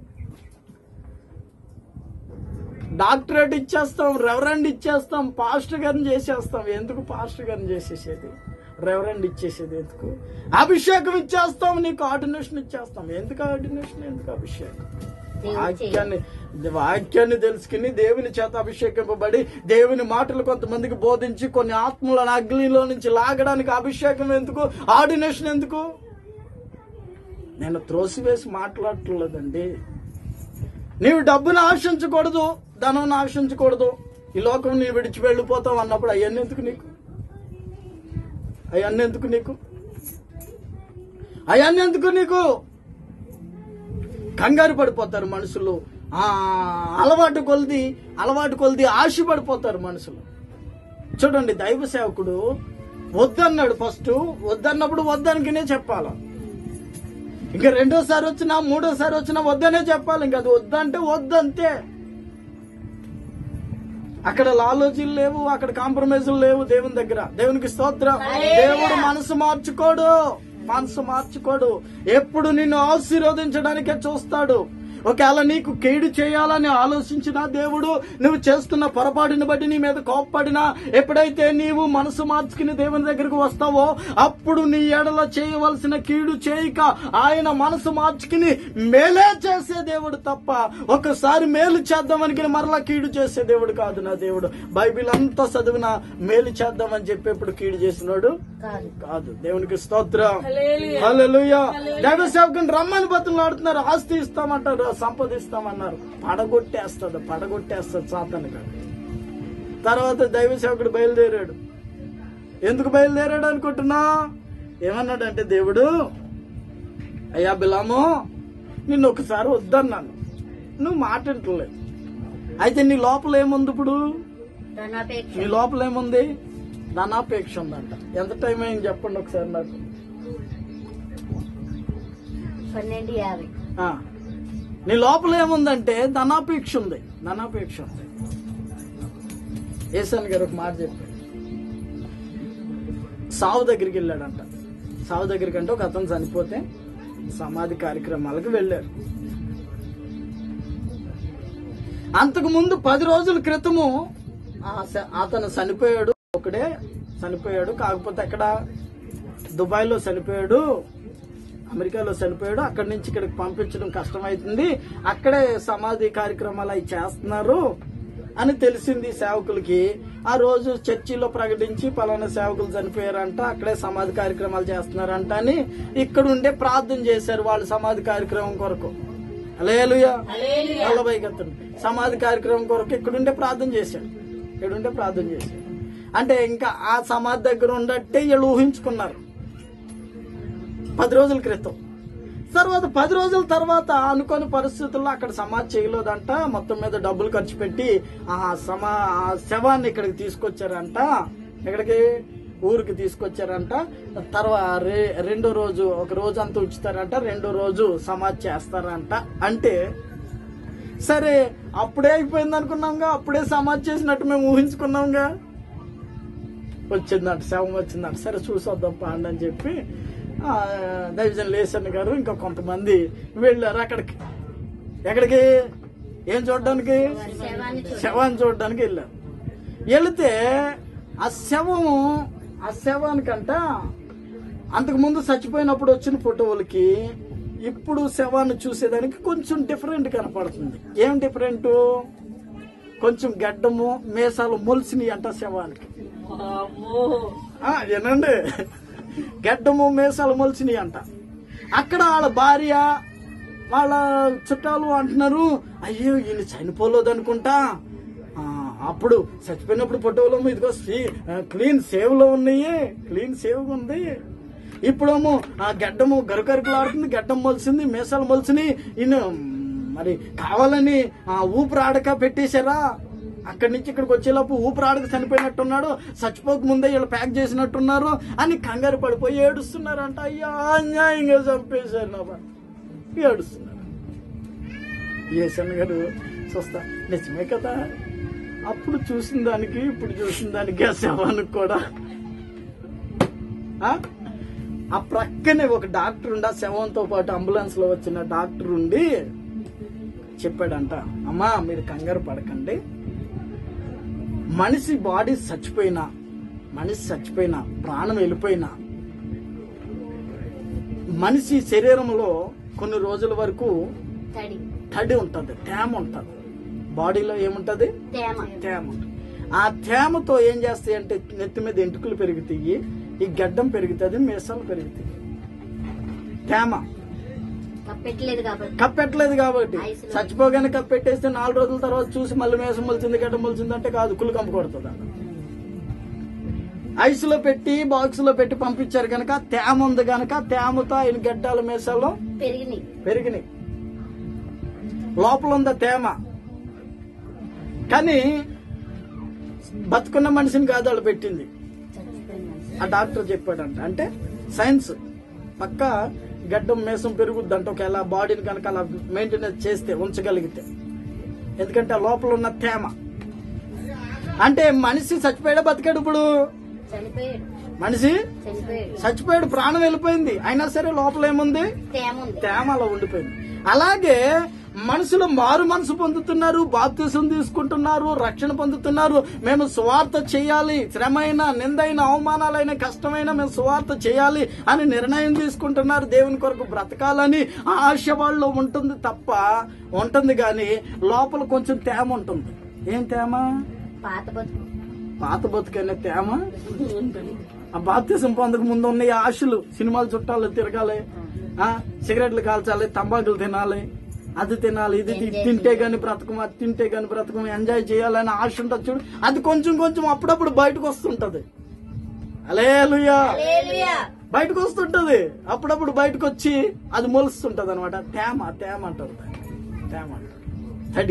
డాక్టరేట్ ఇచ్చేస్తాం రెవరెండ్ ఇచ్చేస్తాం పాస్టర్ గారిని చేసేస్తాం ఎందుకు పాస్టర్ గారిని చేసేసేది రెవరెండ్ ఇచ్చేసేది ఎందుకు అభిషేకం ఇచ్చేస్తాం నీకు ఆర్డినేషన్ ఇచ్చేస్తాం ఎందుకు ఆర్డినేషన్ ఎందుకు అభిషేకం వాక్యాన్ని వాక్యాన్ని తెలుసుకుని దేవుని చేత అభిషేకింపబడి దేవుని మాటలు కొంతమందికి బోధించి కొన్ని ఆత్మలను అగ్నిలో నుంచి లాగడానికి అభిషేకం ఎందుకు ఆర్డినేషన్ ఎందుకు నేను త్రోసివేసి మాట్లాడట్లేదండి నీవు డబ్బును ఆశించకూడదు ధనం ఆశించకూడదు ఈ లోకం నీ విడిచి వెళ్ళిపోతావు అన్నప్పుడు అవన్నీ ఎందుకు నీకు అవన్నీ ఎందుకు నీకు అవన్నీ ఎందుకు నీకు కంగారు పడిపోతారు మనుషులు ఆ అలవాటు కొలిది అలవాటు కొలిది ఆశ పడిపోతారు మనుషులు చూడండి దైవ సేవకుడు వద్దన్నాడు ఫస్ట్ వద్దన్నప్పుడు వద్దనికినే చెప్పాలి ఇంకా రెండోసారి వచ్చినా మూడోసారి వచ్చినా వద్దనే చెప్పాలి ఇంకా అది వద్దంటే వద్దంతే అక్కడ లాలోజీలు లేవు అక్కడ కాంప్రమైజులు లేవు దేవుని దగ్గర దేవునికి స్తోత్రం దేవుడు మనసు మార్చుకోడు మనసు మార్చుకోడు ఎప్పుడు నిన్ను ఆశీర్వదించడానికే చూస్తాడు ఒకవేళ నీకు కేడు చేయాలని ఆలోచించిన దేవుడు నువ్వు చేస్తున్న పొరపాటుని బట్టి నీ మీద కోప్పడినా ఎప్పుడైతే నీవు మనసు మార్చుకుని దేవుని దగ్గరకు వస్తావో అప్పుడు నీ ఎడల చేయవలసిన కీడు చేయక ఆయన మనసు మార్చుకుని మేలే చేసే దేవుడు తప్ప ఒకసారి మేలు చేద్దామని మరలా కీడు చేసే దేవుడు కాదు నా దేవుడు బైబిల్ అంతా చదివిన మేలు చేద్దామని చెప్పేప్పుడు కీడు చేసినాడు కాదు కాదు దేవునికి స్తోత్రం హల్లెలూయా దైవ సేవకుని రమ్మని బతులు ఆడుతున్నారు ఆస్తి ఇస్తామంటారు సంపద ఇస్తామన్నారు పడగొట్టేస్తాడు పడగొట్టేస్తాడు సాతాను కాదు తర్వాత దైవ సేవకుడు బయలుదేరాడు ఎందుకు బయలుదేరాడు అనుకుంటున్నా ఏమన్నాడంటే దేవుడు అయ్యా బిలాము నిన్ను ఒకసారి వద్దన్నాను నువ్వు మాట వింటలేదు అయితే నీ లోపల ఏముంది ఇప్పుడు ధనాపేక్ష మీ లోపల ఏముంది ధనాపేక్ష ఉందంట ఎంత టైం అయింది చెప్పండి ఒకసారి నాకు పన్నెండు యాభై ఆ. నీ లోపల ఏముందంటే ధనాపేక్ష ఉంది ధనాపేక్ష ఉంది ఏసాన్ గారు ఒక మాట చెప్పాడు సావు దగ్గరికి వెళ్ళాడంట సావు దగ్గరికి అంటే ఒక అతను చనిపోతే సమాధి కార్యక్రమాలకు వెళ్ళారు అంతకు ముందు పది రోజుల క్రితము ఆ స- అతను చనిపోయాడు ఒకడే చనిపోయాడు కాకపోతే అక్కడ దుబాయ్ లో చనిపోయాడు అమెరికాలో చనిపోయాడు అక్కడి నుంచి ఇక్కడికి పంపించడం కష్టమవుతుంది అక్కడే సమాధి కార్యక్రమాలు అవి చేస్తున్నారు అని తెలిసింది సేవకులకి ఆ రోజు చర్చిలో ప్రకటించి పలానా సేవకులు చనిపోయారంట అక్కడే సమాధి కార్యక్రమాలు చేస్తున్నారంట అని ఇక్కడ ఉండే ప్రార్థన చేశారు వాళ్ళు సమాధి కార్యక్రమం కొరకు అలేలుయా నలభై గతను సమాధి కార్యక్రమం కొరకు ఇక్కడుండే ప్రార్థన చేశాడు ఇక్కడుండే ప్రార్థన చేశాడు అంటే ఇంకా ఆ సమాధి దగ్గర ఉండట్టే వీళ్ళు ఊహించుకున్నారు పది రోజుల క్రితం తర్వాత పది రోజుల తర్వాత అనుకోని పరిస్థితుల్లో అక్కడ సమాధి చేయలేదంట మొత్తం మీద డబ్బులు ఖర్చు పెట్టి ఆ సమా ఆ శవాన్ని ఇక్కడికి తీసుకొచ్చారంట ఇక్కడికి ఊరికి తీసుకొచ్చారంట తర్వాత రే- రెండో రోజు ఒక రోజు అంతా ఉంచుతారంట రెండో రోజు సమాధి చేస్తారంట అంటే సరే అప్పుడే అయిపోయింది అనుకున్నాంగా అప్పుడే సమాధి చేసినట్టు మేము ఊహించుకున్నాంగా వచ్చిందంట శవం వచ్చిందంట సరే చూసొద్దాం పాండి అని చెప్పి ఆ, దైవజన్ లేసన్ గారు ఇంకా కొంతమంది వెళ్ళారు అక్కడికి ఎక్కడికి ఏం చూడడానికి శవాన్ని చూడ శవాన్ని చూడడానికి వెళ్ళారు వెళితే ఆ శవం ఆ శవానికంట అంతకు ముందు చచ్చిపోయినప్పుడు వచ్చిన ఫోటోలకి ఇప్పుడు శవాన్ని చూసేదానికి కొంచెం డిఫరెంట్ కనపడుతుంది ఏం డిఫరెంట్ కొంచెం గడ్డము మేసాలు మొలిసినాయి అంట శవానికి ఆ, వినండి గడ్డము మేసాలు మొలిచినాయి అంట అక్కడ వాళ్ళ భార్య వాళ్ళ చుట్టాలు అంటున్నారు అయ్యో ఈయన చనిపోలేదు అనుకుంటా ఆ, అప్పుడు చచ్చిపోయినప్పుడు ఫోటోలో ఇదిగో సీ- ఆ, క్లీన్ సేవ్ లో ఉన్నాయి క్లీన్ సేవ్ ఉంది ఇప్పుడేమో ఆ గడ్డము గరుకరుకులాడుతుంది గడ్డం మొలిసింది మీసాలు మొలిసినాయి ఈయన మరి కావాలని ఆ ఊపిరి ఆడక పెట్టేశారా అక్కడి నుంచి ఇక్కడికి వచ్చేలోపు ఊపిరాడక చనిపోయినట్టున్నాడు చచ్చిపోక ముందే వీళ్ళు ప్యాక్ చేసినట్టున్నారు అని కంగారు పడిపోయి ఏడుస్తున్నారంట అయ్యా అన్యాయంగా చంపేశారు నా భర్త. ఏడుస్తున్నారు ఏసన్ గారు చూస్తా నిజమే కదా అప్పుడు చూసిన దానికి ఇప్పుడు చూసిన దానికి ఆ శవానికి కూడా ఆ? ఆ ప్రక్కనే ఒక డాక్టర్ ఉండి ఆ శవంతో పాటు అంబులెన్స్ లో వచ్చిన డాక్టర్ ఉండి చెప్పాడంట అమ్మా మీరు కంగారు పడకండి మనిషి బాడీ చచ్చిపోయినా మనిషి చచ్చిపోయినా ప్రాణం వెళ్ళిపోయినా మనిషి శరీరంలో కొన్ని రోజుల వరకు తడి తడి ఉంటది తేమ ఉంటది బాడీలో ఏముంటది తేమ తేమ ఉంటుంది ఆ తేమతో ఏం చేస్తాయి అంటే నెత్తి మీద ఎంటుకలు పెరుగుతాయి ఈ గడ్డం పెరుగుతుంది మీసాలు పెరుగుతాయి తేమ కప్పెట్టలేదు కాబట్టి కప్పెట్టలేదు కాబట్టి ఐసులో. చచ్చిపోగానే కప్పెట్టేస్తే నాలుగు రోజుల తర్వాత చూసి మళ్ళీ మేసం మొలిచింది గడ్డం మొలిచింది అంటే కాదు కుళ్ళు కంపు కొడుతుంది ఐసులో పెట్టి బాక్స్ లో పెట్టి పంపించారు కనుక తేమ ఉంది కనుక తేమతో ఆయన గడ్డాల మీసాలు పెరిగినాయి పెరిగినాయి లోపల ఉందా తేమ కానీ బతుకున్న మనిషిని కాదు వాళ్ళు పెట్టింది చచ్చిపోయిన మనిషి. ఆ డాక్టర్ చెప్పాడంట అంటే సైన్స్ పక్క గడ్డం మేసం పెరుగుద్ది అంట ఒకవేళ బాడీని కనుక అలా మెయింటెనెన్స్ చేస్తే ఉంచగలిగితే ఎందుకంటే ఆ లోపల ఉన్న తేమ అంటే మనిషి చచ్చిపోయాడా బతికాడు ఇప్పుడు చనిపోయాడు మనిషి చనిపోయాడు చచ్చిపోయాడు ప్రాణం వెళ్ళిపోయింది అయినా సరే లోపల ఏముంది తేమ ఉంది తేమ అలా ఉండిపోయింది అలాగే మనుషులు మారు మనసు పొందుతున్నారు బాప్తిసం తీసుకుంటున్నారు రక్షణ పొందుతున్నారు మేము సువార్త చేయాలి శ్రమైన నిందైన అవమానాలైన కష్టమైన మేము సువార్త చేయాలి అని నిర్ణయం తీసుకుంటున్నారు దేవుని కొరకు బ్రతకాలని ఆ ఆశ వాళ్ళలో ఉంటుంది తప్ప ఉంటుంది కానీ లోపల కొంచెం తేమ ఉంటుంది ఏం తేమ పాత బతుకు పాత బతుకనే తేమ ఆ బాప్తిసం పొందక ముందు ఉన్న ఈ ఆశలు సినిమాలు చుట్టాలు తిరగాలి ఆ సిగరెట్లు కాల్చాలి తంబాకులు తినాలి అది తినాలి ఇది తి- తింటే గాని బ్రతకం అది తింటే గాని బ్రతకం ఎంజాయ్ చేయాలని ఆశ ఉంటుంది చూడు అది కొంచెం కొంచెం అప్పుడప్పుడు బయటకు వస్తుంటది అలేలుయా హల్లెలూయా. బయటకు వస్తుంటది అప్పుడప్పుడు బయటకు వచ్చి అది మొలుస్తుంటది అనమాట తేమ తేమ అంటారు దాన్ని. తేమ అంటారు తడి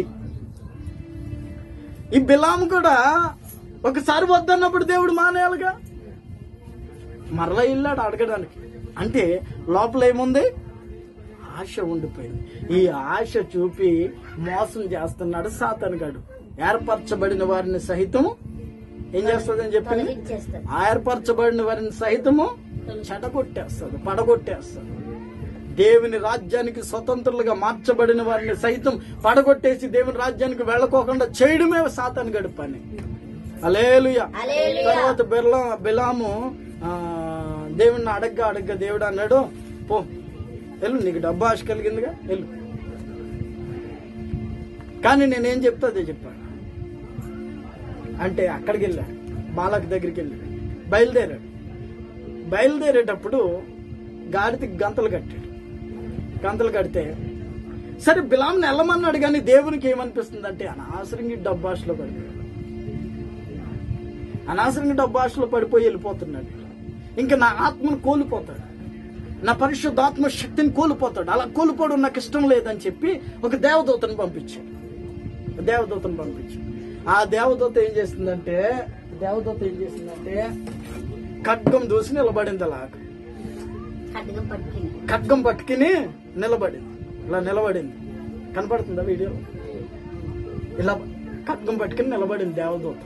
ఈ బిలాం కూడా ఒకసారి వద్దన్నప్పుడు దేవుడు మానేయాలిగా మరలా వెళ్ళాడు అడగడానికి అంటే లోపల ఏముంది ఆశ ఉండిపోయింది ఈ ఆశ చూపి మోసం చేస్తున్నాడు సాతనగాడు ఏర్పరచబడిన వారిని సహితం ఏం చేస్తుందని చెప్పింది తొలగించేస్తాడు ఏర్పరచబడిన వారిని సహితము చెడగొట్టేస్తాడు పడగొట్టేస్తాడు దేవుని రాజ్యానికి స్వతంత్రులుగా మార్చబడిన వారిని సైతం పడగొట్టేసి దేవుని రాజ్యానికి వెళ్ళకోకుండా చేయడమే సాతాను గడి పని అలేలుయ హల్లెలూయా. తర్వాత బిర్లా బిలాము ఆ, దేవుణ్ణి అడగ్గా అడగ్గా దేవుడు అన్నాడు పో వెళ్ళు నీకు డబ్బు ఆశ కలిగిందిగా వెళ్ళు కానీ నేనేం చెప్తా అదే చెప్పాను అంటే అక్కడికి వెళ్ళాడు బాలక్ దగ్గరికి వెళ్ళాడు బయలుదేరాడు బయలుదేరేటప్పుడు గాడికి గంతలు కట్టాడు గంతలు కడితే సరే బిలాంని వెళ్ళమన్నాడు కానీ దేవునికి ఏమనిపిస్తుంది అంటే అనవసరంగా ఈ డబ్బు ఆశలో పడిపోయాడు అనవసరంగా డబ్బు ఆశలో పడిపోయి వెళ్ళిపోతున్నాడు ఇంకా నా ఆత్మను కోల్పోతాడు నా పరిశుద్ధాత్మ శక్తిని కోల్పోతాడు అలా కోల్పోవడం నాకు ఇష్టం లేదని చెప్పి ఒక దేవదూతను పంపించాడు దేవదూతను పంపించాడు ఆ దేవదూత ఏం చేసిందంటే దేవదూత ఏం చేసిందంటే ఖడ్గం దూసి నిలబడింది అలాగ ఖడ్గం పట్టుకుని ఖడ్గం పట్టుకుని నిలబడింది ఇలా నిలబడింది కనపడుతుందా వీడియో ఇలా ఖడ్గం పట్టుకుని నిలబడింది దేవదూత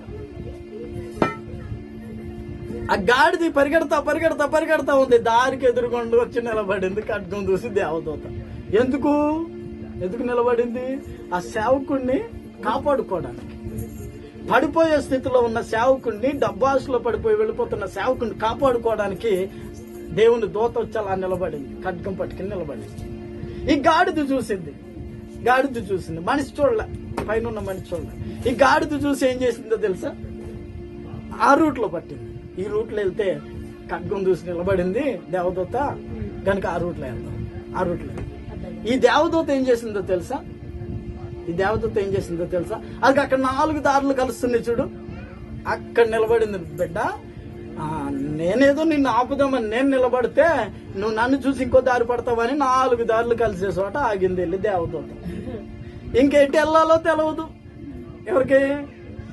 ఆ గాడిది పరిగెడతా పరిగెడతా పరిగెడతా ఉంది దారికి ఎదురుకుండా వచ్చి నిలబడింది ఖడ్గం చూసి దేవదూత ఎందుకు ఎందుకు నిలబడింది ఆ సేవకుణ్ణి కాపాడుకోవడానికి పడిపోయే స్థితిలో ఉన్న సేవకుణ్ణి డబ్బాసులో పడిపోయి వెళ్ళిపోతున్న సేవకుణ్ణి కాపాడుకోవడానికి దేవుని దూత వచ్చి అలా నిలబడింది ఖడ్గం పట్టుకుని నిలబడింది ఈ గాడిద చూసింది గాడిద చూసింది మనిషి చూడలే పైన ఉన్న మనిషి చూడలే ఈ గాడిద చూసి ఏం చేసిందో తెలుసా ఆ రూట్ లో పట్టింది ఈ రూట్ లో వెళ్తే ఖడ్గం చూసి నిలబడింది దేవదూత కనుక ఆ రూట్ లో వెళ్తాం ఆ రూట్ లో ఈ దేవదూత ఏం చేసిందో తెలుసా ఈ దేవదూత ఏం చేసిందో తెలుసా అది అక్కడ నాలుగు దారులు కలుస్తున్నాయి చూడు అక్కడ నిలబడింది బిడ్డ ఆ, నేనేదో నిన్ను ఆపుదామని నేను నిలబడితే నువ్వు నన్ను చూసి ఇంకో దారి పడతావని నాలుగు దారులు కలిసే చోట ఆగింది వెళ్ళి దేవదూత ఇంకెట్టి వెళ్ళాలో తెలవదు ఎవరికి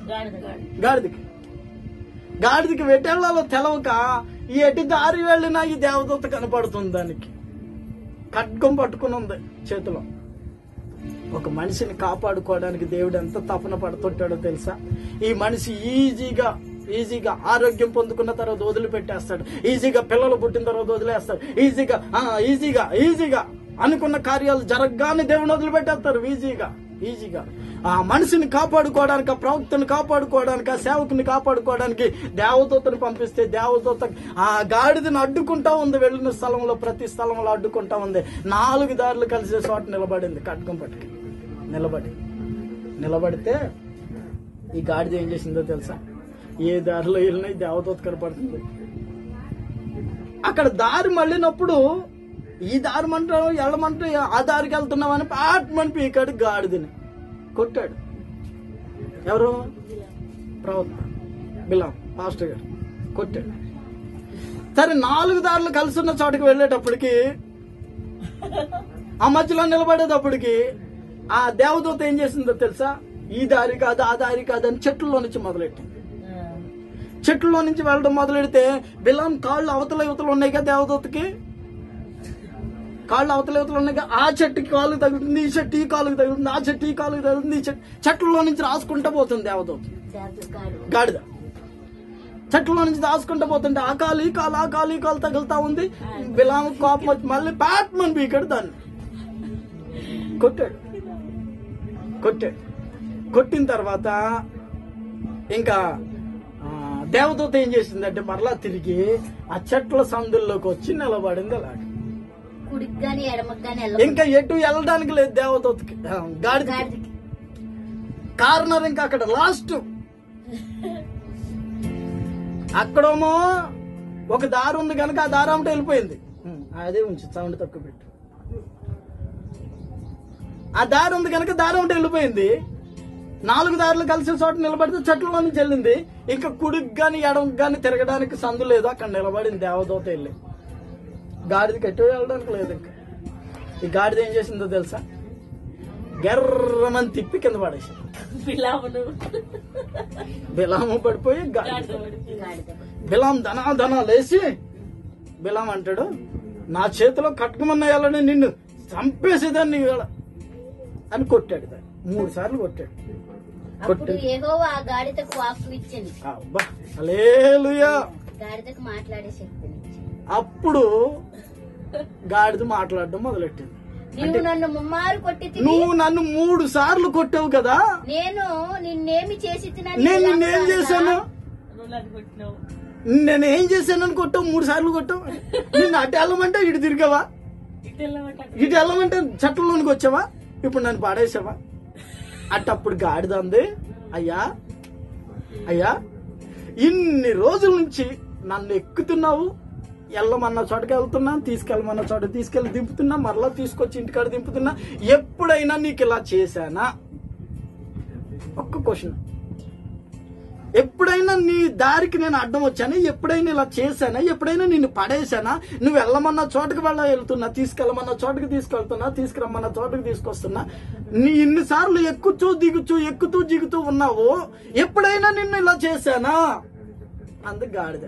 గాడిద గాడిద గాడిదకి గాడిదకి వెటెళ్లలో తెలవక ఈ ఎటు దారి వెళ్ళినా ఈ దేవదూత కనపడుతుంది దానికి ఖడ్గం పట్టుకుని ఉంది చేతిలో ఒక మనిషిని కాపాడుకోవడానికి దేవుడు ఎంత తపన పడుతుంటాడో తెలుసా ఈ మనిషి ఈజీగా ఈజీగా ఆరోగ్యం పొందుకున్న తర్వాత వదిలిపెట్టేస్తాడు ఈజీగా పిల్లలు పుట్టిన తర్వాత వదిలేస్తాడు ఈజీగా ఆ, ఈజీగా ఈజీగా అనుకున్న కార్యాలు జరగగానే దేవుని వదిలిపెట్టేస్తారు ఈజీగా ఈజీగా ఆ మనిషిని కాపాడుకోవడానికి ఆ ప్రవక్తని కాపాడుకోవడానికి ఆ సేవకుని కాపాడుకోవడానికి దేవదూతని పంపిస్తే దేవదూత ఆ గాడిదని అడ్డుకుంటా ఉంది వెళ్ళిన స్థలంలో ప్రతి స్థలంలో అడ్డుకుంటా ఉంది నాలుగు దారులు కలిసే చోట నిలబడింది కట్కం పట్టుకు నిలబడి నిలబడితే ఈ గాడిద ఏం చేసిందో తెలుసా ఏ దారిలో వెళ్ళినా ఈ దేవదూత కనపడుతుంది అక్కడ దారి మళ్ళినప్పుడు ఈ దారి మంటారు వెళ్ళమంటే ఆ దారికి వెళ్తున్నామని పాటమని పీకాడు గాడిదని కొట్టాడు ఎవరు ప్రవక్త బిలాం మాస్టర్ గారు కొట్టాడు సరే నాలుగు దారులు కలిసి ఉన్న చోటకి వెళ్ళేటప్పటికి ఆ మధ్యలో నిలబడేటప్పటికి ఆ దేవదూత ఏం చేసిందో తెలుసా ఈ దారి కాదు ఆ దారి కాదు అని చెట్లలో నుంచి మొదలెట్టింది ఆ, చెట్లలో నుంచి వెళ్ళడం మొదలెడితే బిలాం కాళ్ళు అవతల యువతలు ఉన్నాయి కదా దేవదూతకి కాళ్ళు అవతల యువతలు ఉన్నాయి కదా ఆ చెట్టుకి కాలు తగులుతుంది ఈ చెట్టు ఈ కాలుకి తగులుతుంది ఆ చెట్టు ఈ కాలుకి తగులుతుంది ఈ చెట్టు చెట్లలో నుంచి రాసుకుంటా పోతుంది దేవదూత గాడిద. గాడిద చెట్లలో నుంచి దాచుకుంటా పోతుంటే ఆ కాలు ఈ కాలు ఆ కాలు ఈ కాలు తగులుతా ఉంది బిలాం కోపం వచ్చి మళ్ళీ బ్యాట్మన్ పీకాడు దాన్ని కొట్టాడు కొట్టాడు కొట్టిన తర్వాత ఇంకా ఆ, దేవదూత ఏం చేసిందంటే మరలా తిరిగి ఆ చెట్ల సందుల్లోకి వచ్చి నిలబడింది అలాగ కుడికి గాని ఎడమకి గాని వెళ్ళ ఇంకా ఎటు వెళ్ళడానికి లేదు దేవదూతకి ఆ, గాడిదకి గాడిదకి కార్నర్ ఇంకా అక్కడ లాస్ట్ అక్కడేమో ఒక దారి ఉంది కనుక ఆ దారి అమ్మట వెళ్ళిపోయింది ఉమ్, అదే ఉంచు సౌండ్ తక్కువ పెట్టు ఆ దారి ఉంది కనుక దారి అమ్మట వెళ్ళిపోయింది నాలుగు దారులు కలిసి చోట నిలబడితే చెట్లలో నుంచి వెళ్ళింది ఇంకా కుడికి గాని ఎడమకి గాని తిరగడానికి సందు లేదు అక్కడ నిలబడింది దేవదూత వెళ్ళి గాడిదకి ఎటు వెళ్ళడానికి లేదు ఇంకా ఈ గాడిద ఏం చేసిందో తెలుసా గెర్రమని తిప్పి కింద పడేసి బిలామును బిలాము పడిపోయి గాడిద గాడిద పడిపోయింది. గాడిద. బిలాం ధనా ధనా లేచి బిలాం అంటాడు నా చేతిలో కట్టుకుమన్నాయాలని నిన్ను చంపేసేదాన్ని ఇవాళ అని కొట్టాడు దాన్ని. మూడు సార్లు కొట్టాడు అప్పుడు కొట్టాడు ఏహోవా ఆ గాడిదకు వాక్కు ఇచ్చింది అబ్బా అలేలుయా గాడిదకు మాట్లాడే శక్తిని ఇచ్చింది అప్పుడు గాడిద మాట్లాడడం మొదలెట్టింది నీవు నన్ను ముమ్మారు కొట్టి నువ్వు నన్ను మూడు సార్లు కొట్టావు కదా నేను నిన్నేమి చేసి తినని నేను నిన్నేం చేశాను రుణాన్ని కొట్టినావు నేను ఏం చేశానని కొట్టావు మూడు సార్లు కొట్టావు నిన్ను అటు వెళ్ళమంటే ఇటు తిరిగావా ఇటు వెళ్ళమంటే అటు ఇటు వెళ్ళమంటే చెట్లలోనికి వచ్చావా ఇప్పుడు నన్ను పాడేసావా అట్టప్పుడు గాడిద అంది అయ్యా అయ్యా ఇన్ని రోజుల నుంచి నన్ను ఎక్కుతున్నావు వెళ్ళమన్న చోటకి వెళ్తున్నా తీసుకెళ్ళమన్న చోట తీసుకెళ్ళి దింపుతున్నా మరలా తీసుకొచ్చి ఇంటికాడ దింపుతున్నా ఎప్పుడైనా నీకు ఇలా చేశానా ఒక్క క్వశ్చన్ ఎప్పుడైనా నీ దారికి నేను అడ్డం వచ్చానా ఎప్పుడైనా ఇలా చేశానా ఎప్పుడైనా నిన్ను పడేశానా నువ్వు వెళ్ళమన్న చోటకి వెళ్ళ వెళ్తున్నా తీసుకెళ్ళమన్న చోటకి తీసుకెళ్తున్నా తీసుకురమ్మన్న చోటకి తీసుకొస్తున్నా నీ ఇన్నిసార్లు ఎక్కుతూ దిగుతూ ఎక్కుతూ దిగుతూ ఉన్నావు ఎప్పుడైనా నిన్ను ఇలా చేశానా అందుకు గాడిద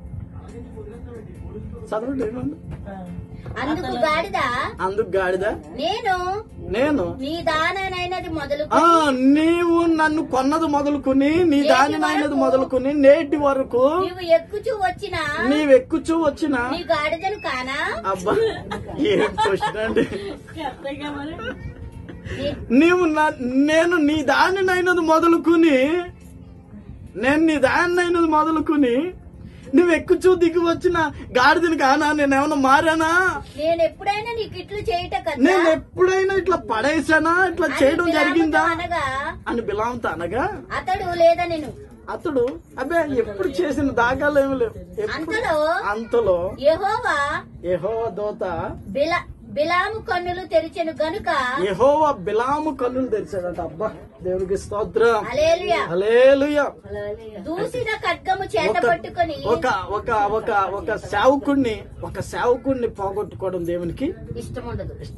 చదవండి ఏమన్నా? ఆ. అందుకు గాడిద అందుకు గాడిద నేను నేను నీ దానైనది మొదలు ఆ నీవు నన్ను కొన్నది మొదలుకుని నీ దాని నాయనది మొదలుకుని నేటి వరకు నీవు ఎక్కుచూ వచ్చిన నీవెక్కుచూ వచ్చిన నీ గాడిదను కానా అబ్బా ఏం క్వశ్చన్ అండి అంతేగా మరి నీ- నీవు నా- నేను నీ దానినైనది మొదలుకుని నేను నీ దానినైనది మొదలుకుని నువ్వు ఎక్కుచూ దిగి వచ్చిన గాడిదని కానా నేనేమన్నా మారానా నేను ఎప్పుడైనా నీకు ఇట్లు చేయట కదా నేను ఎప్పుడైనా ఇట్లా పడేసానా ఇట్లా అని చేయడం బిలాముతో జరిగిందా అనగా అని బిలాంతో అనగా అతడు లేదా నేను అతడు అబ్బే ఎప్పుడు చేసిన దాఖలు ఏమి లేవు ఎప్పుడు అంతలో అంతలో యెహోవా యెహోవ దోత బిల బిలాము కన్నులు తెరిచెను గనుక యెహోవ బిలాము కన్నులు తెరిచాడట అబ్బా దేవుడికి స్తోత్రం హల్లెలూయా హల్లెలూయా దూసిన ఖడ్గము చేత ఒక పట్టుకొని ఒక ఒక ఒక ఒక సేవకుణ్ణి ఒక సేవకుణ్ణి పోగొట్టుకోవడం దేవునికి ఇష్టం ఉండదు ఇష్టం ఉండదు.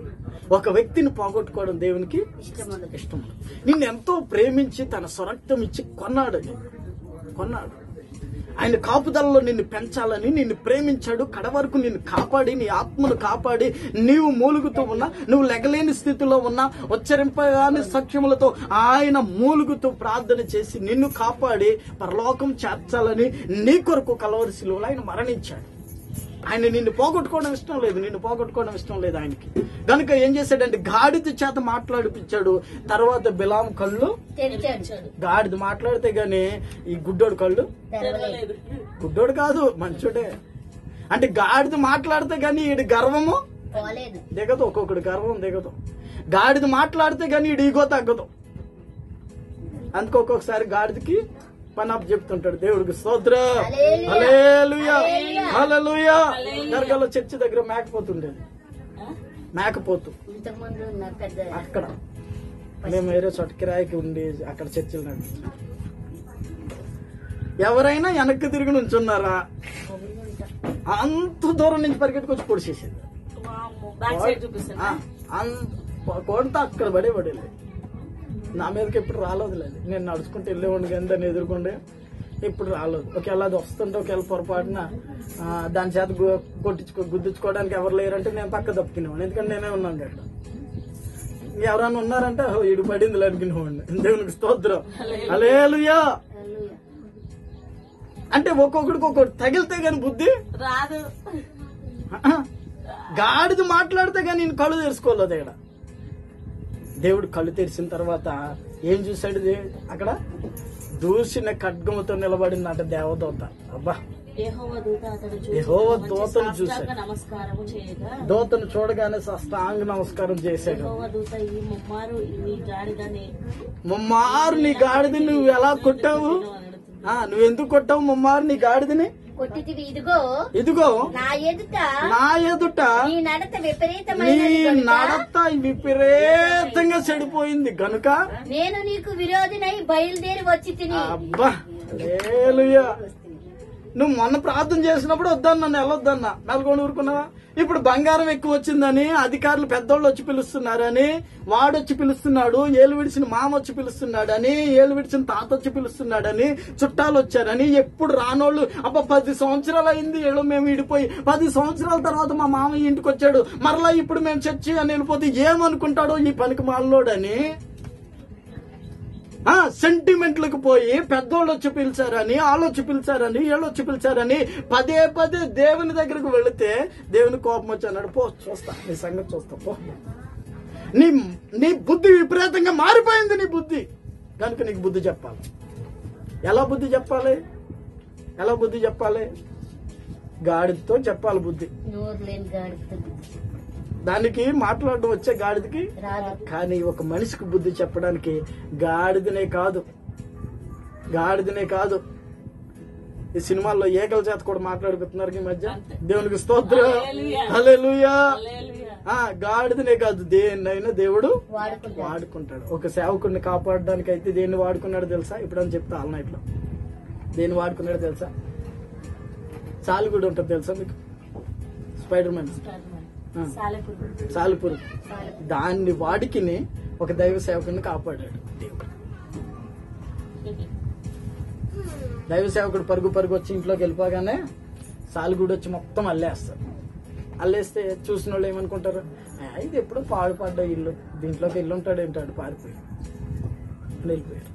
ఒక వ్యక్తిని పోగొట్టుకోవడం దేవునికి ఇష్టం ఉండదు ఇష్టం ఉండదు. నిన్ను ఎంతో ప్రేమించి తన స్వరక్తం ఇచ్చి కొన్నాడు నిన్ను. కొన్నాడు ఆయన కాపుదలలో నిన్ను పెంచాలని నిన్ను ప్రేమించాడు కడ వరకు నిన్ను కాపాడి నీ ఆత్మను కాపాడి నీవు మూలుగుతూ ఉన్నా నువ్వు లెగలేని స్థితిలో ఉన్నా ఉచ్చరింపగాని సఖ్యములతో ఆయన మూలుగుతూ ప్రార్థన చేసి నిన్ను కాపాడి పరలోకం చేర్చాలని నీ కొరకు కలవరి శిలువలో ఆయన మరణించాడు ఆయన నిన్ను పోగొట్టుకోవడం ఇష్టం లేదు నిన్ను పోగొట్టుకోవడం ఇష్టం లేదు ఆయనకి కనుక ఏం చేశాడంటే గాడిద చేత మాట్లాడిపించాడు తర్వాత బిలాం కళ్ళు తెరిచాడు గాడిద మాట్లాడితే గాని ఈ గుడ్డోడు కళ్ళు తెరవలేదు గుడ్డోడు కాదు మంచోడే అంటే గాడిద మాట్లాడితే గాని ఈడి గర్వము పోలేదు దిగదు ఒక్కొక్కడి గర్వం దిగదు గాడిద మాట్లాడితే గాని ఈడు ఈగో తగ్గదు అందుకు ఒక్కొక్కసారి గాడిదకి పని అప్ చెప్తుంటాడు దేవుడికి స్తోత్ర హల్లెలూయా. హల్లెలూయా దర్గాలో చర్చి దగ్గర మేకపోతుండేది మేకపోతు ఇంతకు ముందు ఉన్న పెద్ద అక్కడ మేము వేరే చోట కిరాయికి ఉండి అక్కడ చర్చిలు నడిపి ఎవరైనా వెనక్కి తిరిగి నుంచున్నారా అంత దూరం నుంచి పరిగెట్టుకొచ్చి పొడిచేసేది బ్యాక్ సైడ్ చూపిస్తాను ఆ, అంత కొడితే అక్కడ పడే పడేది నా మీదకి ఎప్పుడు రాలేదులేదు నేను నడుచుకుంటూ వెళ్ళేవాడిని కానీ దాన్ని ఎదుర్కొండే ఇప్పుడు రాలేదు ఒకవేళ అది వస్తుంటే ఒకవేళ పొరపాటున ఆ, దాని చేత గు- కొట్టించుకో గుద్దించుకోవడానికి ఎవరు లేరంటే నేను పక్క తప్పుకునేవాడిని ఎందుకంటే నేనే ఉన్నాను అక్కడ ఎవరైనా ఉన్నారంటే "ఓ, ఈడు పడింది అనుకునేవాడిని దేవునికి స్తోత్రం అలేలుయా హల్లెలూయా. అంటే ఒక్కొక్కడికి ఒక్కొక్కటి తగిలితే గాని బుద్ధి రాదు ఆహా. గాడిద మాట్లాడితే గాని నేను కళ్ళు తెరుచుకోలేదు ఇక్కడ దేవుడు కళ్ళు తెరిచిన తర్వాత ఏం చూశాడు దే- అక్కడ దూసిన ఖడ్గముతో నిలబడిందంట దేవదూత అబ్బా యెహోవా దూత అతడు చూసి యెహోవా మంచి దూతను సాష్టాంగ చూశాడు. నమస్కారము చేయగా దూతను చూడగానే సాష్టాంగ నమస్కారం చేశాడు యెహోవా దూత ఈ ముమ్మారు నీ గాడిదని ముమ్మారు నీ గాడిద నువ్వు ఎలా కొట్టావు ఆ నువ్వు ఎందుకు కొట్టావు ముమ్మారు నీ గాడిదని కొట్టితివి ఇదిగో ఇదిగో నా ఎదుట నా ఎదుట నీ నడత నీ విపరీతమైనది కనుక నడత విపరీతంగా చెడిపోయింది గనుక నేను నీకు విరోధినై బయలుదేరి వచ్చి తిని అబ్బా హల్లెలూయా. నువ్వు మొన్న ప్రార్థన చేసినప్పుడు వద్దన్నా నన్ను వెళ్ళొద్దన్నా మెలకొని ఊరుకున్నావా ఇప్పుడు బంగారం ఎక్కువ వచ్చిందని అధికారులు పెద్దోళ్ళు వచ్చి పిలుస్తున్నారని వాడు వచ్చి పిలుస్తున్నాడు ఏలు విడిచిన మామ వచ్చి పిలుస్తున్నాడని ఏలు విడిచిన తాత వచ్చి పిలుస్తున్నాడని చుట్టాలు వచ్చారని ఎప్పుడు రానోళ్ళు అబ్బా పది సంవత్సరాలు అయింది ఏళ్ళు మేము ఇడిపోయి పది సంవత్సరాల తర్వాత మా మామ ఇంటికి వచ్చాడు మరలా ఇప్పుడు మేము చర్చి అని వెళ్ళిపోతే ఏమనుకుంటాడో ఈ పనికి మాలోడని ఆ సెంటిమెంట్లకు పోయి పెద్దోళ్ళు వచ్చి పిలిచారని వాళ్ళు వచ్చి పిలిచారని వీళ్ళు వచ్చి పిలిచారని పదే పదే దేవుని దగ్గరకు వెళితే దేవుని కోపం వచ్చి అన్నాడు పో చూస్తా నీ సంగతి చూస్తా పో నీ నీ బుద్ధి విపరీతంగా మారిపోయింది నీ బుద్ధి కనుక నీకు బుద్ధి చెప్పాలి ఎలా బుద్ధి చెప్పాలి ఎలా బుద్ధి చెప్పాలి గాడితో చెప్పాలి బుద్ధి నోరు లేని గాడిద దానికి మాట్లాడడం వచ్చే గాడిదకి రాదు కానీ ఒక మనిషికి బుద్ధి చెప్పడానికి గాడిదనే కాదు గాడిదనే కాదు ఈ సినిమాల్లో ఏకల చేత కూడా మాట్లాడుకుంటున్నారు ఈ మధ్య దేవునికి స్తోత్రం హల్లెలూయా. హల్లెలూయా హల్లెలూయా. ఆ గాడిదనే కాదు దేన్నైనా దేవుడు వాడుకుంటాడు వాడుకుంటాడు ఒక సేవకుడిని కాపాడడానికి అయితే దేన్ని వాడుకున్నాడు తెలుసా ఇప్పుడు అని చెప్తా ఆల్ నైట్ లో దేన్ని వాడుకున్నాడు తెలుసా సాలిగుడి ఉంటుంది తెలుసా మీకు స్పైడర్ మ్యాన్ ఆ. సాలెపురుగు. సాలిపురు దాన్ని వాడికిని ఒక దైవ సేవకుని కాపాడాడు దేవుడు దైవ సేవకుడు పరుగు పరుగు వచ్చి ఇంట్లోకి వెళ్ళిపోగానే సాలిగుడు వచ్చి మొత్తం అల్లేస్తాడు అల్లేస్తే చూసిన వాళ్ళు ఏమనుకుంటారు "ఆ, ఇది ఎప్పుడో పాడుపడ్డ ఇల్లు దీంట్లోకి ఇల్లు ఉంటాడు ఏంటాడు పారిపోయి అని వెళ్ళిపోయాడు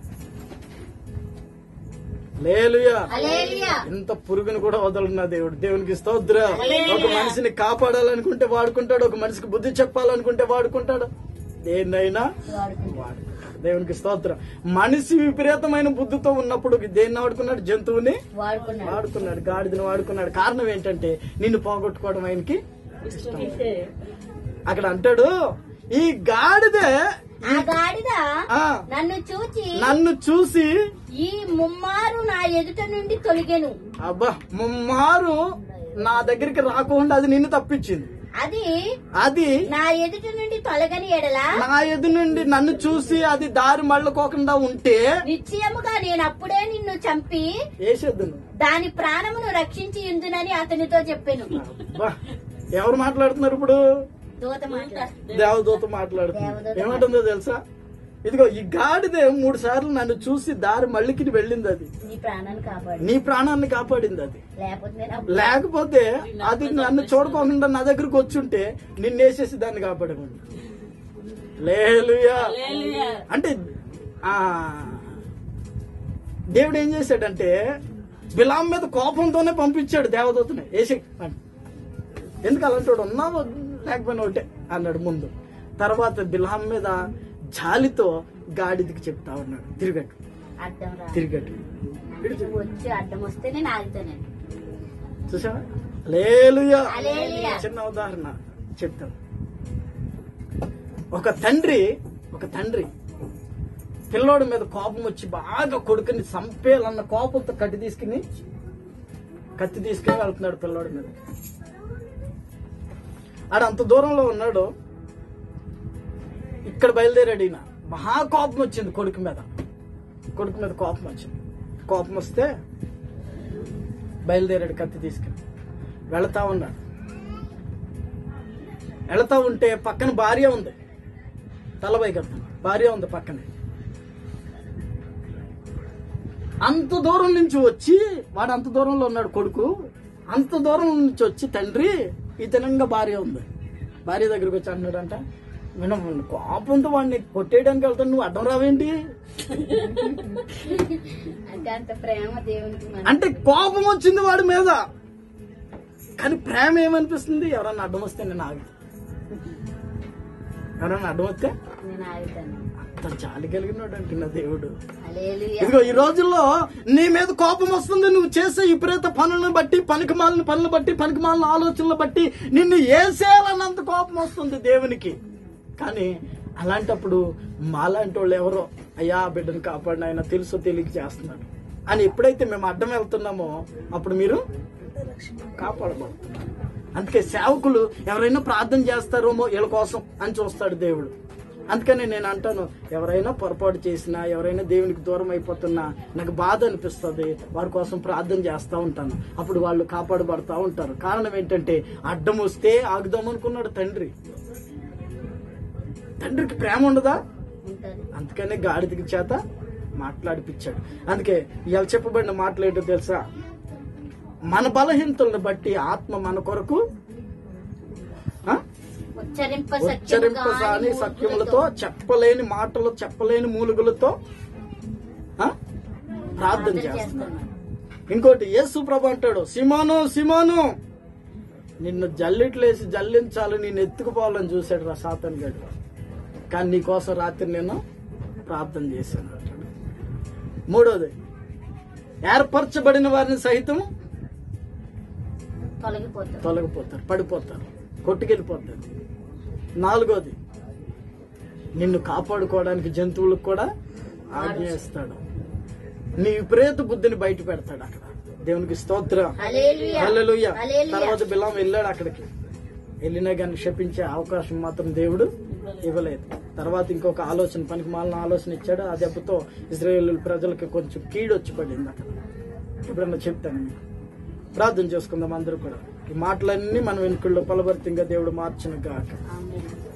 లేలుయా హల్లెలూయా. ఇంత పురుగును కూడా వదలన్నా దేవుడు దేవునికి స్తోత్ర ఒక మనిషిని కాపాడాలనుకుంటే వాడుకుంటాడు ఒక మనిషికి బుద్ధి చెప్పాలనుకుంటే వాడుకుంటాడు దేన్నైనా వాడుకుంటాడు వాడుకుంటాడు దేవునికి స్తోత్రం మనిషి విపరీతమైన బుద్ధితో ఉన్నప్పుడు దేన్ని వాడుకున్నాడు జంతువుని వాడుకున్నాడు వాడుకున్నాడు గాడిదని వాడుకున్నాడు కారణం ఏంటంటే నిన్ను పోగొట్టుకోవడం ఆయనకి ఇష్టమైతే అక్కడ అంటాడు ఈ గాడిదే ఆ గాడిద ఆ, నన్ను చూచి నన్ను చూసి ఈ ముమ్మారు నా ఎదుట నుండి తొలిగెను అబ్బా ముమ్మారు నా దగ్గరికి రాకుండా అది నిన్ను తప్పించింది అది అది నా ఎదుట నుండి తొలగని ఎడల నా ఎదు నుండి నన్ను చూసి అది దారి మళ్ళకోకుండా ఉంటే నిశ్చయముగా నేను అప్పుడే నిన్ను చంపి వేసేద్దు నువ్వు. దాని ప్రాణమును రక్షించి ఇందునని అతనితో చెప్పాను అబ్బా ఎవరు మాట్లాడుతున్నారు ఇప్పుడు దూత మాట్లాడు దేవదూత మాట్లాడుతుంది దేవదూత ఏమంటుందో తెలుసా ఇదిగో ఈ గాడిదే మూడు సార్లు నన్ను చూసి దారి మళ్ళీకి వెళ్ళింది అది నీ ప్రాణాన్ని కాపాడు నీ ప్రాణాన్ని కాపాడింది అది లేకపోతే నేను అప్పుడు లేకపోతే అది నన్ను చూడకోకుండా నా దగ్గరకు వచ్చుంటే నిన్ను వేసేసి దాన్ని కాపాడకుండా లేలుయా అంటే ఆ దేవుడు ఏం చేశాడంటే బిలాం మీద కోపంతోనే పంపించాడు దేవదూతని వేసి అని. ఎందుకు అలాంటి వాడు ఉన్నావు లేకపోయినా ఒకటే అన్నాడు ముందు తర్వాత బిలాం మీద జాలితో గాడిదికి చెప్తా ఉన్నాడు తిరిగట్టు అడ్డం రా తిరిగట్టు నువ్వు వచ్చి అడ్డం వస్తే నేను ఆగుతానండి చూసావా లేలుయా హల్లెలూయా. చిన్న ఉదాహరణ చెప్తాను ఒక తండ్రి ఒక తండ్రి పిల్లోడి మీద కోపం వచ్చి బాగా కొడుకుని చంపేయాలన్న కోపంతో కత్తి తీసుకుని కత్తి తీసుకుని వెళ్తున్నాడు పిల్లోడి మీద ఆడ అంత దూరంలో ఉన్నాడు ఇక్కడ బయలుదేరాడు ఈయన మహా కోపం వచ్చింది కొడుకు మీద కొడుకు మీద కోపం వచ్చింది కోపం వస్తే బయలుదేరాడు కత్తి తీసుకుని వెళతా ఉన్నాడు వెళతా ఉంటే పక్కన భార్య ఉంది తలపై కదా భార్య ఉంది పక్కనే అంత దూరం నుంచి వచ్చి వాడు అంత దూరంలో ఉన్నాడు కొడుకు అంత దూరం నుంచి వచ్చి తండ్రి ఇతనంగా భార్య ఉంది భార్య దగ్గరికి వచ్చి అన్నాడంట మనం కోపంతో వాడిని కొట్టేయడానికి వెళ్తాను నువ్వు అడ్డం రావేంటి అంటే అంత ప్రేమ దేవునికి మన అంటే కోపం వచ్చింది వాడి మీద కానీ ప్రేమ ఏమనిపిస్తుంది ఎవరన్నా అడ్డం వస్తే నేను ఆగు ఎవరన్నా అడ్డం వస్తే నేను ఆగుతాను అంత జాలి కలిగినాడు అంటున్న దేవుడు హల్లెలూయా. ఇదిగో ఈ రోజుల్లో నీ మీద కోపం వస్తుంది నువ్వు చేసే విపరీత పనులను బట్టి పనికిమాలిన పనులు బట్టి పనికిమాలిన ఆలోచనలు బట్టి నిన్ను ఏసేయాలన్నంత కోపం వస్తుంది దేవునికి కానీ అలాంటప్పుడు మాలాంటి వాళ్ళు ఎవరో అయ్యా ఆ బిడ్డను కాపాడిన ఆయన తెలుసో తెలియక చేస్తున్నాడు అని ఎప్పుడైతే మేము అడ్డం వెళ్తున్నామో అప్పుడు మీరు కాపాడబడుతున్నారు అందుకే సేవకులు ఎవరైనా ప్రార్థన చేస్తారేమో వీళ్ళ కోసం అని చూస్తాడు దేవుడు అందుకని నేను అంటాను ఎవరైనా పొరపాటు చేసినా ఎవరైనా దేవునికి దూరం అయిపోతున్నా నాకు బాధ అనిపిస్తుంది వారి కోసం ప్రార్థన చేస్తూ ఉంటాను అప్పుడు వాళ్ళు కాపాడబడతా ఉంటారు కారణం ఏంటంటే అడ్డం వస్తే ఆగుదాం అనుకున్నాడు తండ్రి తండ్రికి ప్రేమ ఉండదా ఉంటది అందుకనే గాడిదకి చేత మాట్లాడిపించాడు అందుకే ఇవాళ చెప్పబడిన మాటలు ఏంటో తెలుసా మన బలహీనతలను బట్టి ఆత్మ మన కొరకు ఆ? ఉచ్చరింప ఉచ్చరింపసాని సత్యములతో చెప్పలేని మాటలు చెప్పలేని మూలుగులతో ఆ? ప్రార్థన చేస్తున్నాడు ఇంకోటి యేసు ప్రభు అంటాడు సిమోను సిమోను నిన్ను జల్లిట్లేసి జల్లించాలి నేను ఎత్తుకుపోవాలని చూశాడు రా సాతన్ గడు కానీ నీకోసం రాత్రి నేను ప్రార్థన చేశాను అంటాడు మూడోది ఏర్పరచబడిన వారిని సహితం తొలగిపోతాం తొలగిపోతారు పడిపోతారు కొట్టుకెళ్ళిపోతారు నాలుగోది నిన్ను కాపాడుకోవడానికి జంతువులకు కూడా ఆజ్ఞ ఇస్తాడు నీ విపరీత బుద్ధిని బయట పెడతాడు అక్కడ దేవునికి స్తోత్రం హల్లెలూయా. హల్లెలూయా. హల్లెలూయా. తర్వాత బిల్లాం వెళ్ళాడు అక్కడికి వెళ్ళినా కానీ క్షపించే అవకాశం మాత్రం దేవుడు ఇవ్వలేదు తర్వాత ఇంకొక ఆలోచన పనికి మాలిన ఆలోచన ఇచ్చాడు ఆ దెబ్బతో ఇజ్రాయేల్ ప్రజలకి కొంచెం కీడు వచ్చి పడింది అక్కడ ఎప్పుడన్నా చెప్తాను మీకు ప్రార్థన చేసుకుందాం అందరూ కూడా ఈ మాటలన్నీ మన వెనుకల్లో ఫలభరితంగా దేవుడు మార్చిన గాక ఆమేన్